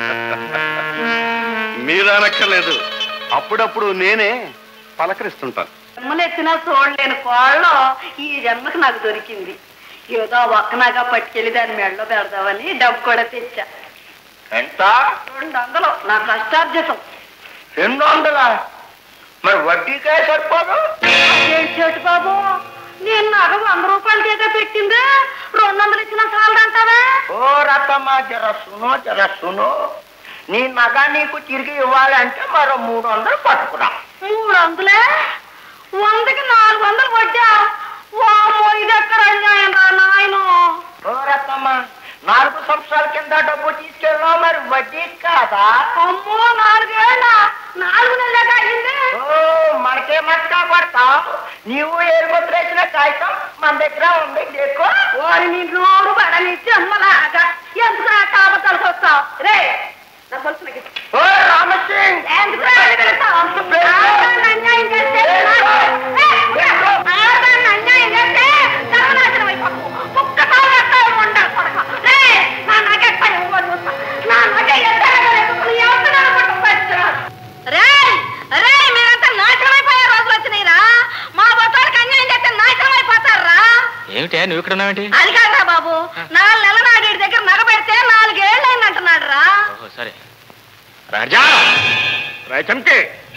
మీరు అనక్కర్లేదు అప్పుడప్పుడు నేనే పలకరిస్తుంటాను జన్మనెత్తినా చూడలేని కోళ్ళం ఈ జన్మకు నాకు దొరికింది ఏదో ఒక్కనాగా పట్టుకెళ్ళి దాన్ని మెడలో పెడదామని డబ్బు కూడా తెచ్చా ఎంత రెండు వందలు నా కష్టార్జితం రెండు వందలా మరి వడ్డీకే సరిపోదు ఏంటి చెట్టు బాబు నేను నగ వంద రూపాయలు చేత పెట్టిందే రెండు వందలు ఇచ్చిన చాలదంటావా ఓ రతమ్మ జర సునో జర సునో నీ నగ నీకు తిరిగి ఇవ్వాలంటే మరో మూడు వందలు పట్టుకురా మూడు వందలే వందకి నాలుగు వందలు వడ్డా వామ్మో ఇది ఎక్కడ అన్యాయం రా నాయను ఓ రతమ్మ నాలుగు సంవత్సరాల కింద డబ్బు తీసుకెళ్ళావు మరి వడ్డీ కాదా అమ్మో నాలుగేళ్ళ నాలుగు నెలలుగా అయింది ఓ మనకే మట్కా పడతావు నీవు ఏరుముద్రేసిన కాగితం మన దగ్గర ఉంది నీకు వారి నీ నోరు పడని జన్మలాగా ఎందుకు కాబతాలకు వస్తావు రే నా గొలుసు నాకు ఇవ్వు. ఓ రామసింగ్ ఎందుకు రా అని వెళతావు? ఆడదాన్ని అన్యాయం చేస్తే నాకు- ఏ, ఆడదాన్ని అన్యాయం చేస్తే సర్వనాశనం అయిపోకు. కుక్క తాగేస్తావు ఉండాలి కొడక. రే, నా నగ ఎక్కడ ఇవ్వను చూస్తా. నా నగ ఎక్కడ నీ ఎవరిని పట్టుకొచ్చారు రేయ్ రేయ్ మీరంతా నాశనం అయిపోయే రోజులు వచ్చినాయిరా మా బొత్తానికి అన్యాయం చేస్తే నాశనం అయిపోతారా ఏమిటే నువ్వు ఇక్కడ ఉన్నావేంటి అది కాదురా బాబు నాలుగు నెలల నాడు వీడి దగ్గర నగ పెడితే నాలుగేళ్ళు అయింది అంటున్నాడు రా ఓహో సరే రాజా రాయ్ చంకే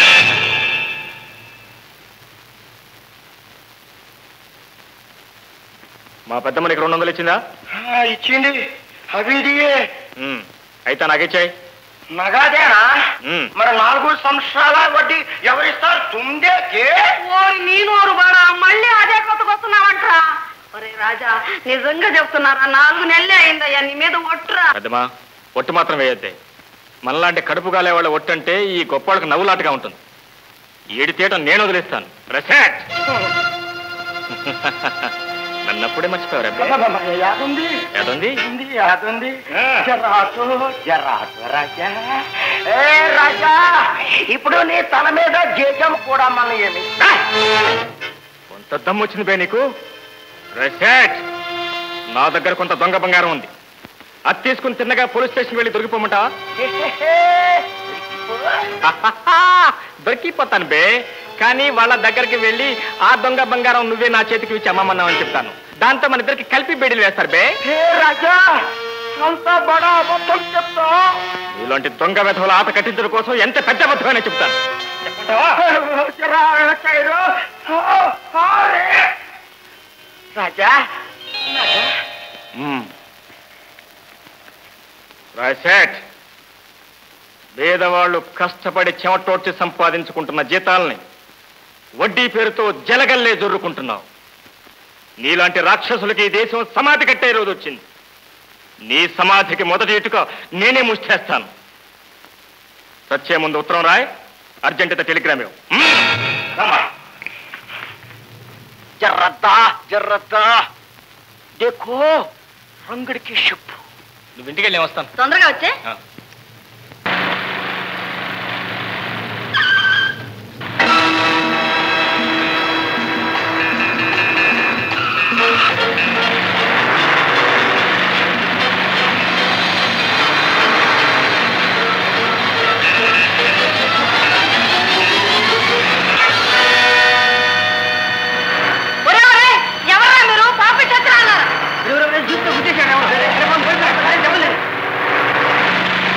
మా పెద్దమ్మ నీకు రెండు వందలు ఇచ్చిందా ఇచ్చింది అవిదియే ఉమ్, అయితే నాకిచ్చాయి నగాదేనా ఉమ్. మరి నాలుగు సంవత్సరాల వడ్డీ ఎవరిస్తారు తుండేకే ఓరి నీ నోరు బాడా మళ్ళీ అదే కొత్తకొస్తున్నావంట్రా ఒరే రాజా నిజంగా చెప్తున్నారా నాలుగు నెలలే అయిందయ్యా నీ మీద ఒట్టురా పెద్దమ్మా ఒట్టు మాత్రం వేయద్దే మనలాంటి కడుపు కాలే వాళ్ళ ఒట్టు అంటే ఈ గొప్పవాళ్ళకి నవ్వులాటగా ఉంటుంది ఏడి తీయటం నేను వదిలేస్తాను రెసెట్ నన్నప్పుడే మర్చిపోయారు యాదుంది ఏదండి ఉంది యాదుంది జరాటు జరాటు రాజా ఏ రాజా ఇప్పుడు నీ తల మీద జేజం కూడా మన ఏమి కొంత దమ్ము వచ్చింది బే నీకు రెసెట్ నా దగ్గర కొంత దొంగ బంగారం ఉంది అది తీసుకుని తిన్నగా పోలీస్ స్టేషన్ వెళ్ళి దొరికిపోమంటావా దొరికిపోతాను బే కానీ వాళ్ళ దగ్గరికి వెళ్ళి ఆ దొంగ బంగారం నువ్వే నా చేతికి ఇచ్చి అమ్మమన్నావని చెప్తాను దాంతో మన ఇద్దరికి కలిపి బేడీలు వేస్తారు బే హే రాజా అంత బడా అబద్ధం చెప్తా ఇలాంటి దొంగ వెధవుల ఆట కట్టించడం కోసం ఎంత పెద్ద అబద్ధమైనా చెప్తాను రాజా రాసేట్ పేదవాళ్ళు కష్టపడి చెమటోడ్చి సంపాదించుకుంటున్న జీతాల్ని వడ్డీ పేరుతో జలగల్లే జొర్రుకుంటున్నావు నీలాంటి రాక్షసులకి ఈ దేశం సమాధి కట్టే రోజు వచ్చింది నీ సమాధికి మొదటి ఇటుక నేనే ముష్టేస్తాను సచ్చే ముందు ఉత్తరం రాయ్ అర్జెంట్ టెలిగ్రామ్ ఇవ్వు. హ్మ్? జర్రద్దా జర్రద్దా దేఖో రంగడికి చెప్పు నువ్వు ఇంటికి వెళ్ళి వస్తాను తొందరగా వచ్చే ఒరే, ఒరే, ఎవరా మీరు పాపి చచ్చిన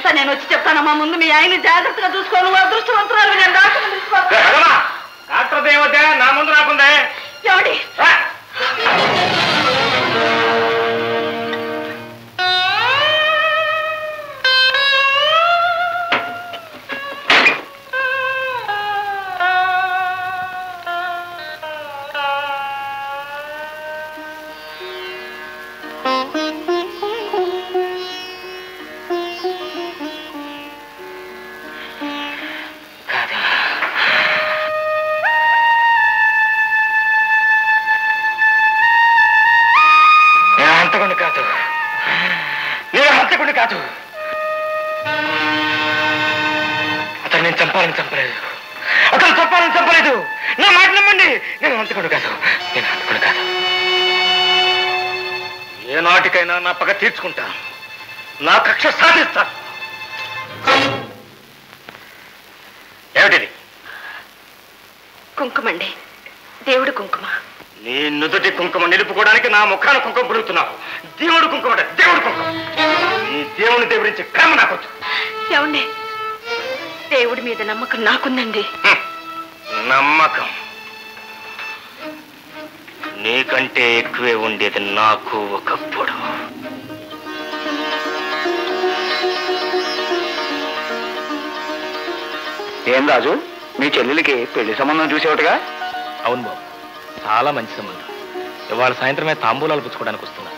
అంతా నేను వచ్చి చెప్తానమ్మా ముందు మీ ఆయన జాగ్రత్తగా చూసుకోను నువ్వు అదృష్టవంతురాలు నేను డాక్టర్ని పిలుచుకోవాలి. డాక్టర్ దేవతే నా ముందు రాకుందే ఏమండి నేను హంతకుడిని కాదు నేను హంతకుడిని కాదు అతను నేను చంపాలని చంపలేదు అతను చంపాలని చంపలేదు నా మాట నమ్మండి నేను హంతకుడు కాదు నేను హంతకుడు కాదు ఏ నాటికైనా నా పగ తీర్చుకుంటాను నా కక్ష సాధిస్తాను ఏమిటిది కుంకుమండి దేవుడు కుంకుమ నీ నుదుటి కుంకుమ నిలుపుకోవడానికి నా ముఖాన కుంకుమ పులుగుతున్నావు దేవుడు కుంకుమ అంటే దేవుడు కుంకుమ నీ దేవుని దేవుడించే క్రమ నాకొచ్చు ఏమండి దేవుడి మీద నమ్మకం నాకుందండి నమ్మకం నీకంటే ఎక్కువే ఉండేది నాకు ఒకప్పుడు ఏం రాజు మీ చెల్లెలికి పెళ్లి సంబంధం చూసేవటగా అవును బాబు చాలా మంచి సంబంధం ఇవాళ సాయంత్రమే తాంబూలాలు పుచ్చుకోవడానికి వస్తున్నా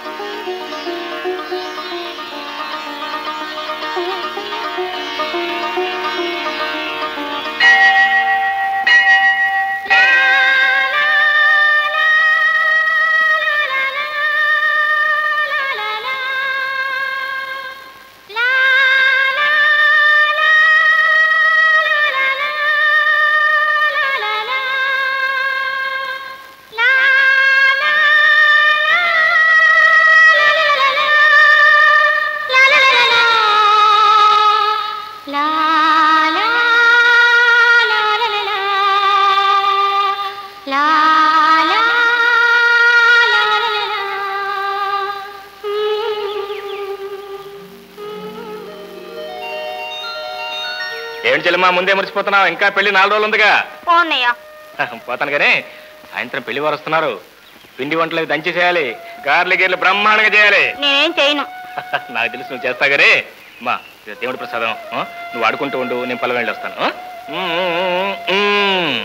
ఏమిటి చెల్లెమ్మా ముందే మర్చిపోతున్నావు ఇంకా పెళ్లి నాలుగు రోజులు ఉందిగా పోన్నయ్యా పోతాను కానీ సాయంత్రం పెళ్లి వారు వస్తున్నారు పిండి వంటలు అవి దంచి చేయాలి గార్లు గీర్లు బ్రహ్మాండంగా చేయాలి నేనేం చేయను నాకు తెలుసు నువ్వు చేస్తా గారే మా ఇది దేవుడి ప్రసాదం ఆ? నువ్వు ఆడుకుంటూ ఉండు నేను పొలం వెళ్ళి వస్తాను ఆ? ఉమ్, ఉమ్, ఉమ్, ఉమ్.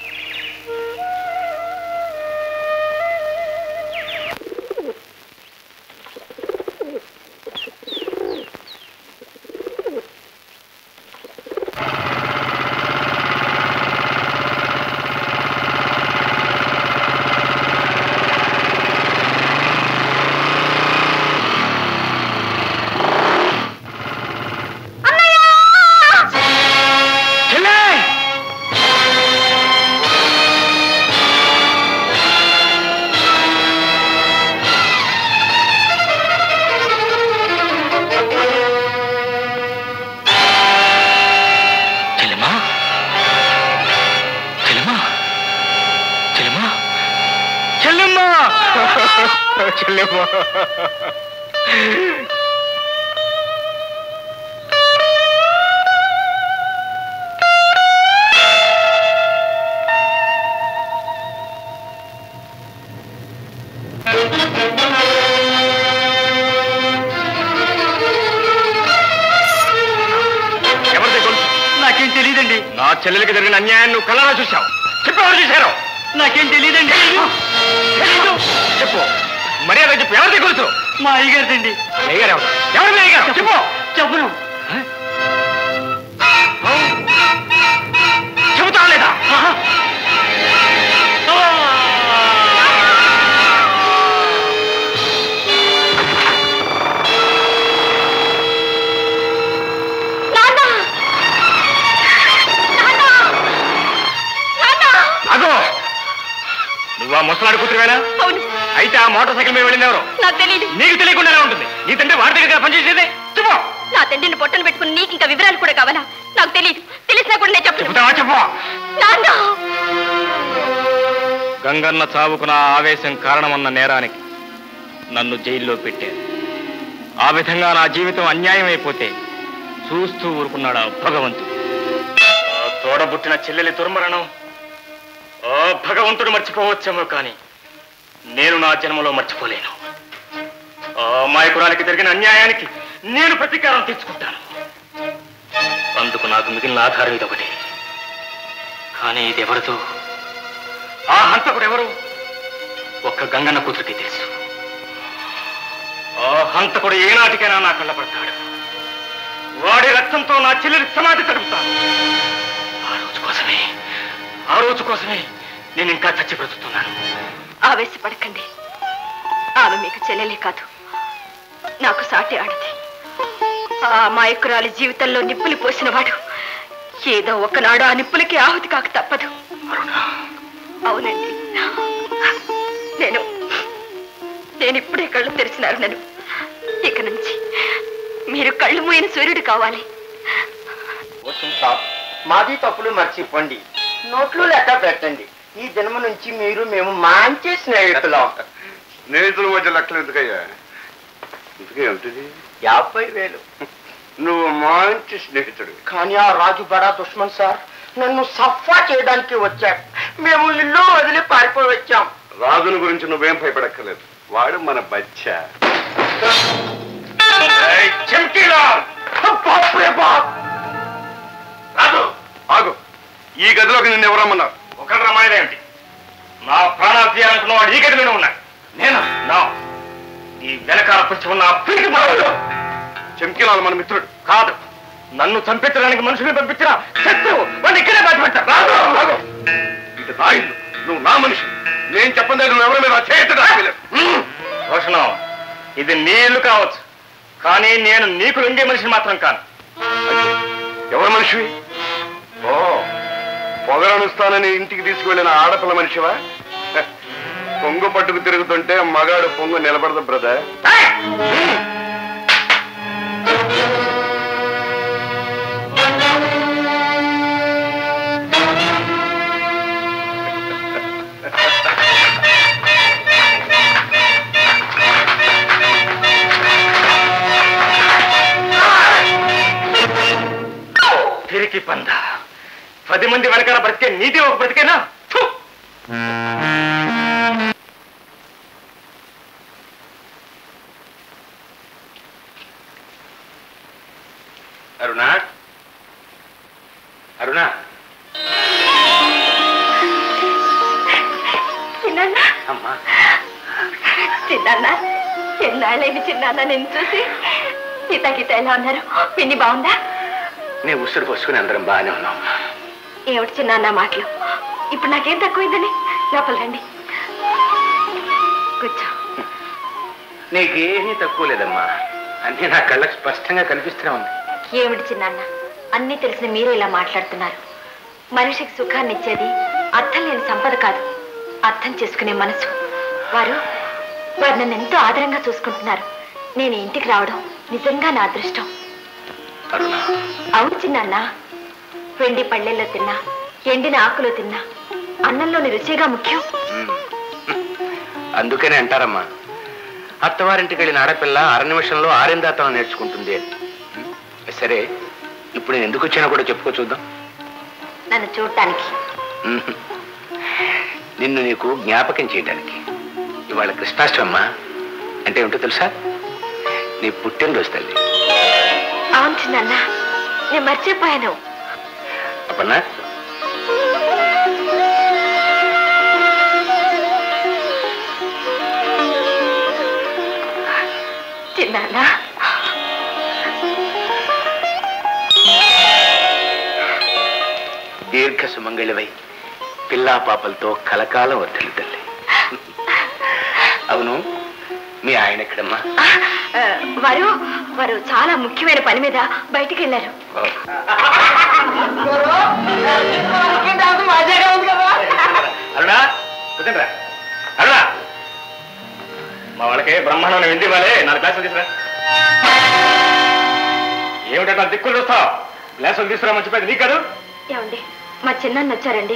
చెల్లెమ్మా చెల్లెమ్మా చెల్లెమ్మా చెల్లెమ్మా చెల్లెమ్మా ఎవరిది గొలుసు నాకేం తెలియదండి నా చెల్లెలికి జరిగిన అన్యాయాన్ని నువ్వు కళ్ళలో చూశావు చెప్పు ఎవరు చూశారు నాకేం తెలియదండి తెలీదు. చెప్పు మర్యాద చెప్పు ఎవరిది గొలుసు మా అయ్యగారిదండి అయ్యారు ఎవరు ఎవరు మీ అయ్యగారు చెప్పు చెప్పను చెబుతా లేదా అగో నువ్వు ఆ ముసలాడు కూతురువేనా అవును అయితే ఆ మోటార్ సైకిల్ మీద వెళ్ళింది ఎవరు నాకు తెలియదు నీకు తెలియకుండా ఎలా ఉంటుంది నీ తండ్రి వాడి దగ్గర కదా పనిచేసేది చెప్పు నా తండ్రిని పొట్టలు పెట్టుకుని నీకు ఇంకా వివరాలు కూడా కావాలా నాకు తెలియదు తెలిసినా కూడా నేను చెప్పను చెబుతావా చెప్పు నాన్న గంగన్న చావుకు నా ఆవేశం కారణమన్న నేరానికి నన్ను జైల్లో పెట్టారు ఆ విధంగా నా జీవితం అన్యాయం అయిపోతే చూస్తూ ఊరుకున్నాడా భగవంతుడు ఆ తోడబుట్టిన చెల్లెలి దుర్మరణం ఆ భగవంతుడు మర్చిపోవచ్చేమో కానీ నేను నా జన్మలో మర్చిపోలేను ఆ మాయకురాలికి జరిగిన అన్యాయానికి నేను ప్రతీకారం తీర్చుకుంటాను అందుకు నాకు మిగిలిన ఆధారం ఇదొకటి కానీ ఇది ఎవరితో ఆ హంతకుడు ఎవరు ఒక్క గంగన్న కూతురికి తెలుసు ఆ హంతకుడు ఏనాటికైనా నా కళ్ళపడతాడు వాడి రక్తంతో నా చెల్లెలి సమాధి తడుపుతాను ఆ రోజు కోసమే ఆ రోజు కోసమే నేను ఇంకా చచ్చి బ్రతుకుతున్నాను ఆవేశపడకండి ఆమె మీకు చెల్లెలే కాదు నాకు సాటి ఆడది ఆ మాయకురాలి జీవితంలో నిప్పులు పోసినవాడు ఏదో ఒకనాడు ఆ నిప్పులకి ఆహుతి కాక తప్పదు అవునండి నేను నేను ఇప్పుడే కళ్ళు తెరిచినారు నన్ను ఇక నుంచి మీరు కళ్ళు మూయని సూర్యుడు కావాలి మాది తప్పులు మర్చిపోండి నోట్లు లెక్క పెట్టండి ఈ జన్మ నుంచి మీరు మేము మంచి స్నేహితులం స్నేహితుల మధ్య లెక్కలు ఎందుకయ్యా ఇంతకీ ఏమిటిది యాభై వేలు నువ్వు మంచి స్నేహితుడు కానీ ఆ రాజు బడా దుష్మన్ సార్ నన్ను సఫా చేయడానికి వచ్చాడు మేము ఇల్లు వదిలి పారిపోయి వచ్చాం రాజుని గురించి నువ్వేం భయపడక్కర్లేదు వాడు మన బచ్చ రాజు ఆగు ఈ గదిలోకి నిన్ను ఎవరమ్మన్నారు ఒకరు రమాయనేమిటి నా ప్రాణాలు తీయాలనుకున్న వాడు ఈ గదిలోనే ఉన్నాడు నేను నా ఈ వెనకాల పుచ్చి ఉన్న ఆ పిరికి మానవుడు చెంకిలాలు మన మిత్రుడు కాదు నన్ను చంపించడానికి మనుషుల్ని పంపించిన శత్రువు వాడిని ఇక్కడే బయటపెట్టారు రాదు రాదు ఇది నా ఇల్లు నువ్వు నా మనిషి నేను చెప్పండి నువ్వు ఎవరి మీద చేయట్లేదు భూషణం ఇది నీ ఇల్లు కావచ్చు కానీ నేను నీకు లొంగే మనిషిని మాత్రం కాను ఎవరి మనిషివి ఓ పొగరనుస్తానని ఇంటికి తీసుకువెళ్ళిన ఆడపిల్ల మనిషివా హ, పొంగు పట్టుకు తిరుగుతుంటే మగాడు పొంగు నిలబడదు బ్రదర్ తిరిగి పంద పది మంది వెనకాల బ్రతికే నీతి ఒక బ్రతికేనా ఫు! అరుణా అరుణా చిన్న అమ్మా చిన్న ఎన్నాళ్ళైంది చిన్న నేను చూసి గీత గీత ఎలా ఉన్నారు పిన్ని బాగుందా నీ ఉసురు పోసుకుని అందరం బాగానే ఉన్నాం ఏమిటి చిన్న నా మాటలు ఇప్పుడు నాకేం తక్కువైందని లోపల రండి కూర్చో నీకేమీ తక్కువ లేదమ్మా అన్నీ నా కళ్ళకు స్పష్టంగా కనిపిస్తూనే ఉంది ఏమిటి చిన్నాన్న అన్నీ తెలిసిన మీరే ఇలా మాట్లాడుతున్నారు మనిషికి సుఖాన్ని ఇచ్చేది అర్థం లేని సంపద కాదు అర్థం చేసుకునే మనసు వారు వారు నన్ను ఎంతో ఆదరంగా చూసుకుంటున్నారు నేను ఇంటికి రావడం నిజంగా నా అదృష్టం అరుణ అవును చిన్నాన్న వెండి పళ్ళెల్లో తిన్నా ఎండిన ఆకులో తిన్నా అన్నంలోని రుచిగా ముఖ్యం అందుకనే అంటారమ్మా అత్తవారింటికి వెళ్ళిన ఆడపిల్ల అర నిమిషంలో ఆరిందాతం నేర్చుకుంటుంది అని సరే ఇప్పుడు నేను ఎందుకు వచ్చానో కూడా చెప్పుకో చూద్దాం నన్ను చూడటానికి మ్మ్. నిన్ను నీకు జ్ఞాపకం చేయడానికి ఇవాళ కృష్ణాష్టమమ్మ అంటే ఏమిటో తెలుసా నీ పుట్టినరోజు తల్లి అవును చిన్నాన్న నేను మర్చిపోయాను అప్పన్నా చిన్నాన్న దీర్ఘ సుమంగళివై పిల్లా పాపలతో కలకాలం వద్దలు తల్లి అవును మీ ఆయన ఎక్కడమ్మా ఆ, వారు వారు చాలా ముఖ్యమైన పని మీద బయటికి వెళ్ళారు ఓ, అరుణా కూర్చోండిరా. అరుణా మా వాళ్ళకి బ్రహ్మాండం వింది ఇవ్వాలి నాలుగు గ్లాసులు తీసుకురా ఏమిటంటే దిక్కులు చూస్తావు గ్లాసులు తీసుకురా మంచిపోయింది నీకు కాదు ఏమండి మా చిన్నాన్న వచ్చారండి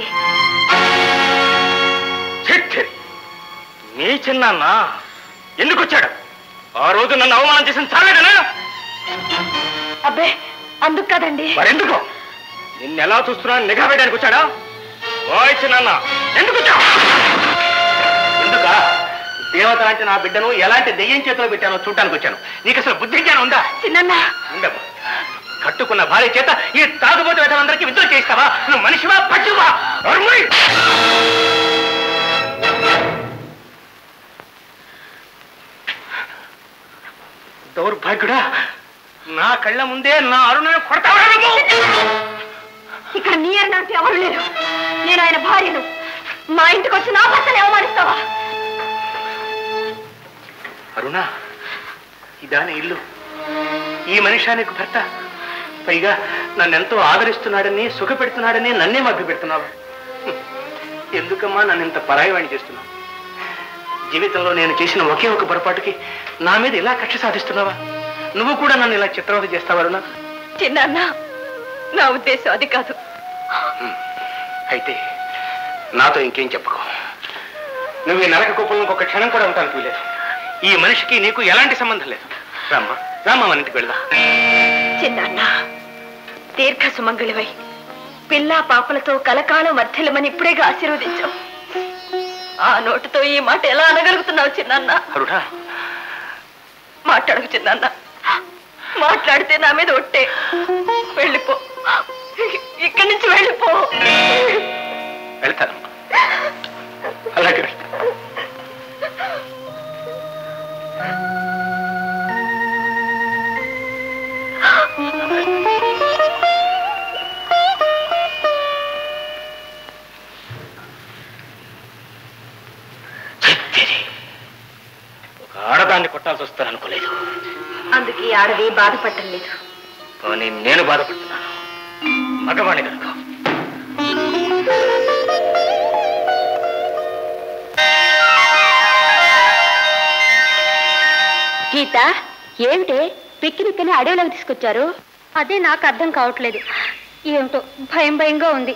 ఛిట్ ఛిట్. నీ చిన్నాన్న ఎందుకు వచ్చాడు ఆ రోజు నన్ను అవమానం చేసిన చాలేదనా అబ్బే అందుకు కదండి మరెందుకు నిన్ను ఎలా చూస్తున్నా నిఘా వేయడానికి వచ్చాడా ఓయ్ చిన్న ఎందుకు వచ్చావు ఎందుకా దేవత లాంటి నా బిడ్డను ఎలాంటి దెయ్యం చేతిలో పెట్టానో చూడటానికి వచ్చాను నీకు అసలు బుద్ధి జ్ఞానం ఉందా చిన్న ఉండమ్మా కట్టుకున్న భార్య చేత ఈ తాగుబోతు వేదలందరికీ విద్యుత్ చేయిస్తావా నువ్వు మనిషివా పశువా నోర్మూయ్! దౌర్భాగ్యుడా నా కళ్ళ ముందే నా అరుణను కొడతావా నువ్వు? ఇక్కడ నీ అన్నట్టు ఎవరు లేరు నేను ఆయన భార్యను మా ఇంటికి వచ్చి నా భర్తను అవమానిస్తావా అరుణా ఇదాని ఇల్లు ఈ మనిషానికి భర్త పైగా నన్ను ఎంతో ఆదరిస్తున్నాడని సుఖపెడుతున్నాడని నన్నే మభ్య పెడుతున్నావు హ్మ్. ఎందుకమ్మా నన్ను ఇంత పరాయవాణి చేస్తున్నావు జీవితంలో నేను చేసిన ఒకే ఒక పొరపాటుకి నా మీద ఇలా కక్ష సాధిస్తున్నావా నువ్వు కూడా నన్ను ఇలా చిత్రవద చేస్తావా అరుణా చిన్న నా ఉద్దేశం అది కాదు అయితే నాతో ఇంకేం చెప్పకు నువ్వు ఈ నరక కుప్పంలో ఇంకొక క్షణం కూడా ఉంటానికి వీలేదు ఈ మనిషికి నీకు ఎలాంటి సంబంధం లేదు రామ్మా రామ్మా మన ఇంటికి వెళ్దాం చిన్న దీర్ఘ సుమంగళివై పిల్లా పాపలతో కలకాలం వర్ధిల్లమని ఇప్పుడేగా ఆశీర్వదించావు ఆ నోటితో ఈ మాట ఎలా అనగలుగుతున్నావు చిన్న అరుణా మాట్లాడకు చిన్న మాట్లాడితే నా మీద ఒట్టే వెళ్ళిపో ఇక్కడి నుంచి వెళ్ళిపో వెళ్తానమ్మా అలాగే వెళ్తా. చెప్తిరి. ఒక ఆడదాన్ని కొట్టాల్సి వస్తాను అనుకోలేదు అందుకే ఈ ఆడది బాధపడటం లేదు కానీ నేను బాధపడుతున్నాను మగవాణి కనుక గీత ఏమిటే పిక్నిక్ అడవిలోకి తీసుకొచ్చారు అదే నాకు అర్థం కావట్లేదు ఏమిటో భయం భయంగా ఉంది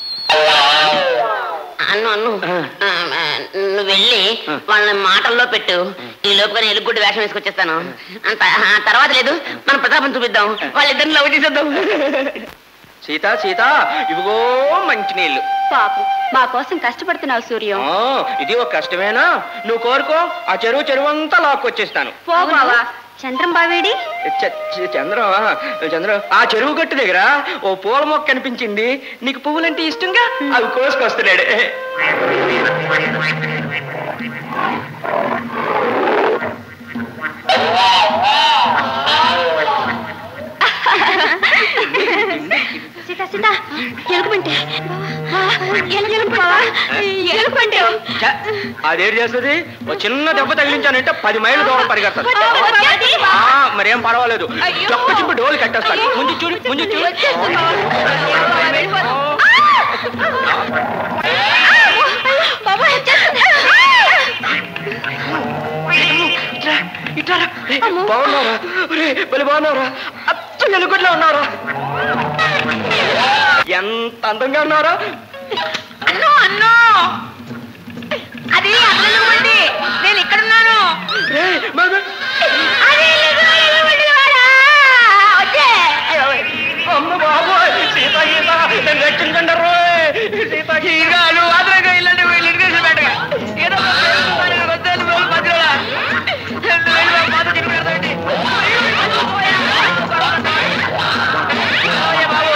అన్ను అన్ను ఆ, ఆ, నువ్వు వెళ్ళి వాళ్ళ మాటల్లో పెట్టు ఈ లోపుగా నేను ఎలుగుడ్డు వేషం వేసుకొచ్చేస్తాను అంత ఆ తర్వాత లేదు మన ప్రతాపం చూపిద్దాం వాళ్ళిద్దరిని లవ్ చేసేద్దాం సీత సీత ఇవిగో మంచినీళ్ళు పాపం మా కోసం కష్టపడుతున్నావు సూర్యం ఆ, ఇది ఒక కష్టమేనా నువ్వు కోరుకో ఆ చెరువు చెరువు అంతా లాక్కొచ్చేస్తాను పో బావా చంద్రం బావేడి చ- చ- చంద్రం చంద్రం ఆ చెరువు గట్టు దగ్గర ఓ పూల మొక్క కనిపించింది నీకు పువ్వులంటే ఇష్టంగా అవి కోసుకొస్తున్నాడు సీత సీత ఎలుగుబంటి ఎలుగు బావా ఎలుగుబంటి ఛ, అదేం చేస్తుంది ఓ చిన్న దెబ్బ తగిలించానంటే పది మైళ్ళు దూరం పరిగెడతాడు ఆ, మరేం పర్వాలేదు చొక్క చింపు డోలు కట్టేస్తాడు ముందు చూడు ముందు చూడు ఇట్లా బాగున్నారా ఒరే, భలే బాగున్నారా అచ్చ ఎలుగుడ్లో ఉన్నారా ఎంత అందంగా ఉన్నారా అన్ను అన్ను అది అల్లెలుగుబండి నేను ఇక్కడున్నాను రేయ్, బాబా. అది ఎలుగు- ఎలుగుబంటి వాడా? వచ్చే. అమ్మ బాబోయ్ సీత గీత నన్ను రక్షించండి రోయ్ సీత గీగాలు అదరగా ఇల్లండి వీళ్ళు ఇరిగేసి పెట్టగా ఏదో ఒక చేస్తున్నాను, ఇక వద్దని రోజులు పట్టుకోరా. రెండు వేలు నా పాత తిరిగి పెడతాండి. ఓయ్ బాబు.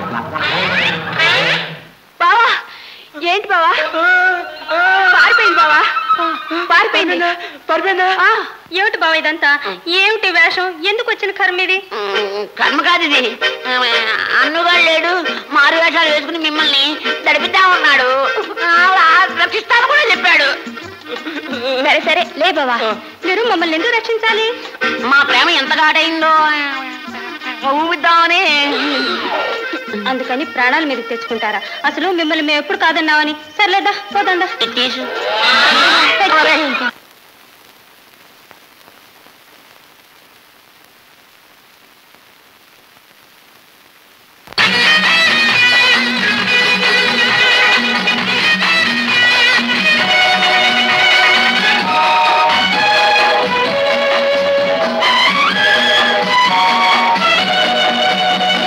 బావా ఏంటి బావా పారిపోయింది బావా పారిపోయింది పడిపోయిందా ఆ, ఏమిటి బావ ఇదంతా ఏమిటి వేషం ఎందుకు వచ్చిన కర్మ ఇది ఉమ్, కర్మ కాదు ఇది అన్నుగాడు లేడు మారు వేషాలు వేసుకుని మిమ్మల్ని తడిపిద్దామన్నాడు ఆ, రక్షిస్తాను కూడా చెప్పాడు సరే సరే లే బావా మీరు మమ్మల్ని ఎందుకు రక్షించాలి మా ప్రేమ ఎంత ఘాటైందో ఊపిద్దామని అందుకని ప్రాణాల మీద తెచ్చుకుంటారా అసలు మిమ్మల్ని మేము ఎప్పుడు కాదన్నామని సర్లేదా పోదందా తీసు ఆ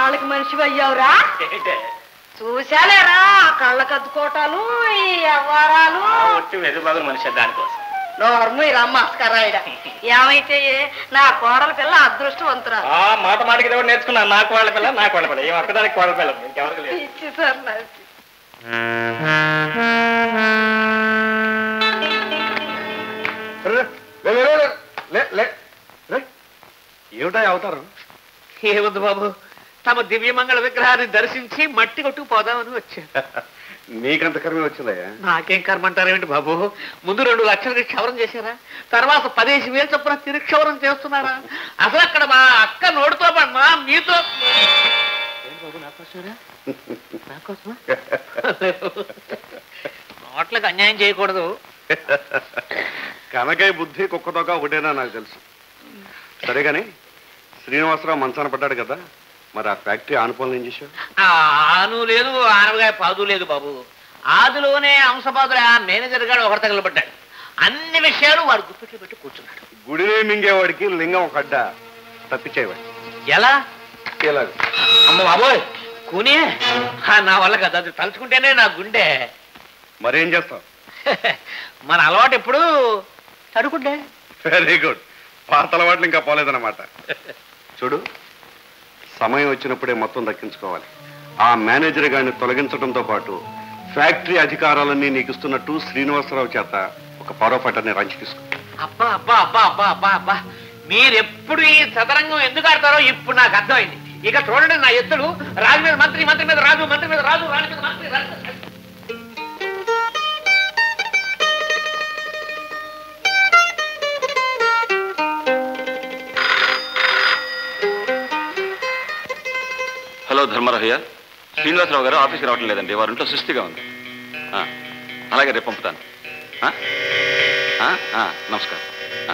ఎన్నాళ్ళకి మనిషి అయ్యావురా చూశాలేరా ఆ కళ్ళ కద్దుకోటాలు ఈ వ్యవహారాలు ఒట్టి వెదుబాబు మనిషి దానికోసం నోర్ము ఇలా మస్కరాయిడ ఏమైతే ఏ, నా కోడల పిల్ల అదృష్టవంతురా ఆ మాట మాటకి ఏదో నేర్చుకున్నాను నాకు వాళ్ళ పిల్ల నాకు వాళ్ళ పిల్ల ఏం ఒక్కదానికి వాళ్ళ పిల్ల ఇంకెవరికి లేదు పిచ్చి సన్నాసి. లే, లే, లే, లే, లే, లే, లే. ఏమిటా అవతారం ఏముంది బాబు తమ దివ్యమంగళ విగ్రహాన్ని దర్శించి మట్టి కొట్టుకు పోదామని వచ్చా నీకంత కర్మే వచ్చిందయ్యా నాకేం కర్మంటారేమిటి బాబు ముందు రెండు లక్షలకి క్షవరం చేశారా తర్వాత పదిహేను వేలు చొప్పున తిరుక్షవరం చేస్తున్నారా అసలు అక్కడ మా అక్క నోటితో పడినా మీతో ఏం బాబు నా కోసమేనా? నా కోసమా? నోట్లకు అన్యాయం చేయకూడదు కనకయ్య బుద్ధి కుక్కతోక ఒకటేనా నాకు తెలుసు సరే కానీ శ్రీనివాసరావు మంచాన పడ్డాడు కదా మరి ఆ ఫ్యాక్టరీ ఆనుకోవాలని ఏం చేశావు ఆ, ఆను లేదు ఆనవగాయ పాదు లేదు బాబు ఆదిలోనే అంశపాదులు ఆ మేనేజర్ గారు ఒకటి తగలబడ్డాడు అన్ని విషయాలు వాడు గుప్పెట్లో పెట్టి కూర్చున్నాడు గుడిని మింగేవాడికి లింగం ఒక అడ్డ తప్పించేవాడు ఎలా ఇలాగ అమ్మ బాబోయ్ కూని ఆ, నా వల్ల కదా అది తలుచుకుంటేనే నా గుండె మరేం చేస్తావు మన అలవాటు ఎప్పుడు తడుకుంటే వెరీ గుడ్ పాత అలవాట్లు ఇంకా పోలేదన్నమాట చూడు సమయం వచ్చినప్పుడే మొత్తం దక్కించుకోవాలి ఆ మేనేజర్ గారిని తొలగించడంతో పాటు ఫ్యాక్టరీ అధికారాలన్నీ నీకు ఇస్తున్నట్టు శ్రీనివాసరావు చేత ఒక పవర్ ఆఫ్ అటర్నీ రంచి తీసుకో అబ్బా అబ్బా అబ్బా అబ్బా అబ్బా అబ్బా మీరెప్పుడు ఈ చదరంగం ఎందుకు ఆడతారో ఇప్పుడు నాకు అర్థమైంది ఇక చూడండి నా ఎత్తుడు రాజు మీద మంత్రి మంత్రి మీద రాజు మంత్రి మీద రాజు రాజు మీద మంత్రి రాజు మీద- హలో ధర్మరాహయ్య శ్రీనివాసరావు గారు ఆఫీస్కి రావడం లేదండి వారి ఇంట్లో సుస్థిగా ఉంది ఆ, అలాగే రేపు పంపుతాను ఆ? ఆ? ఆ, నమస్కారం ఆ.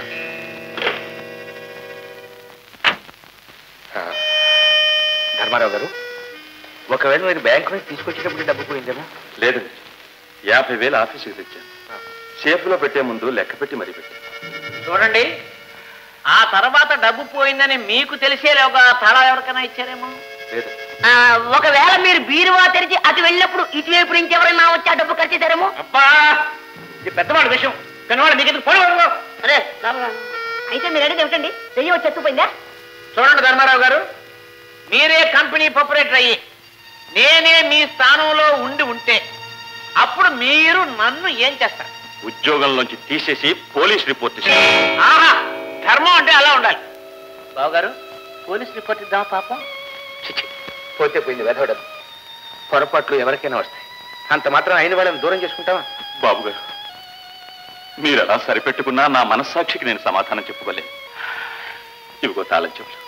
ధర్మారావు గారు ఒకవేళ మీరు బ్యాంక్ నుంచి తీసుకొచ్చేటప్పుడు డబ్బు పోయిందేమో లేదండి యాభై వేలు ఆఫీసుకి తెచ్చాను సేఫ్లో పెట్టే ముందు లెక్క పెట్టి మరీ పెట్టాను చూడండి ఆ తర్వాత డబ్బు పోయిందని మీకు తెలిసేలోగా తల ఎవరికైనా ఇచ్చారేమో లేదు ఆ, ఒకవేళ మీరు బీరువా తెరిచి అటు వెళ్ళినప్పుడు ఇటువైపు నుంచి ఎవరైనా వచ్చి ఆ డబ్బు ఖర్చు చేశారేమో అబ్బా ఇది పెద్దవాడి విషయం కనవాడు మీకు ఎందుకు పోయి అరే అయితే మీరు అడిగి ఏమిటండి దెయ్యం వచ్చి ఎత్తుకుపోయిందా చూడండి ధర్మారావు గారు మీరే కంపెనీ ప్రొపరేటర్ అయ్యి నేనే మీ స్థానంలో ఉండి ఉంటే అప్పుడు మీరు నన్ను ఏం చేస్తారు ఉద్యోగంలోంచి తీసేసి పోలీస్ రిపోర్ట్ ఇస్తాను ఆహా ధర్మం అంటే అలా ఉండాలి బావగారు పోలీస్ రిపోర్ట్ ఇద్దామా పాపం చిచి పోతే పోయింది వెధవ డబ్బు పొరపాట్లు ఎవరికైనా వస్తాయి అంత మాత్రం అయిన వాళ్ళని దూరం చేసుకుంటావా బాబు గారు మీరు అలా సరిపెట్టుకున్నా నా మనస్సాక్షికి నేను సమాధానం చెప్పుకోలేను ఇవిగో తాళం చెవులు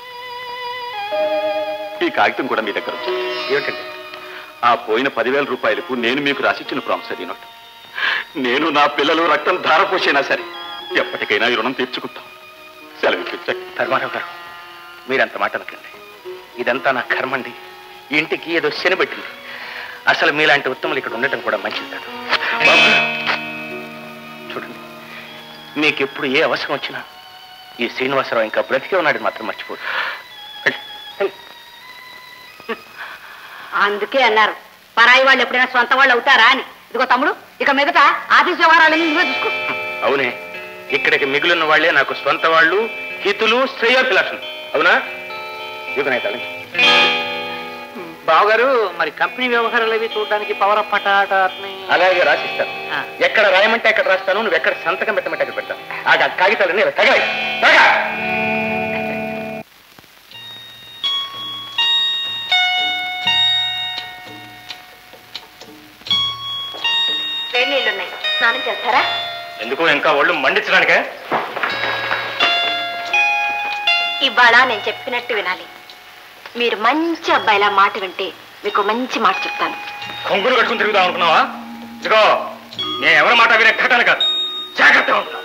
ఈ కాగితం కూడా మీ దగ్గర ఉంది ఏమిటండి ఆ పోయిన పదివేల రూపాయలకు నేను మీకు రాసిచ్చిన ప్రామిసరీ నోట్ నేను నా పిల్లలు రక్తం ధారపోసైనా సరే ఎప్పటికైనా ఈ రుణం తీర్చుకుంటాం సెలవు ఇప్పించండి ధర్మారావు గారు మీరంత మాట అనకండి ఇదంతా నా కర్మండి ఈ ఇంటికి ఏదో శని పెట్టింది అసలు మీలాంటి ఉత్తములు ఇక్కడ ఉండటం కూడా మంచిది కాదు బాబు, చూడండి మీకు ఎప్పుడు ఏ అవసరం వచ్చినా ఈ శ్రీనివాసరావు ఇంకా బ్రతికే ఉన్నాడని మాత్రం మర్చిపోదు వెళ్ళి, వెళ్ళి. అందుకే అన్నారు పరాయి వాళ్ళు ఎప్పుడైనా సొంత వాళ్ళు అవుతారా అని ఇదిగో తమ్ముడు ఇక మీదట ఆఫీస్ వ్యవహారాలన్నీ నువ్వే చూసుకో అవునే ఇక్కడికి మిగిలిన వాళ్ళే నాకు సొంత వాళ్ళు హితులు శ్రేయోభిలాషులు అవునా యుగనైతాళం బావగారు మరి కంపెనీ వ్యవహారాలు అవి చూడడానికి పవర్ ఆఫ్ పటాటాన్ని అలాగే రాసిస్తాను ఆ. ఎక్కడ రాయమంటే ఎక్కడ రాస్తాను నువ్వు ఎక్కడ సంతకం పెట్టమంటే అక్కడ పెడతాను ఆ కాగితాలన్నీ ఇలా తగలాయి తగలా వేడి నీళ్ళున్నాయి స్నానం చేస్తారా ఎందుకు ఇంకా ఒళ్ళు మండించడానికే ఇవాళ నేను చెప్పినట్టు వినాలి మీరు మంచి అబ్బాయిలా మాట వింటే మీకు మంచి మాట చెప్తాను కొంగులు కట్టుకుని తిరుగుదాం అనుకున్నావా ఇదిగో నేను ఎవరి మాట వినే ఘటన కాదు జాగ్రత్తగా ఉంటున్నా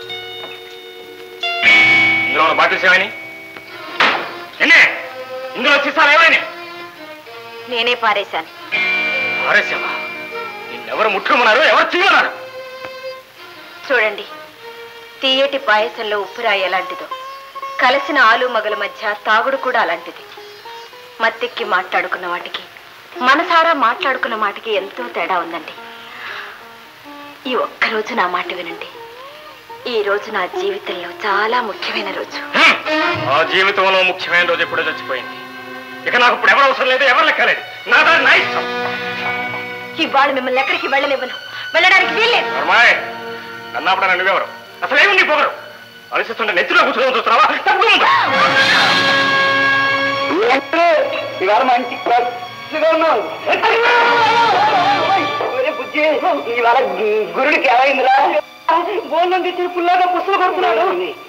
ఇందులో ఉన్న బాటిల్స్ ఏమైనా ఎన్నే ఇందులో సీసాలు ఏమైనా నేనే పారేశాను ఆరేసావా నిన్నెవరు ముట్టుకోమన్నారు ఎవరు తీయమన్నారు చూడండి తీయటి పాయసంలో ఉప్పురాయి ఎలాంటిదో కలిసిన ఆలు మగల మధ్య తాగుడు కూడా అలాంటిది మత్తెక్కి మాట్లాడుకున్న వాటికి మనసారా మాట్లాడుకున్న మాటకి ఎంతో తేడా ఉందండి ఈ ఒక్క రోజు నా మాట వినండి ఈ రోజు నా జీవితంలో చాలా ముఖ్యమైన రోజు ఆ జీవితంలో ముఖ్యమైన రోజు ఎప్పుడో చచ్చిపోయింది ఇక నాకు ఇప్పుడు ఎవరు అవసరం లేదు ఎవరు లెక్కలేదు నా దారి నా ఇష్టం ఇవాళ మిమ్మల్ని ఎక్కడికి వెళ్ళనివ్వను వెళ్ళడానికి వీల్లేదు ధర్మాయ్ అన్నప్పుడు నువ్వెవరు అసలు ఏముంది పొగరు అలసిస్తుంటే నెత్తిలో కూర్చొని చూస్తున్నావా తప్పు ముందు ఇవాళ మంచి ఫ్రెష్గా ఉన్నావు ఒరే బుజ్జి ఇవాళ గు- గురుడికి ఏమైందిరా బోన్నం తెచ్చి పుల్లాగా పుస్తలు కొడుతున్నాడు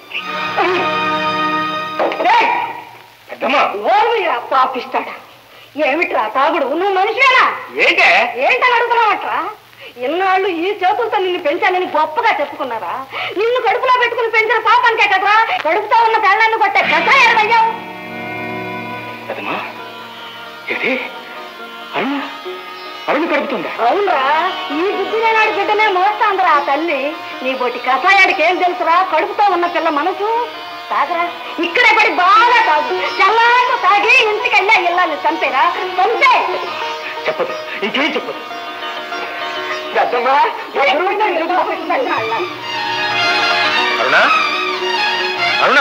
పెద్దమ్మా ఓర్మయ్యా పాపిస్తాడా ఏమిట్రా తాగుడు నువ్వు మనిషివేనా ఏంటే ఏంటని అడుగుతున్నావట్రా ఇన్నాళ్ళు ఈ చేతులతో నిన్ను పెంచానని గొప్పగా చెప్పుకున్నారా నిన్ను కడుపులో పెట్టుకుని పెంచిన పాపానికే కదరా కడుపుతో ఉన్న పెళ్ళాన్ని కొట్టే కషాయాలు పెద్దమ్మా ఏంటి అరుణ అరుణ కడుపుతుందా అవునరా ఈ బుద్ధినే నాడు బిడ్డనే మోస్తాందిరా ఆ తల్లి నీ బొట్టి కషాయాడికి ఏం తెలుసురా కడుపుతో ఉన్న పిల్ల మనసు తాగరా ఇక్కడే పడి బాగా తాగు చల్లారు తాగి ఇంటికి వెళ్ళా ఇల్లాలి చంపేరా చంపే చెప్పదు ఇంకేం చెప్పదు పెద్దమ్మా అరుణ అరుణ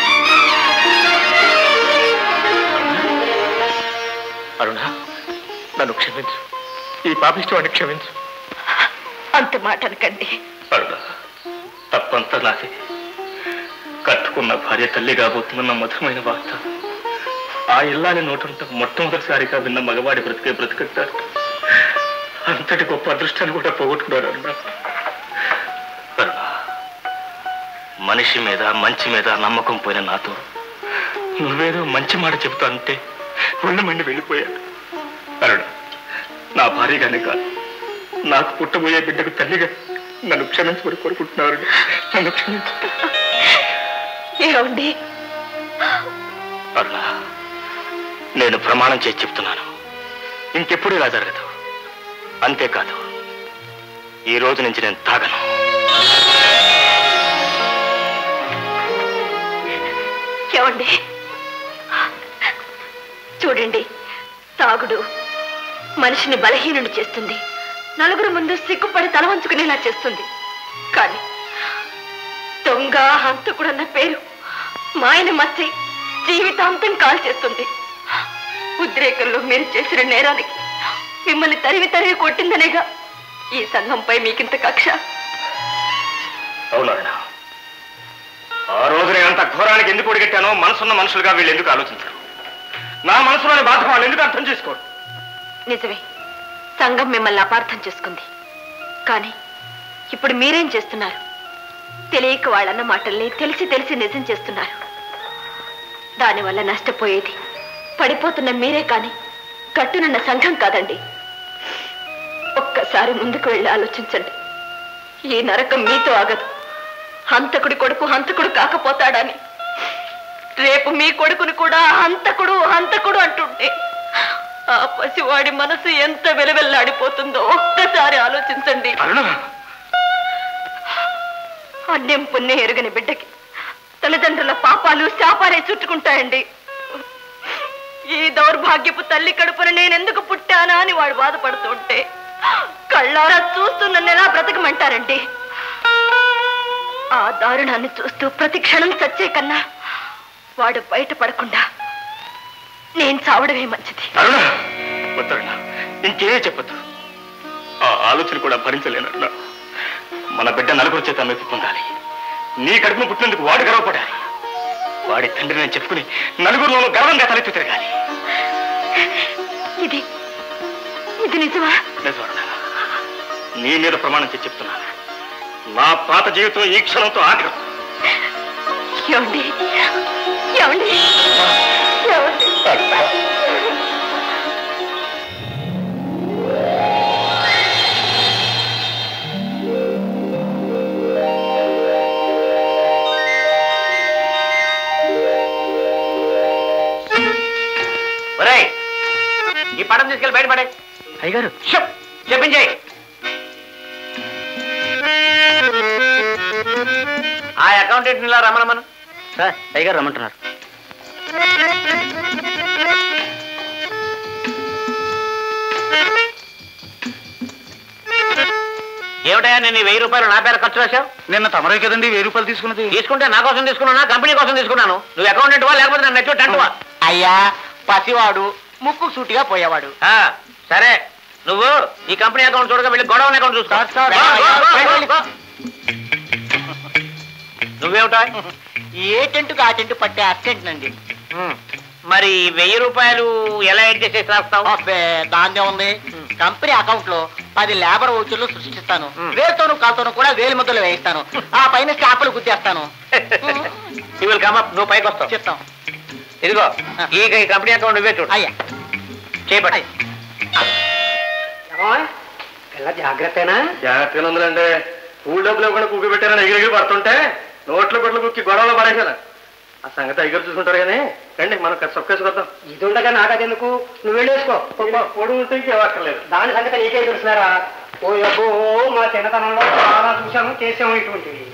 అరుణ నన్ను క్షమించు ఈ పాపిష్టవాడిని క్షమించు అంత మాట అనకండి అరుణ తప్పంతా నాది కట్టుకున్న భార్య తల్లి కాబోతున్న మధురమైన వార్త ఆ ఇల్లాని నోటుంట మొట్టమొదటిసారిగా విన్న మగవాడి బ్రతికే బ్రతికట్టారు అంతటి గొప్ప అదృష్టాన్ని కూడా పోగొట్టుకున్నారు అరుణ అరుణ మనిషి మీద మంచి మీద నమ్మకం పోయిన నాతో నువ్వేదో మంచి మాట చెబుతా అంటే ఒళ్ళు మండి వెళ్ళిపోయాడు అరుణ నా భార్యగానే కాదు నాకు పుట్టబోయే బిడ్డకు తల్లిగా నన్ను క్షమించమని కోరుకుంటున్నారు నన్ను క్షమించు ఏమండి అరుణ నేను ప్రమాణం చేసి చెప్తున్నాను ఇంకెప్పుడు ఇలా జరగదు అంతేకాదు ఈ రోజు నుంచి నేను తాగను ఏమండి చూడండి తాగుడు మనిషిని బలహీనుడు చేస్తుంది నలుగురు ముందు సిగ్గుపడి తల వంచుకునేలా చేస్తుంది కానీ దొంగ హంతకుడన్న పేరు మాయన మచ్చి జీవితాంతం కాల్ చేస్తుంది ఉద్రేకంలో మీరు చేసిన నేరానికి మిమ్మల్ని తరివి తరివి కొట్టిందనేగా ఈ సంఘంపై మీకింత కక్ష అవునరుణ ఆ రోజు నేను అంత ఘోరానికి ఎందుకు ఒడిగట్టానో మనసున్న మనుషులుగా వీళ్ళు ఎందుకు ఆలోచించరు నా మనసులోని బాధ వాళ్ళు ఎందుకు అర్థం చేసుకోరు నిజమే సంఘం మిమ్మల్ని అపార్థం చేసుకుంది కానీ ఇప్పుడు మీరేం చేస్తున్నారు తెలియక వాళ్ళన్న మాటల్ని తెలిసి తెలిసి నిజం చేస్తున్నారు దానివల్ల నష్టపోయేది పడిపోతున్న మీరే కానీ కట్టునున్న సంఘం కాదండి ఒక్కసారి ముందుకు వెళ్ళి ఆలోచించండి ఈ నరకం మీతో ఆగదు హంతకుడి కొడుకు హంతకుడు కాకపోతాడని రేపు మీ కొడుకుని కూడా హంతకుడు హంతకుడు అంటుంటే ఆ పసివాడి మనసు ఎంత వెలవెల్లాడిపోతుందో ఒక్కసారి ఆలోచించండి అన్యం పుణ్యం ఎరుగని బిడ్డకి తల్లిదండ్రుల పాపాలు శాపాలే చుట్టుకుంటాయండి ఈ దౌర్భాగ్యపు తల్లి కడుపున నేనెందుకు పుట్టానా అని వాడు బాధపడుతుంటే కళ్ళారా చూస్తూ నన్ను ఎలా బ్రతకమంటారండి ఆ దారుణాన్ని చూస్తూ ప్రతి క్షణం చచ్చే కన్నా వాడు బయటపడకుండా నేను చావడమే మంచిది అరుణ వద్దరుణ ఇంకేమీ చెప్పద్దు ఆ ఆలోచన కూడా భరించలేనరుణ మన బిడ్డ నలుగురు చేత మెప్పు పొందాలి నీ కడుపును పుట్టినందుకు వాడు గర్వపడాలి వాడి తండ్రి నేను చెప్పుకుని నలుగురిలోనూ గర్వంగా తలెత్తి తిరగాలి ఇది ఇది నిజమా నిజమరుణ నీ మీద ప్రమాణం చేసి చెప్తున్నాను నా పాత జీవితం ఈ క్షణంతో ఆఖరు ఏమండి ఏమండి ఏమండి ఒరేయ్ ఈ పటం తీసుకెళ్ళి బయటపడే అయ్యగారు చెప్పించేయి ఆ అకౌంటెంట్ ఇలా రమ్మను సార్ అయ్యగారు రమ్మంటున్నారు ఏమిటయా నేను ఈ వెయ్యి రూపాయలు నా పేరు ఖర్చు రాశావు నిన్న తమరే కదండి వెయ్యి రూపాయలు తీసుకున్నది తీసుకుంటే నా కోసం తీసుకున్నా కంపెనీ కోసం తీసుకున్నాను నువ్వు అకౌంటెంట్ వా లేకపోతే నన్ను నెచ్చు టెంట్ వా అయ్యా పసివాడు ముక్కు సూటిగా పోయేవాడు ఆ, సరే నువ్వు ఈ కంపెనీ అకౌంట్ చూడగా వెళ్ళి గొడవ అకౌంట్ చూసుకో sir, sir, go, go, go, వెళ్ళి, గో, వెళ్ళి. గో. నువ్వేమిటా ఏ టెంట్కు ఆ టెంట్ పట్టే అసిస్టెంట్ అండి మరి ఈ వెయ్యి రూపాయలు ఎలా అడ్జస్ట్ చేసి రాస్తావు అబ్బే దాందే ఉంది కంపెనీ అకౌంట్ లో పది లేబర్ ఓచర్లు సృష్టిస్తాను మ్. వేలుతోను కాలుతోను కూడా వేలి ముద్దలు వేయిస్తాను ఆ పైన స్టాంపులు గుద్దేస్తాను యూ విల్ కమ్ అప్ నువ్వు పైకి వస్తావు చెప్తాం ఇదిగో ఆ. ఈ ఈ కంపెనీ అకౌంట్ నువ్వే చూడు అయ్యా చేపట్టి పిల్ల జాగ్రత్తనా జాగ్రత్తగా ఉందండి కూల్ డబ్బులు ఇవ్వకుండా కుక్కి పెట్టారని ఎగిరి ఎగిరి పడుతుంటే నోట్లో గొడ్లు కుక్కి గొడవలో పడేశారు ఆ సంగతి ఎగురు చూసుకుంటారు కానీ రండి మనం సొక్కేసుకొద్దాం ఇది ఉండగా నాకదెందుకు నువ్వు వెళ్ళేసుకో పొడుగు ఉంటే ఇంకేమక్కర్లేదు దాని సంగతి నీకే తెలుసున్నారా ఓ అబ్బో మా చిన్నతనంలో చాలా చూసాము చేసాము ఇటువంటివి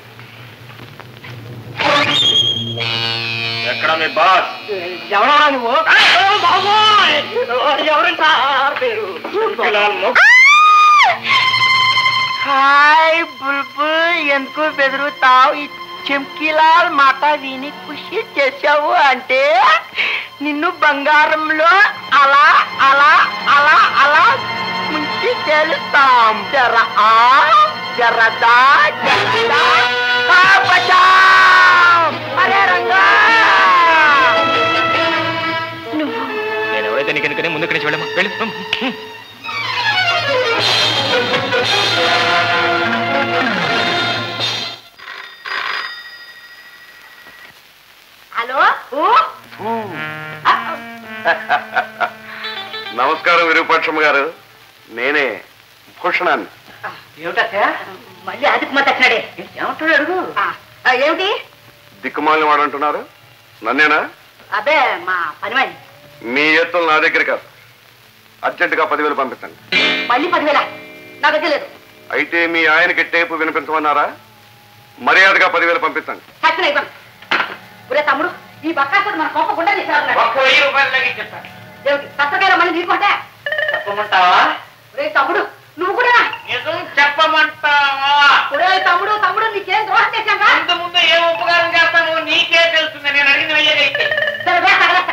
ఎక్కడ మీ బాస్ ఎవరా నువ్వు బాబోయ్! ఎవరంటా పేరు హాయ్ బుల్బుల్ ఎందుకు బెదురుతావు ఈ చెంకిలాల్ మాట విని ఖుషి చేసావు అంటే నిన్ను బంగారంలో అలా అలా అలా అలా ముంచి తేలుస్తాం జర ఆ జరదా జరదా ఆ బచావ్! అరే రంగా నేను ఎవరైతే నీకు ఎందుకని ముందు ఇక్కడి నుంచి వెళ్ళమా వెళ్ళి హలో నమస్కారం విరూపాక్షమ్మ గారు నేనే భూషణాన్ని ఏమిటా మళ్ళీ అదుపు మా తచ్చినాడే ఏమంటాడు అడుగు ఏమిటి దిక్కుమాలిన వాడు అంటున్నారు నన్నేనా అబ్బే మా పని మళ్ళీ మీ ఎత్తులు నా దగ్గర కాదు అర్జెంటుగా పదివేలు పంపించండి మళ్ళీ పదివేల నాకు తెలియదు అయితే మీ ఆయనకి టేపు వినిపించమన్నారా మర్యాదగా పదివేలు పంపించండి చచ్చిన ఇవ్వండి ఒరే తమ్ముడు ఈ బక్కాసుడు మన కొప్ప గుండె తీసుకురాడు ఒక్క వెయ్యి రూపాయలు తగ్గించేస్తాను దేవుడి పచ్చకాయలు మళ్ళీ నీకుంటే చెప్పమంటావా ఒరే తమ్ముడు నువ్వు కూడా నిజం చెప్పమంటావా ఒరే తమ్ముడు తమ్ముడు నీకేం ద్రోహం చేశాను ముందు ముందు ఏ ఉపకారం చేస్తాను నీకే తెలుస్తుంది నేను అడిగిన వెయ్యగైతే సరే వే, తగలేస్తా.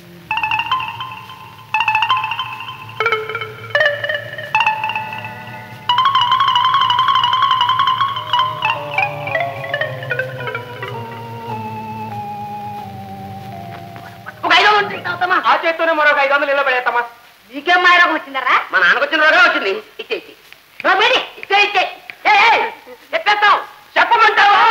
ఒక ఐదు వందలు ఉంటే అవుతామా? ఆ చేత్తోనే మరొక ఐదు వందలు ఇళ్ళ పడేస్తామా నీకేం మాయరోగం వచ్చిందరా మా నాన్నకు వచ్చిన రోగం వచ్చింది ఇచ్చే ఇచ్చే నువ్వు మీది ఇచ్చే ఇచ్చే చెప్పేస్తావు చెప్పమంటావా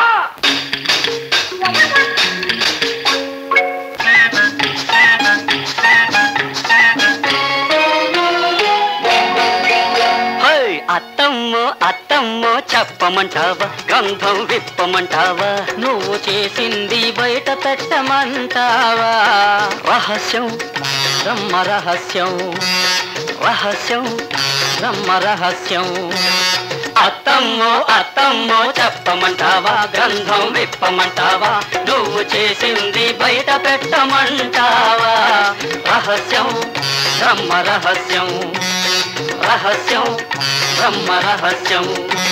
హై అత్తమ్మో అత్తమ్మో చెప్పమంటావా గంధం విప్పమంటావా నువ్వు చేసింది బయట పెట్టమంటావా రహస్యం బ్రహ్మ రహస్యం రహస్యం బ్రహ్మ రహస్యం అత్తమ్మో అత్తమ్మో చెప్పమంటావా గ్రంథం విప్పమంటావా నువ్వు చేసింది బయట పెట్టమంటావా రహస్యం బ్రహ్మ రహస్యం రహస్యం బ్రహ్మ రహస్యం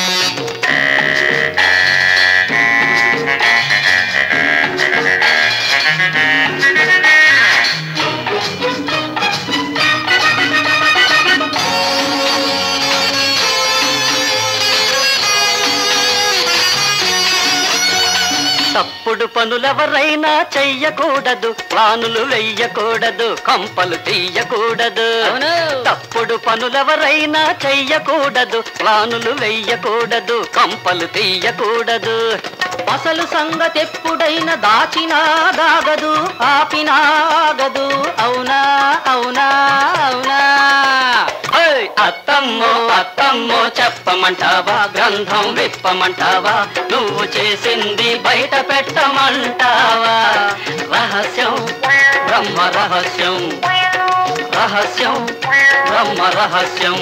తప్పుడు పనులెవరైనా చెయ్యకూడదు ప్లానులు వెయ్యకూడదు కంపలు తీయకూడదు తప్పుడు పనులెవరైనా చెయ్యకూడదు ప్లానులు వెయ్యకూడదు కంపలు తీయకూడదు అసలు సంగతి ఎప్పుడైనా దాచినా దాగదు ఆపినా ఆగదు అవునా అవునా అవునా హై! అత్తమ్మో అత్తమ్మో చెప్పమంటావా గ్రంథం విప్పమంటావా నువ్వు చేసింది బయట పెట్టమంటావా రహస్యం బ్రహ్మ రహస్యం రహస్యం బ్రహ్మ రహస్యం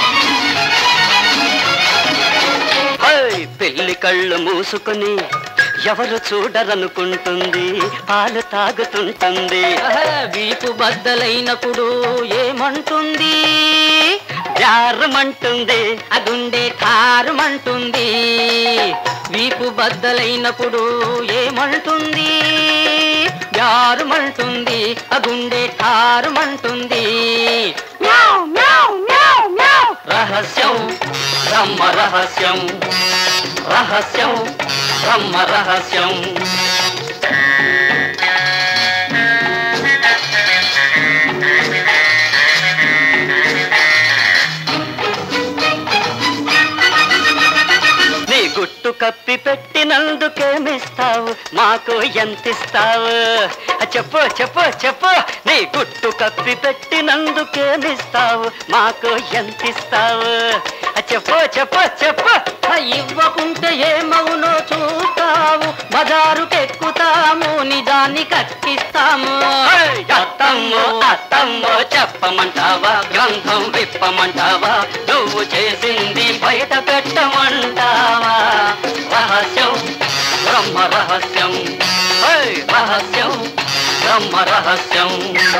హై! పెళ్లి కళ్ళు మూసుకొని ఎవరు చూడరనుకుంటుంది పాలు తాగుతుంటుంది వీపు బద్దలైనప్పుడు ఏమంటుంది జారమంటుంది ఆ గుండె ఠారమంటుంది వీపు బద్దలైనప్పుడు ఏమంటుంది జారుమంటుంది ఆ గుండె ఠారమంటుంది రహస్యం బ్రహ్మ రహస్యం రహస్యం బ్రహ్మ రహస్యం నీ గుట్టు కప్పి పెట్టినందుకేమిస్తావు మాకు ఎంతిస్తావు ఆ చెప్పు చెప్పు చెప్పు నీ గుట్టు కప్పి పెట్టినందుకేమిస్తావు మాకు ఎంతిస్తావు ఆ చెప్పు చెప్పు చెప్పు ఆ ఇవ్వకుంటే ఏమవునో చూస్తావు బజారుకెక్కుతాము నిజాన్ని కక్కిస్తాము అత్తమ్మో అత్తమ్మో చెప్పమంటావా గ్రంథం విప్పమంటావా నువ్వు చేసింది బయట పెట్టమంటావా రహస్యం బ్రహ్మ రహస్యం ఓయ్ రహస్యం బ్రహ్మ రహస్యం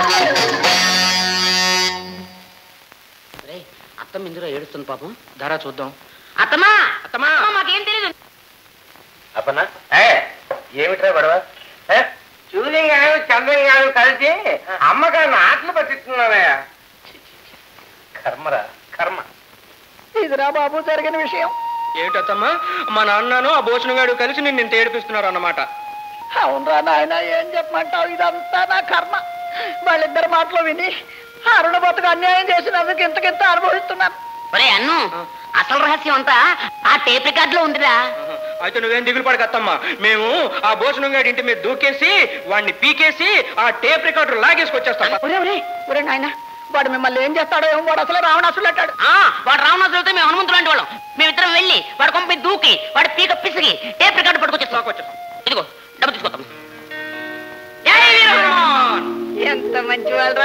అత్తమ్మ ఇందులో ఏడుస్తుంది పాపం ధర చూద్దాం అత్తమ్మా అత్తమ్మా మాకేం తెలియదు అప్పన్నా ఏ, ఏమిట్రా గొడవ ఏ? చూలింగ్ గారు చంద్రం గారు కలిసి అమ్మగారిని ఆటలు పట్టిస్తున్నారయ్యా కర్మరా కర్మ ఇదిరా బాబు జరిగిన విషయం ఏమిటత్తమ్మా మా నాన్నను ఆ భోజనం గారు కలిసి నిన్ను ఇంత ఏడిపిస్తున్నారు అన్నమాట అవునరా నాయన ఏం చెప్పమంటావు ఇదంతా నా కర్మ వాళ్ళిద్దరి మాటలు విని అరుణ బతుకు అన్యాయం చేసినందుకు ఇంతకింత అనుభవిస్తున్నాను ఒరే అన్ను అసలు రహస్యం అంతా ఆ టేప్ రికార్డ్ లో ఉందిరా అయితే నువ్వేం దిగులు పడకత్తమ్మా మేము ఆ భోజనం గారి ఇంటి మీద దూకేసి వాడిని పీకేసి ఆ టేప్ రికార్డు లాగేసుకొచ్చేస్తాం ఒరే ఒరే ఒరే నాయన వాడు మిమ్మల్ని ఏం చేస్తాడో ఏమో వాడు అసలు రావణాసులు అంటాడు ఆ వాడు రావణాసులతో మేము హనుమంతులు లాంటి వాళ్ళం మేమిద్దరం వెళ్ళి వాడు కొంపై దూకి వాడి పీక పిసిగి టేప్ రికార్డు పట్టుకొచ్చేస్తాం ఇదిగో డబ్బు తీసుకొస్తాం జై వీర హనుమాన్ ఎంత మంచి వాళ్ళు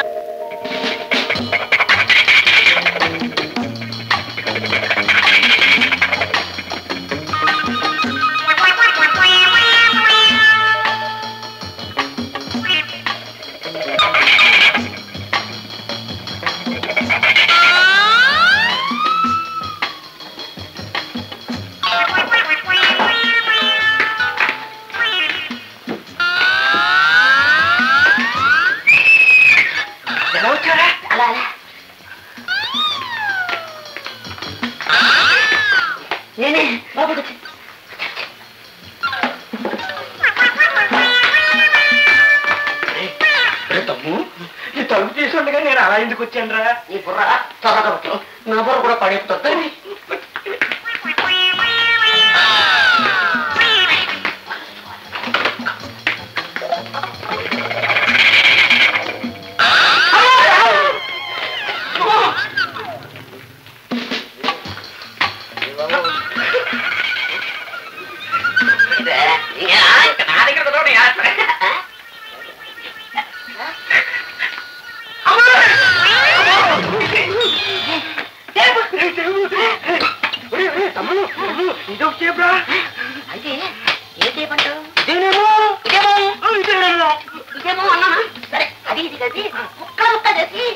నేనే బాబు తమ్ము ఈ తలుపు తీసి ఉండగా నేను అలా ఎందుకు వచ్చాను రా నీ బుర్ర త్వరగా పెట్టు. నా బుర్ర కూడా పడేపుతుంది నా దగ్గర కుదరదు, యాత్ర. ఇదో చెప్పరా అయితే ఏ టేప్ అంటావు ఇదేనేమో ఇదేమో ఇదేనేమో ఇదేమో అన్నానా సరే అది ఇది కలిసి ముక్క ముక్క చేసి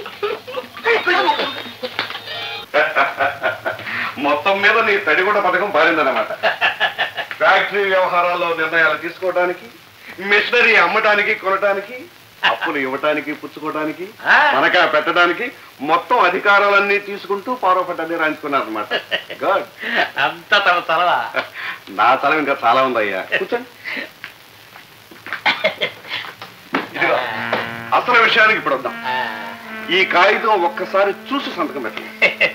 మొత్తం మీద నీ తడిగుడ్డ పథకం పారిందన్నమాట ఫ్యాక్టరీ వ్యవహారాల్లో నిర్ణయాలు తీసుకోవడానికి మిషనరీ అమ్మటానికి కొనటానికి అప్పులు ఇవ్వటానికి పుచ్చుకోవడానికి తనఖా పెట్టడానికి మొత్తం అధికారాలన్నీ తీసుకుంటూ పారోపడ్డని రాయించుకున్నారనమాట గుడ్ అంతా తన చలవా నా తలం ఇంకా చాలా ఉందయ్యా కూర్చోండి ఇదిగో, అసలు విషయానికి ఇప్పుడు వద్దాం ఈ కాగితం ఒక్కసారి చూసి సంతకం పెట్టండి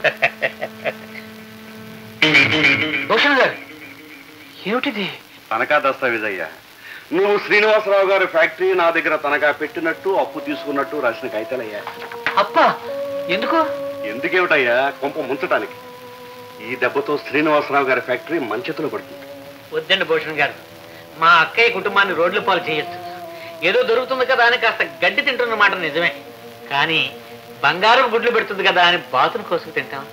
భూషణ్ గారు ఏమిటిది తనఖా దస్తావేజ్ అయ్యా నువ్వు శ్రీనివాసరావు గారి ఫ్యాక్టరీ నా దగ్గర తనఖా పెట్టినట్టు అప్పు తీసుకున్నట్టు రాసిన కాగితాలయ్యా అప్ప ఎందుకు ఎందుకేమిటయ్యా కొంప ముంచటానికి ఈ దెబ్బతో శ్రీనివాసరావు గారి ఫ్యాక్టరీ మంచెతులు పడుతుంది వద్దండి భూషణ్ గారు మా అక్కయ్య కుటుంబాన్ని రోడ్ల పాలు చేయొచ్చు ఏదో దొరుకుతుంది కదా అని కాస్త గడ్డి తింటున్న మాట నిజమే కానీ బంగారం గుడ్లు పెడుతుంది కదా అని బాతును కోసుకు తింటాం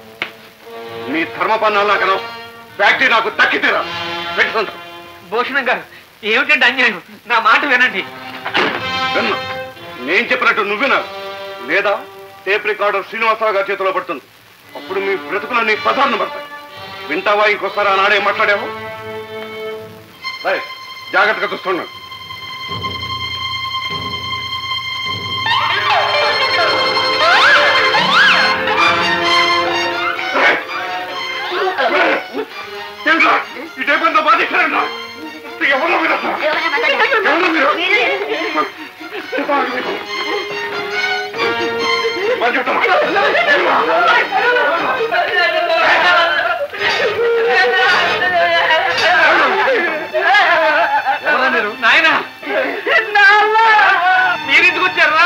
నీ ధర్మ పన్నాలు నాకు అనవసరం. ఫ్యాక్టరీ నాకు తక్కితేరా పెట్టి సంతకం భూషణం గారు ఏమిటండి అన్యాయం నా మాట వినండి విన్నా నేను చెప్పినట్టు నువ్వు వినాలి లేదా టేప్ రికార్డర్ శ్రీనివాసరావు గారి చేతిలో పడుతుంది అప్పుడు మీ బ్రతుకులన్నీ పదాలను పడతాయి వింటావా ఇంకోసారి ఆనాడే మాట్లాడావు రైట్ జాగ్రత్తగా చూస్తున్నాను ఏంట్రా? ఈ టేప్ అంతా బాధిస్తారంట ఎవరో మీరు అసలు? ఎవరు మీరు? మరి చెప్తాను. ఎవరా మీరు నాయన మీరు ఎందుకు వచ్చారా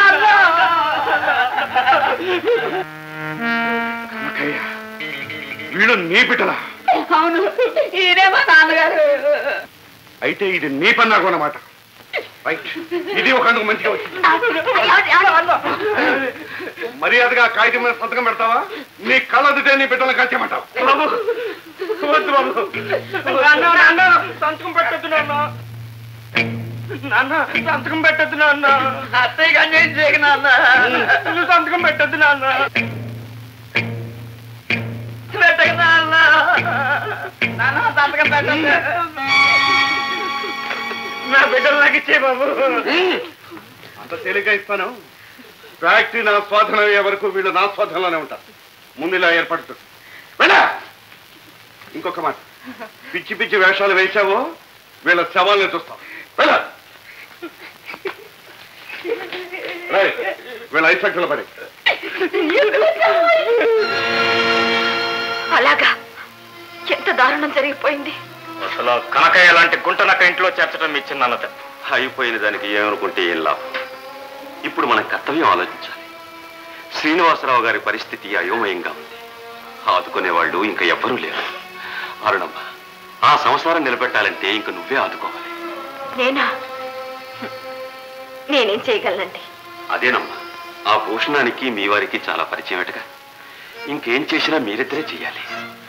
కనకయ్య, వీళ్ళు నీ బిడ్డలా అవును ఈయనే మా నాన్నగారు అయితే ఇది నీ పన్నాకు అన్నమాట రైట్ ఇది ఒక అందుకు మంచిగా వచ్చింది మర్యాదగా కాగితం మీద సంతకం పెడతావా నీ కళ్ళదితే నీ బిడ్డలు కాల్చేమంటావు వద్దు బాబు నాన్న నాన్న సంతకం పెట్టద్దు నాన్న నాన్న సంతకం పెట్టద్దు నాన్న అత్తయ్య అన్యాయం చేయక నాన్న నువ్వు సంతకం పెట్టద్దు నాన్న పెట్టక నాన్న నాన్న సంతకం పెట్టద్దు నా బిడ్డలు నాకు ఇచ్చే బాబు అంత తేలిగ్గా ఇస్తాను ఫ్యాక్టరీ నా స్వాధీనం అయ్యే వరకు వీళ్ళు నా స్వాధీనంలోనే ఉంటారు ముందు ఇలా ఏర్పడుతుంది వెళ్ళా ఇంకొక మాట పిచ్చి పిచ్చి వేషాలు వేశావో వీళ్ళ శవాల్ని చూస్తాం వెళ్ళ రైట్ వీళ్ళ ఐదు సంఖ్యలో పడి అలాగా ఎంత దారుణం జరిగిపోయింది అసలు ఆ కనకయ్య లాంటి గుంట నక్క ఇంట్లో చేర్చడం మీ చిన్న అన్నత అయిపోయిన దానికి ఏమనుకుంటే ఏం లాభం ఇప్పుడు మన కర్తవ్యం ఆలోచించాలి శ్రీనివాసరావు గారి పరిస్థితి అయోమయంగా ఉంది ఆదుకునే వాళ్ళు ఇంకా ఎవ్వరూ లేరు అరుణమ్మ ఆ సంసారం నిలబెట్టాలంటే ఇంక నువ్వే ఆదుకోవాలి నేనా నేనేం చేయగలనండి అదేనమ్మా ఆ భూషణానికి మీ వారికి చాలా పరిచయమేటగా ఇంకేం చేసినా మీరిద్దరే చెయ్యాలి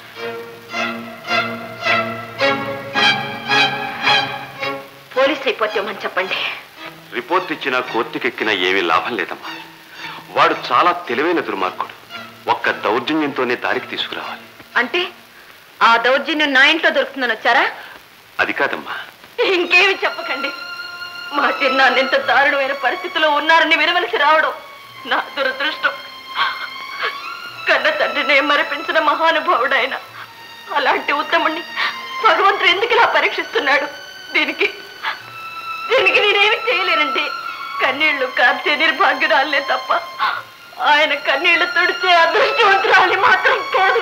పోలీస్ రిపోర్ట్ ఇవ్వమని చెప్పండి రిపోర్ట్ ఇచ్చినా కోర్టుకెక్కినా ఏమీ లాభం లేదమ్మా వాడు చాలా తెలివైన దుర్మార్గుడు ఒక్క దౌర్జన్యంతోనే దారికి తీసుకురావాలి అంటే ఆ దౌర్జన్యం నా ఇంట్లో దొరుకుతుందని వచ్చారా అది కాదమ్మా ఇంకేమి చెప్పకండి మా చిన్నాన్న ఎంత దారుణమైన పరిస్థితిలో ఉన్నారని వినవలసి రావడం నా దురదృష్టం కన్న తండ్రిని మరిపించిన మహానుభావుడైన అలాంటి ఉత్తముణ్ణి భగవంతుడు ఎందుకు ఇలా పరీక్షిస్తున్నాడు దీనికి దీనికి నేనేమి చేయలేనండి కన్నీళ్లు కార్చే నిర్భాగ్యురాలే తప్ప ఆయన కన్నీళ్లు తుడిచే అదృష్టవంతురాలి మాత్రం కాదు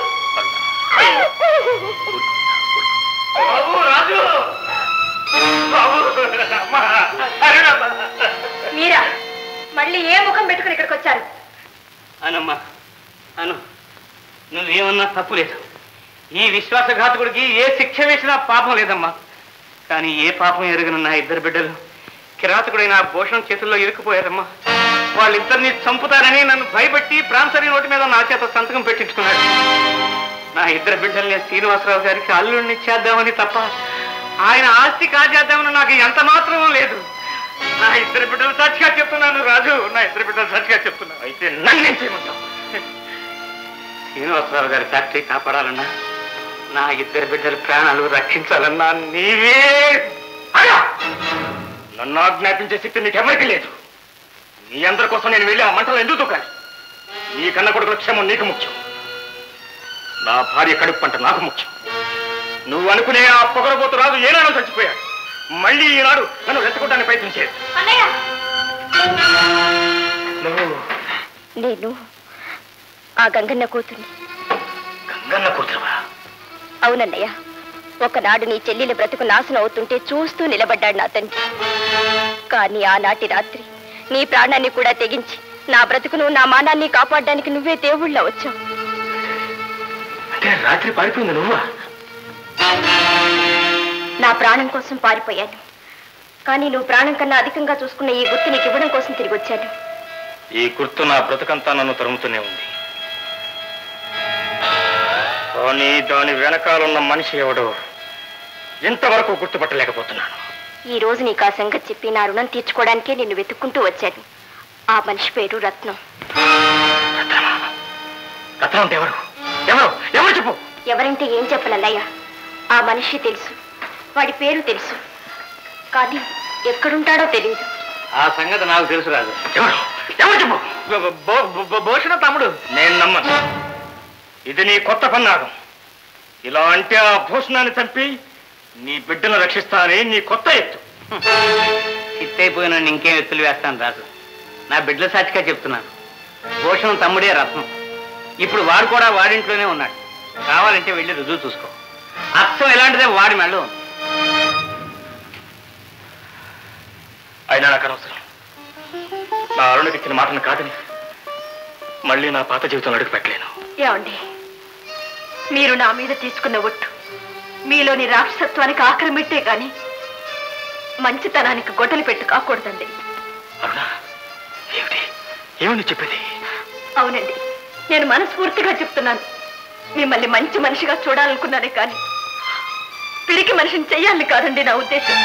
బాబు రాజు బాబు అమ్మా అరుణమ్మ మీరా మళ్ళీ ఏ ముఖం పెట్టుకుని ఇక్కడికి వచ్చారు అనమ్మా అను నువ్వేమన్నా తప్పు లేదు ఈ విశ్వాసఘాతకుడికి ఏ శిక్ష వేసినా పాపం లేదమ్మా కానీ ఏ పాపం ఎరగను నా ఇద్దరు బిడ్డలు కిరాతకుడైన ఆ భూషణం చేతుల్లో ఇరుక్కుపోయారమ్మా వాళ్ళిద్దరిని చంపుతారని నన్ను భయపెట్టి ప్రాంతరి నోటి మీద నా చేత సంతకం పెట్టించుకున్నాడు నా ఇద్దరు బిడ్డల్ని శ్రీనివాసరావు గారికి అల్లుడిని చేద్దామని తప్ప ఆయన ఆస్తి కాజేద్దామని నాకు ఎంత మాత్రం లేదు నా ఇద్దరు బిడ్డలు సాక్షిగా చెప్తున్నాను రాజు నా ఇద్దరు బిడ్డలు సాక్షిగా చెప్తున్నాను అయితే నన్నేం చేయమంటావు శ్రీనివాసరావు గారి ఫ్యాక్టరీ కాపాడాలన్నా నా ఇద్దరు బిడ్డల ప్రాణాలు రక్షించాలన్నా నీవే అయ్యా! నన్ను ఆజ్ఞాపించే శక్తి నీకెవరికి లేదు నీ అందరి కోసం నేను వెళ్ళి ఆ మంటలు ఎందుకు దూకాలి నీ కన్న కొడుకుల క్షేమం నీకు ముఖ్యం నా భార్య కడుపు పంట నాకు ముఖ్యం నువ్వు అనుకునే ఆ పొగరబోతు రాజు ఏనాడో చచ్చిపోయాడు మళ్ళీ ఈనాడు నన్ను రెచ్చగొట్టడానికి ప్రయత్నించేది నువ్వు నేను ఆ గంగన్న కూతుర్ని గంగన్న కూతురువా అవునన్నయ్య ఒకనాడు నీ చెల్లెలి బ్రతుకు నాశనం అవుతుంటే చూస్తూ నిలబడ్డాడు నా తండ్రి కానీ ఆనాటి రాత్రి నీ ప్రాణాన్ని కూడా తెగించి నా బ్రతుకును నా మానాన్ని కాపాడడానికి నువ్వే దేవుళ్ళ వచ్చావు అంటే రాత్రి పారిపోయింది నువ్వా నా ప్రాణం కోసం పారిపోయాను కానీ నువ్వు ప్రాణం కన్నా అధికంగా చూసుకున్న ఈ గుర్తు నీకు ఇవ్వడం కోసం తిరిగి వచ్చాను ఈ గుర్తు నా బ్రతుకంతా నన్ను తరుముతూనే ఉంది కానీ దాని వెనకాలన్న మనిషి ఎవడో ఇంతవరకు గుర్తుపట్టలేకపోతున్నాను ఈ రోజు నీకు ఆ సంగతి చెప్పి నా రుణం తీర్చుకోవడానికే నిన్ను వెతుక్కుంటూ వచ్చాను ఆ మనిషి పేరు రత్నం రత్నం అంటే ఎవరు ఎవరు ఎవరు చెప్పు ఎవరంటే ఏం చెప్పనల్లయ్యా ఆ మనిషి తెలుసు వాడి పేరు తెలుసు కానీ ఎక్కడుంటాడో తెలియదు ఆ సంగతి నాకు తెలుసు రాదు ఎవరు ఎవరు చెప్పు భూషణ తమ్ముడు నేను నమ్మను ఇది నీ కొత్త పన్నాగం ఇలా అంటే ఆ భూషణాన్ని చంపి నీ బిడ్డను రక్షిస్తానని నీ కొత్త ఎత్తు చిత్తైపోయిన ఇంకేం ఎత్తులు వేస్తాను రాజు నా బిడ్డల సాక్షిగా చెప్తున్నాను భూషణం తమ్ముడే రత్నం ఇప్పుడు వాడు కూడా వాడింట్లోనే ఉన్నాడు కావాలంటే వెళ్ళి రుజువు చూసుకో అర్థం ఎలాంటిదే వాడి మెళ్ళు అయినా నాకు అనవసరం నా అరుణకి ఇచ్చిన మాటను కాదని మళ్ళీ నా పాత జీవితంలో అడుగు పెట్టలేను ఏమండి మీరు నా మీద తీసుకున్న ఒట్టు మీలోని రాక్షసత్వానికి ఆక్రమిట్టే గాని మంచితనానికి గొడ్డలి పెట్టు కాకూడదండి అరుణ ఏమిటి ఏమని చెప్పేది అవునండి నేను మనస్ఫూర్తిగా చెప్తున్నాను మిమ్మల్ని మంచి మనిషిగా చూడాలనుకున్నానే కానీ పిరికి మనిషిని చెయ్యాలని కాదండి నా ఉద్దేశం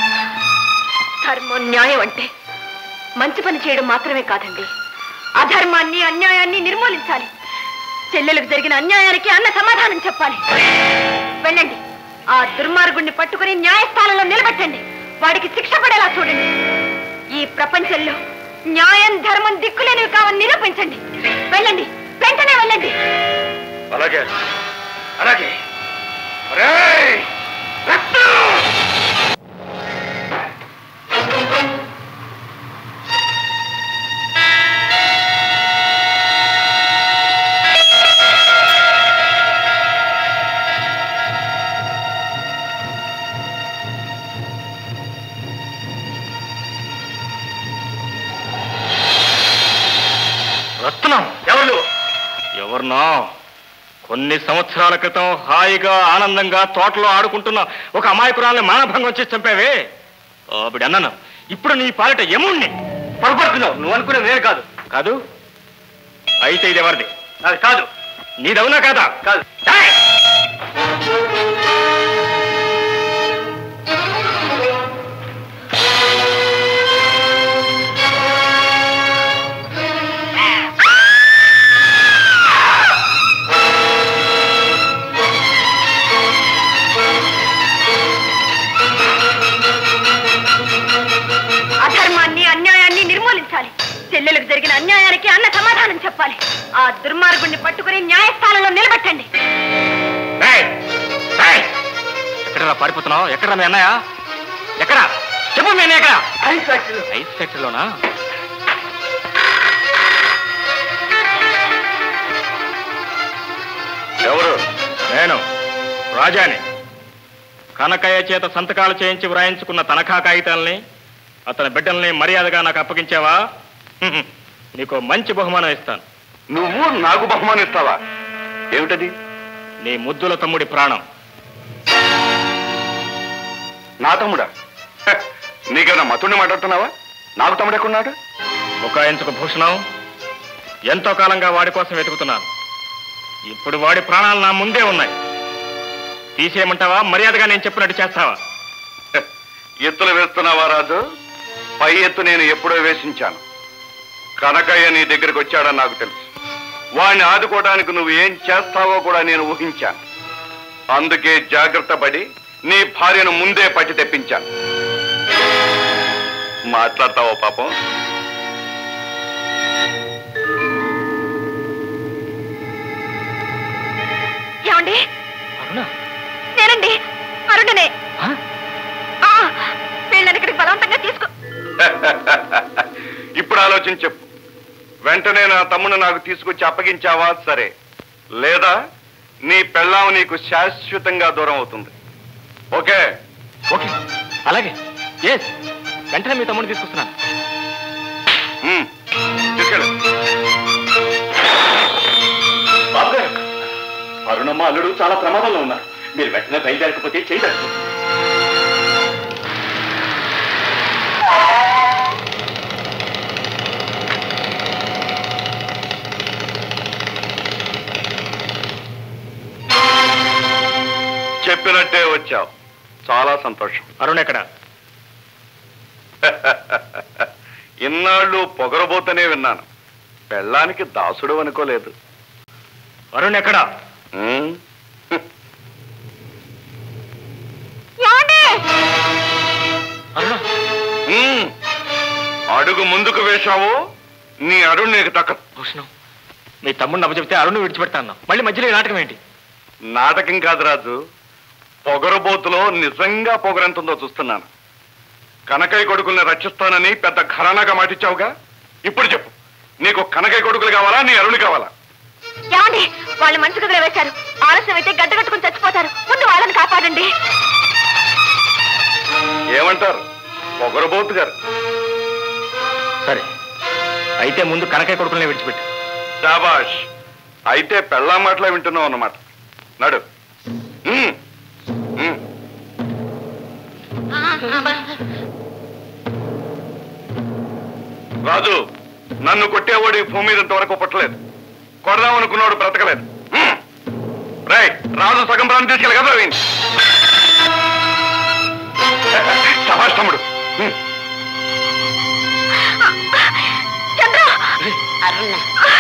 ధర్మం న్యాయం అంటే మంచి పని చేయడం మాత్రమే కాదండి అధర్మాన్ని అన్యాయాన్ని నిర్మూలించాలి చెల్లెలకు జరిగిన అన్యాయానికి అన్న సమాధానం చెప్పాలి వెళ్ళండి ఆ దుర్మార్గుణ్ణి పట్టుకుని న్యాయస్థానంలో నిలబెట్టండి వాడికి శిక్ష పడేలా చూడండి ఈ ప్రపంచంలో న్యాయం ధర్మం దిక్కులేనివి కావని నిరూపించండి వెళ్ళండి వెంటనే వెళ్ళండి అలాగే అలాగే ఒరేయ్! రత్నం! రత్నం ఎవరు ఎవరినో కొన్ని సంవత్సరాల క్రితం హాయిగా ఆనందంగా తోటలో ఆడుకుంటున్న ఒక అమాయకురాల్ని మానభంగం చేసి చంపావే ఆవిడ అన్నాను ఇప్పుడు నీ పాలిట యముణ్ణి పొరపడుతున్నావు నువ్వు అనుకునే నేను కాదు కాదు అయితే ఇది ఎవరిది అది కాదు నీదవునా కాదా కాదు అధర్మాన్ని అన్యాయాన్ని నిర్మూలించాలి చెల్లెలకు జరిగిన అన్యాయానికి అన్న సమాధానం చెప్పాలి ఆ దుర్మార్గుణ్ణి పట్టుకుని న్యాయస్థానంలో నిలబెట్టండి ఎక్కడ పారిపోతున్నావు ఎక్కడ మీ అన్నయ్య ఎక్కడ చెప్పు మీ అన్నయ్య ఎక్కడ ఐస్ ఫ్యాక్టరీలోనా ఎవరు నేను రాజాని కనకయ్య చేత సంతకాలు చేయించి వ్రాయించుకున్న తనఖా కాగితాల్ని అతని బిడ్డల్ని మర్యాదగా నాకు అప్పగించావా హ్మ్. నీకు మంచి బహుమానం ఇస్తాను నువ్వు నాకు బహుమానం ఇస్తావా ఏమిటది నీ ముద్దుల తమ్ముడి ప్రాణం నా తమ్ముడా హ, నీకేమైనా మతుడిని మాట్లాడుతున్నావా నాకు తమ్ముడు ఎక్కడున్నాడు ముఖాయించుకు భూషణం ఎంతో కాలంగా వాడి కోసం వెతుకుతున్నాను ఇప్పుడు వాడి ప్రాణాలు నా ముందే ఉన్నాయి తీసేయమంటావా మర్యాదగా నేను చెప్పినట్టు చేస్తావా హ, ఎత్తులు వేస్తున్నావా రాజు పై ఎత్తు నేను ఎప్పుడో వేసించాను కనకయ్య నీ దగ్గరికి వచ్చాడని నాకు తెలుసు వాడిని ఆదుకోవడానికి నువ్వు ఏం చేస్తావో కూడా నేను ఊహించాను అందుకే జాగ్రత్త పడి నీ భార్యను ముందే పట్టి తెప్పించాను మాట్లాడతావో పాపం ఏమండి అరుణ నేనండి అరుణనే ఆ, వీళ్ళని ఇక్కడికి బలవంతంగా తీసుకో ఇప్పుడు ఆలోచించి చెప్పు వెంటనే నా తమ్ముడు నాకు తీసుకొచ్చి అప్పగించావా సరే లేదా నీ పెళ్ళాం నీకు శాశ్వతంగా దూరం అవుతుంది ఓకే ఓకే అలాగే ఎస్ వెంటనే మీ తమ్ముడిని తీసుకొస్తున్నాను ఉమ్, తీసుకెళ్ళు బాబు గారు అరుణమ్మ అల్లుడు చాలా ప్రమాదంలో ఉన్నారు మీరు వెంటనే బయలుదేరకపోతే చేయలేదు చెప్పినట్టే వచ్చావు చాలా సంతోషం అరుణ్ ఎక్కడ ఇన్నాళ్ళు పొగరబోతనే విన్నాను పెళ్ళానికి దాసుడు అనుకోలేదు వరుణ్ ఎక్కడా ఉమ్, అరుణ ఉమ్. అడుగు ముందుకు వేశావు నీ అరుణ్ నీకు దక్కదు భూషణం మీ తమ్ముడిని అప్పచెప్తే అరుణ్ విడిచిపెడతాను మళ్ళీ మధ్యలో ఈ నాటకం ఏంటి నాటకం కాదు రాజు పొగరబోతులో నిజంగా పొగరెంతుందో చూస్తున్నాను కనకయ్య కొడుకుల్ని రక్షిస్తానని పెద్ద ఘరానాగా మాటిచ్చావుగా ఇప్పుడు చెప్పు నీకు కనకయ్య కొడుకులు కావాలా నీ అరుణి కావాలా ఏమండి వాళ్ళు మంచి కుదిర వేశారు ఆలస్యం అయితే గడ్డ కట్టుకుని చచ్చిపోతారు ముందు వాళ్ళని కాపాడండి ఏమంటారు పొగరబోతు గారు సరే అయితే ముందు కనకయ్య కొడుకులనే విడిచిపెట్టు శాబాష్ అయితే పెళ్ళా మాటలే వింటున్నావు అన్నమాట నడు ఉమ్, ఉమ్. రాజు నన్ను కొట్టేవాడు ఈ భూమి మీద ఇంతవరకు పుట్టలేదు కొడదాం అనుకున్నాడు బ్రతకలేదు ఉమ్. రేయ్ రాజు సగం ప్రాణం తీసుకెళ్ళి కదా వీణ్ణి. శభాష్ తమ్ముడు ఉమ్. అరుణ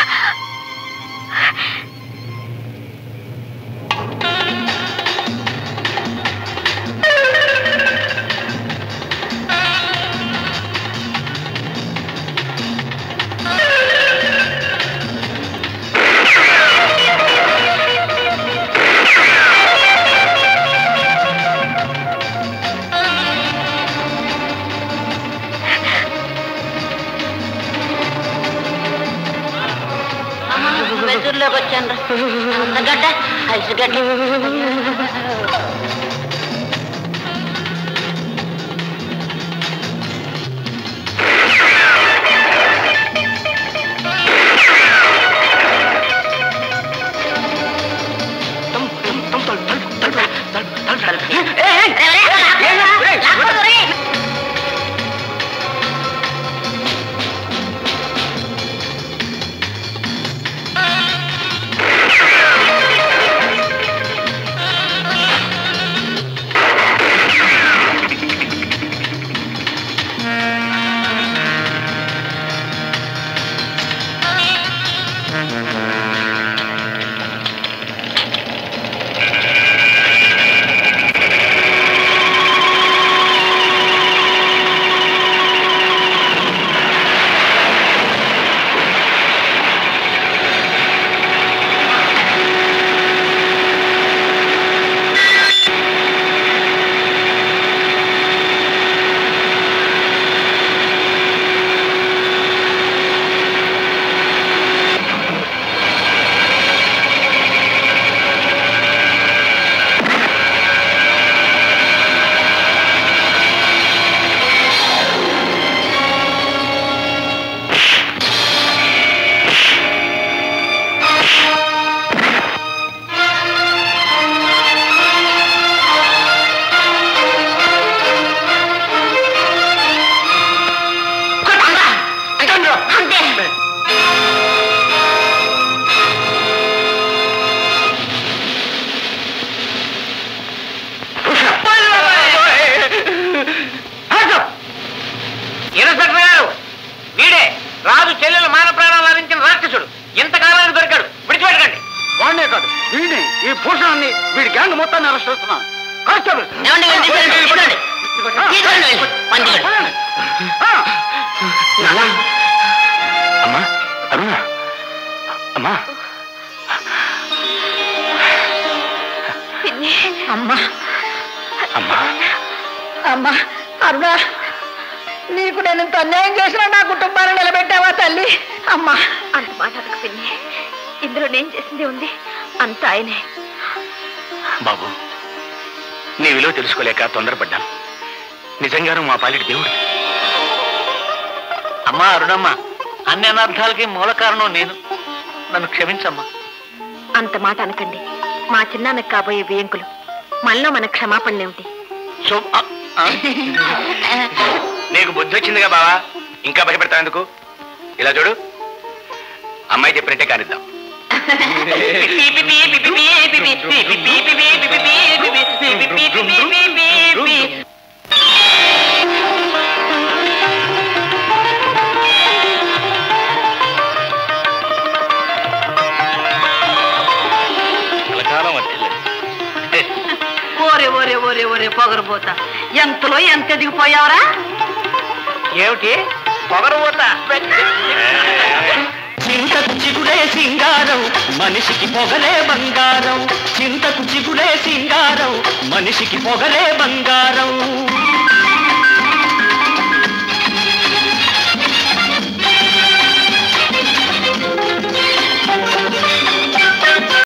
వెలుతురులోకి వచ్చాను రా గడ్డ ఐసు గడ్డ అంతే ఇన్స్పెక్టర్ గారు వీడే రాజు చెల్లెలు మాన ప్రాణాలు హరించిన రాక్షసుడు ఇంతకాలానికి దొరికాడు విడిచిపెట్టకండి వాడినే కాదు వీడిని ఈ భూషణాన్ని వీడి గ్యాంగ్ మొత్తాన్ని అరెస్ట్ చేస్తున్నాను కానిస్టేబుల్ ఏమండి వీళ్ళు తీసుకెళ్ళండి, తీసుకెళ్ళండి. తీసుకెళ్ళండి వీళ్ళు, పంచుకెళ్ళండి. అమ్మా అరుణ అమ్మా అమ్మా అమ్మా అమ్మా అరుణ నీకు నేను ఇంత అన్యాయం చేసినా నా కుటుంబాన్ని నిలబెట్టావా తల్లి అమ్మా అంత మాట అనకు పిన్ని ఇందులో నేను చేసింది ఉంది అంత ఆయనే బాబు నీ విలువ తెలుసుకోలేక తొందరపడ్డాను నిజంగాను మా పాలిటి దేవుడు అమ్మా అరుణమ్మ అన్ని అనర్థాలకి మూల కారణం నేను నన్ను క్షమించమ్మా అంత మాట అనకండి మా చిన్నాన్నకు కాబోయే బియ్యంకులు మనలో మన క్షమాపణలేమిటి సో ఆ, ఆ. నీకు బుద్ధి వచ్చిందిగా బావా ఇంకా భయపెడతా ఎందుకు ఇలా చూడు అమ్మాయి చెప్పినట్టే కానిద్దాం ఓరే ఓరే ఓరే ఓరే పొగరబోతా ఎంతలో ఎంత ఎదిగిపోయావరా ఏమిటి పొగరబోతా చింతకు చిగురే సింగారం మనిషికి పొగలే బంగారం చింతకు చిగురే సింగారం మనిషికి పొగలే బంగారం